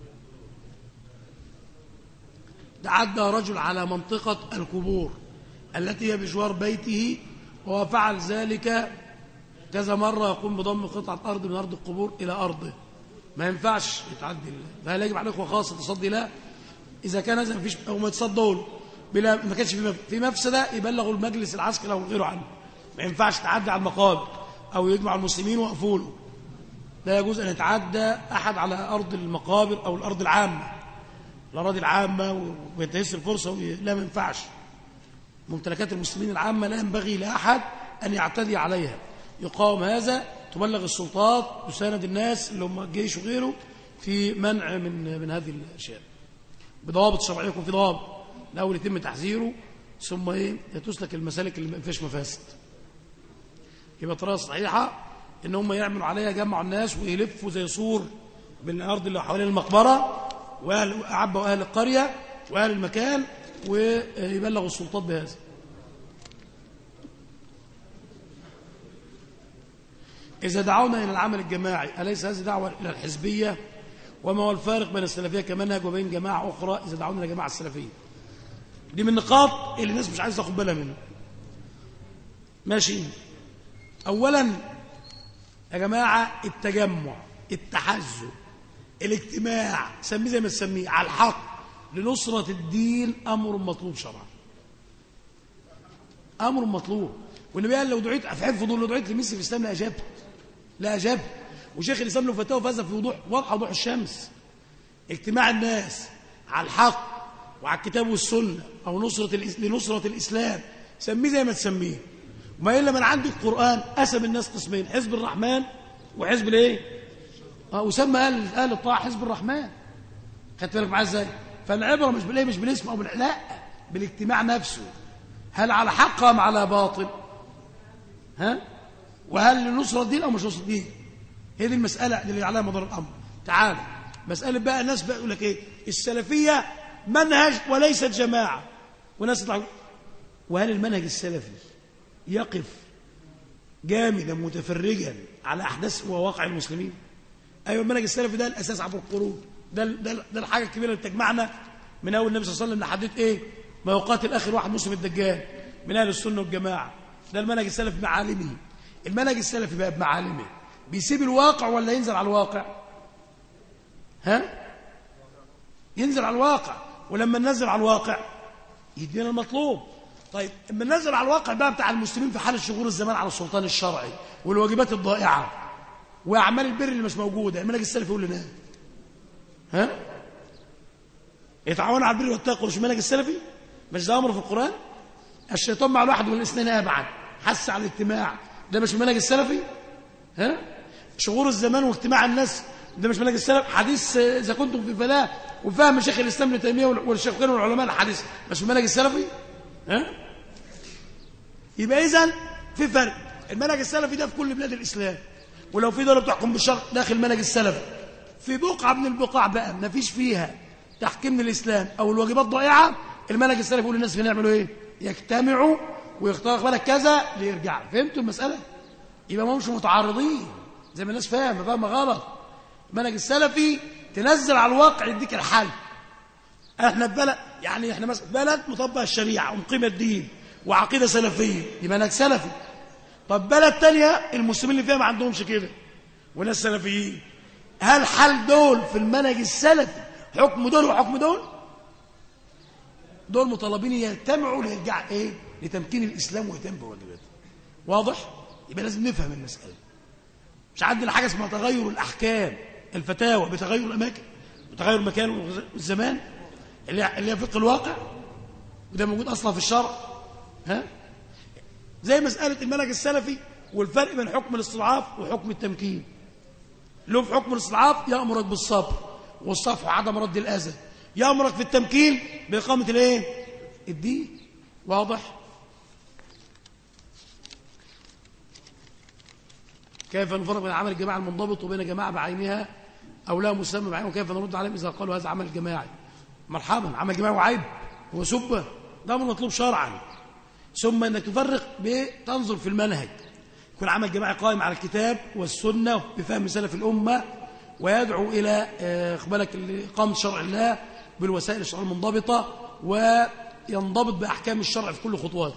تعدى رجل على منطقة القبور التي هي بجوار بيته وهو فعل ذلك كذا مرة يقوم بضم قطعة أرض من أرض القبور إلى أرضه ما ينفعش يتعدي فهل يجب على الإخوة خاصة تصدي له إذا كان هذا ما فيش أو ما يتصدوا له بلا ما كانش في مفسده يبلغوا المجلس العسكري او غيره عنه ما ينفعش تعدي على المقابر او يجمع المسلمين ويقفوا له لا يجوز ان يتعدى احد على ارض المقابر او الارض العامه الاراضي العامه وينتهز الفرصه لا ما ينفعش ممتلكات المسلمين العامه لا ينبغي لاحد ان يعتدي عليها يقاوم هذا تبلغ السلطات تساند الناس اللي هم الجيش وغيره في منع من من هذه الاشياء بضوابط شرعيه يكون في ضوابط الأول يتم تحذيره ثم إيه تسلك المسالك اللي ما فيش مفاسد يبقى طريقة صحيحة إن هم يعملوا عليها جمعوا الناس ويلفوا زي سور بين الأرض اللي حوالين المقبرة وأهل عبوا أهل القرية وأهل المكان ويبلغوا السلطات بهذا إذا دعونا إلى العمل الجماعي أليس هذه دعوة إلى الحزبية وما هو الفارق بين السلفية كمنهج وبين جماعة أخرى إذا دعونا إلى جماعة السلفية دي من النقاط اللي الناس مش عايزه تاخد بالها منها ماشي اولا يا جماعه التجمع التحزب الاجتماع سميه زي ما تسميه على الحق لنصرة الدين أمر مطلوب شرعا أمر مطلوب والنبي قال لو دعيت أفعل فضول لو دعيت لمثل الإسلام لأجبت لا أجبت وشيخ الإسلام له فتاوى فازة في وضوح واضحة وضوح الشمس اجتماع الناس على الحق وعلى الكتاب والسنة أو نصرة لنصرة الإسلام سميه زي ما تسميه وما إلا من عنده القرآن قسم الناس قسمين حزب الرحمن وحزب الايه اه وسمى اهل اهل الطاعه حزب الرحمن خدت بالك معايا ازاي فالعبره مش بالايه مش بالاسم او بال... لا بالاجتماع نفسه هل على حق ام على باطل ها وهل لنصره الدين او مش نصره الدين هي دي المساله اللي عليها مدار الامر تعال مساله بقى الناس بقى يقول لك ايه السلفيه منهج وليست جماعة وناس يطلعوا وهل المنهج السلفي يقف جامدا متفرجا على أحداث وواقع المسلمين أيوة المنهج السلفي ده الأساس عبر القرون ده, ده, ده الحاجة الكبيرة اللي تجمعنا من أول النبي صلى الله عليه وسلم لحد إيه ما يقاتل آخر واحد مسلم الدجال من أهل السنة والجماعة ده المنهج السلفي بمعالمه المنهج السلفي بقى بمعالمه بيسيب الواقع ولا ينزل على الواقع ها ينزل على الواقع ولما ننزل على الواقع يدينا المطلوب طيب اما ننزل على الواقع بقى بتاع المسلمين في حال شغور الزمان على السلطان الشرعي والواجبات الضائعه واعمال البر اللي مش موجوده المنهج السلفي يقول لنا ها يتعاون على البر والتقوى مش المنهج السلفي مش ده امر في القران الشيطان مع الواحد والاثنين ابعد حس على الاجتماع ده مش المنهج السلفي ها شغور الزمان واجتماع الناس ده مش منهج السلف حديث اذا كنتم في فلاح وفهم شيخ الاسلام ابن تيميه والشيخين والعلماء الحديث مش المنهج السلفي ها يبقى اذا في فرق المنهج السلفي ده في كل بلاد الاسلام ولو في دوله بتحكم بالشرع داخل المنهج السلفي في بقعه من البقاع بقى ما فيش فيها تحكيم الاسلام او الواجبات ضائعه المنهج السلفي يقول للناس بنعملوا ايه يجتمعوا ويختاروا بالك كذا ليرجعوا فهمتوا المساله يبقى ما همش متعارضين زي ما الناس فاهمه فاهمه غلط المنهج السلفي تنزل على الواقع يديك الحل احنا في بلد يعني احنا مثلا بلد مطبق الشريعه ومقيم الدين وعقيده سلفيه دي منهج سلفي طب بلد تانية المسلمين اللي فيها ما عندهمش كده وناس سلفيين هل حل دول في المنهج السلفي حكم دول وحكم دول دول مطالبين يجتمعوا ليرجع ايه لتمكين الاسلام ويتم بواجباته واضح يبقى لازم نفهم المساله مش عندنا حاجه اسمها تغير الاحكام الفتاوى بتغير الاماكن وتغير المكان والزمان اللي اللي هي فقه الواقع وده موجود اصلا في الشرع ها زي مساله المنهج السلفي والفرق بين حكم الاستضعاف وحكم التمكين له في حكم الاستضعاف يامرك بالصبر والصفح وعدم رد الاذى يامرك في التمكين باقامه الايه الدين واضح كيف نفرق بين عمل الجماعه المنضبط وبين جماعه بعينها او لا مسمى بعينه وكيف نرد عليهم اذا قالوا هذا عمل جماعي مرحبا عمل جماعي وعيب وسبه ده من مطلوب شرعا ثم انك تفرق بتنظر في المنهج يكون عمل جماعي قائم على الكتاب والسنه بفهم سلف الامه ويدعو الى اقبالك اقامه شرع الله بالوسائل الشرعيه المنضبطه وينضبط باحكام الشرع في كل خطواته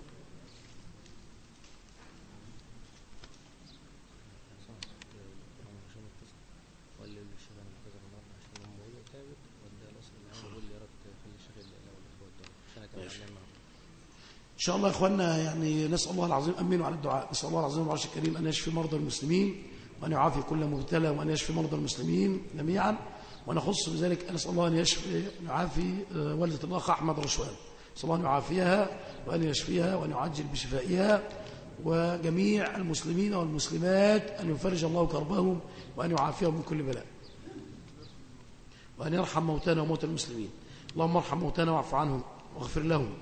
إن شاء الله يا إخواننا يعني نسأل الله العظيم أمنوا على الدعاء نسأل الله العظيم العرش الكريم أن يشفي مرضى المسلمين وأن يعافي كل مبتلى وأن يشفي مرضى المسلمين جميعا ونخص بذلك أن نسأل الله أن يشفي يعافي والدة الأخ أحمد رشوان نسأل الله أن يعافيها وأن يشفيها وأن يعجل بشفائها وجميع المسلمين والمسلمات أن يفرج الله كربهم وأن يعافيهم من كل بلاء وأن يرحم موتانا وموتى المسلمين اللهم ارحم موتانا واعف عنهم واغفر لهم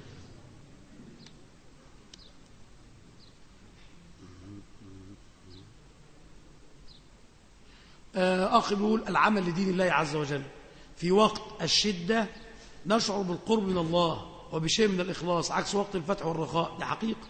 أخي بيقول العمل لدين الله عز وجل في وقت الشدة نشعر بالقرب من الله وبشيء من الإخلاص عكس وقت الفتح والرخاء دي حقيقة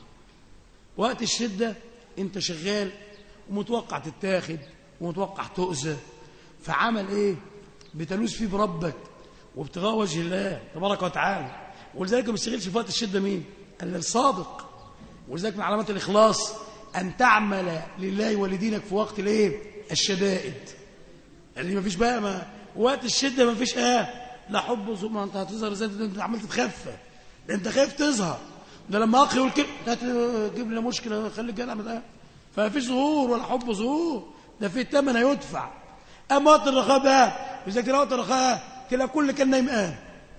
وقت الشدة أنت شغال ومتوقع تتاخد ومتوقع تؤذى فعمل إيه بتلوث فيه بربك وابتغاء وجه الله تبارك وتعالى ولذلك ما بيشتغلش في وقت الشدة مين الصادق ولذلك من علامات الإخلاص أن تعمل لله ولدينك في وقت الايه الشدائد يعني ما فيش بقى ما وقت الشده ما فيش اه لا حب وزوم ما انت هتظهر ازاي انت عمال تتخفى انت خايف تظهر ده لما اخي يقول كده تجيب لنا مشكله خلي الجدع ده فما فيش ظهور ولا حب ظهور ده في الثمن هيدفع اما وقت الرخاء بقى اذا كده وقت الرخاء تلاقي كل كان نايم قام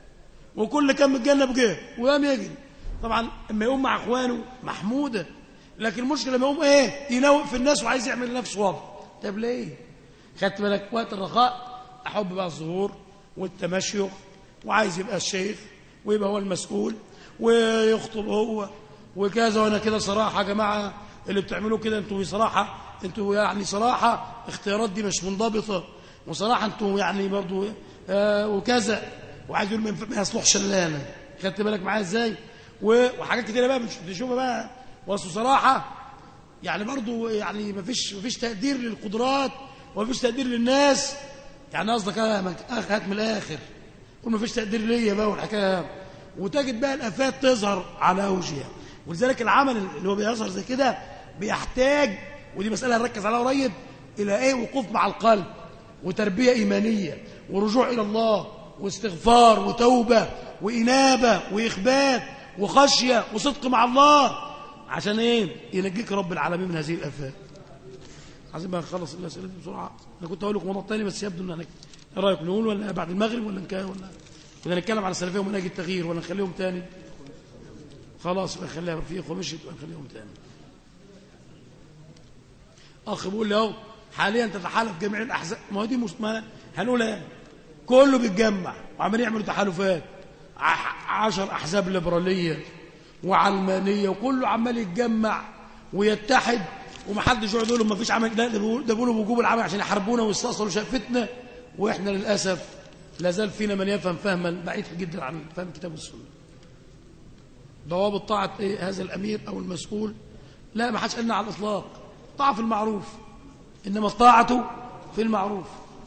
وكل كان متجنب جه وقام يجري طبعا اما يقوم مع اخوانه محموده لكن المشكله لما يقوم ايه ينوق في الناس وعايز يعمل لنفسه وضع طب ليه خدت بالك وقت الرخاء احب بقى الظهور والتمشيخ وعايز يبقى الشيخ ويبقى هو المسؤول ويخطب هو وكذا وانا كده صراحه يا جماعه اللي بتعملوه كده انتوا بصراحه انتوا يعني صراحه اختيارات دي مش منضبطه وصراحه انتوا يعني برضو آه وكذا وعايز يقول ما يصلحش الا انا خدت بالك معايا ازاي وحاجات كتيره بقى مش بتشوفها بقى واصل صراحه يعني برضو يعني ما فيش ما فيش تقدير للقدرات وما فيش تقدير للناس يعني قصدك هات من الاخر قول ما فيش تقدير ليا بقى والحكايه وتجد بقى الافات تظهر على وجهها ولذلك العمل اللي هو بيظهر زي كده بيحتاج ودي مساله هنركز عليها قريب الى ايه وقوف مع القلب وتربيه ايمانيه ورجوع الى الله واستغفار وتوبه وانابه واخبات وخشية وصدق مع الله عشان ايه ينجيك رب العالمين من هذه الآفات عايزين بقى نخلص الأسئلة دي بسرعة أنا كنت أقول لكم موضوع تاني بس يبدو إن أنا إيه رأيكم نقول ولا بعد المغرب ولا نكا ولا ولا نتكلم على السلفية ومنهج التغيير ولا نخليهم تاني خلاص يبقى نخليها في خمشت ونخليهم تاني أخ بيقول لي أهو حاليا تتحالف جميع الأحزاب ما هو دي مش ما هنقول إيه كله بيتجمع وعمالين يعملوا تحالفات ع- عشر أحزاب ليبرالية وعلمانية وكله عمال يتجمع ويتحد ومحدش يقعد يقول لهم مفيش عمل لا ده بيقولوا- ده بيقولوا بوجوب العمل عشان يحاربونا ويستأصلوا شقفتنا واحنا للأسف لا زال فينا من يفهم فهما بعيد جدا عن فهم الكتاب والسنة ضوابط طاعة إيه هذا الأمير أو المسؤول لا ما حدش قالنا على الإطلاق طاعة في المعروف إنما الطاعة في المعروف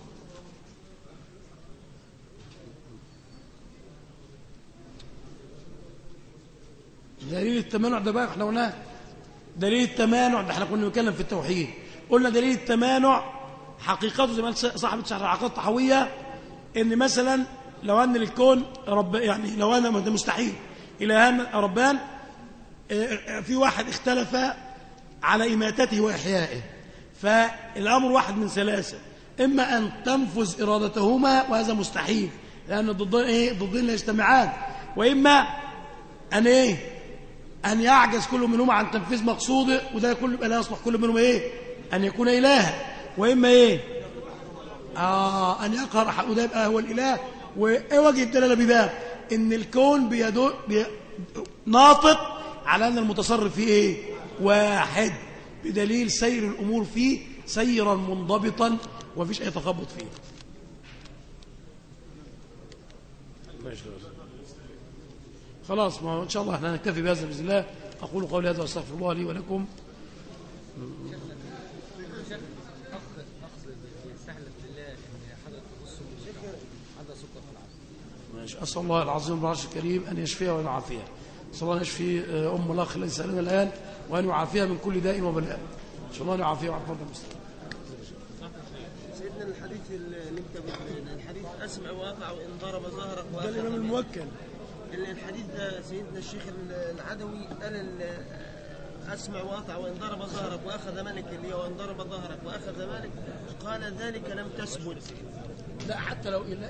دليل التمانع ده بقى احنا قلناه دليل التمانع ده احنا كنا بنتكلم في التوحيد قلنا دليل التمانع حقيقته زي ما قال صاحب شرح العقائد الطحويه ان مثلا لو ان الكون رب يعني لو انا ده مستحيل الهان ربان اه، في واحد اختلف على إماتته وإحيائه فالأمر واحد من ثلاثة إما أن تنفذ إرادتهما وهذا مستحيل لأن الضدين إيه ضدين لا يجتمعان وإما أن إيه أن يعجز كل منهما عن تنفيذ مقصوده وده كل لا يصلح كل منهما إيه أن يكون إلها وإما إيه آه أن يقهر أحد وده يبقى هو الإله وإيه وجه الدلالة بده إن الكون بيدو بي ناطق على أن المتصرف فيه إيه واحد بدليل سير الأمور فيه سيرا منضبطا ومفيش أي تخبط فيه ماشي خلاص ما هو إن شاء الله احنا نكتفي بهذا بإذن الله أقول قولي هذا وأستغفر الله لي ولكم ماشي أسأل الله العظيم العرش الكريم أن يشفيها ويعافيها أسأل الله أن يشفي آه، أم الأخ الذي سألنا الآن وأن يعافيها من كل داء وبلاء إن شاء الله أن يعافيها ويعافي مرضى المسلمين سيدنا الحديث اللي انت بت- الحديث اسمع واقع وان ضرب ظهرك ده واخذ الإمام من- الموكل الحديث ده سيدنا الشيخ العدوي قال ال- اسمع واقع وان ضرب ظهرك واخذ مالك اللي هو وان ضرب ظهرك واخذ مالك قال ذلك لم تثبت لا حتى لو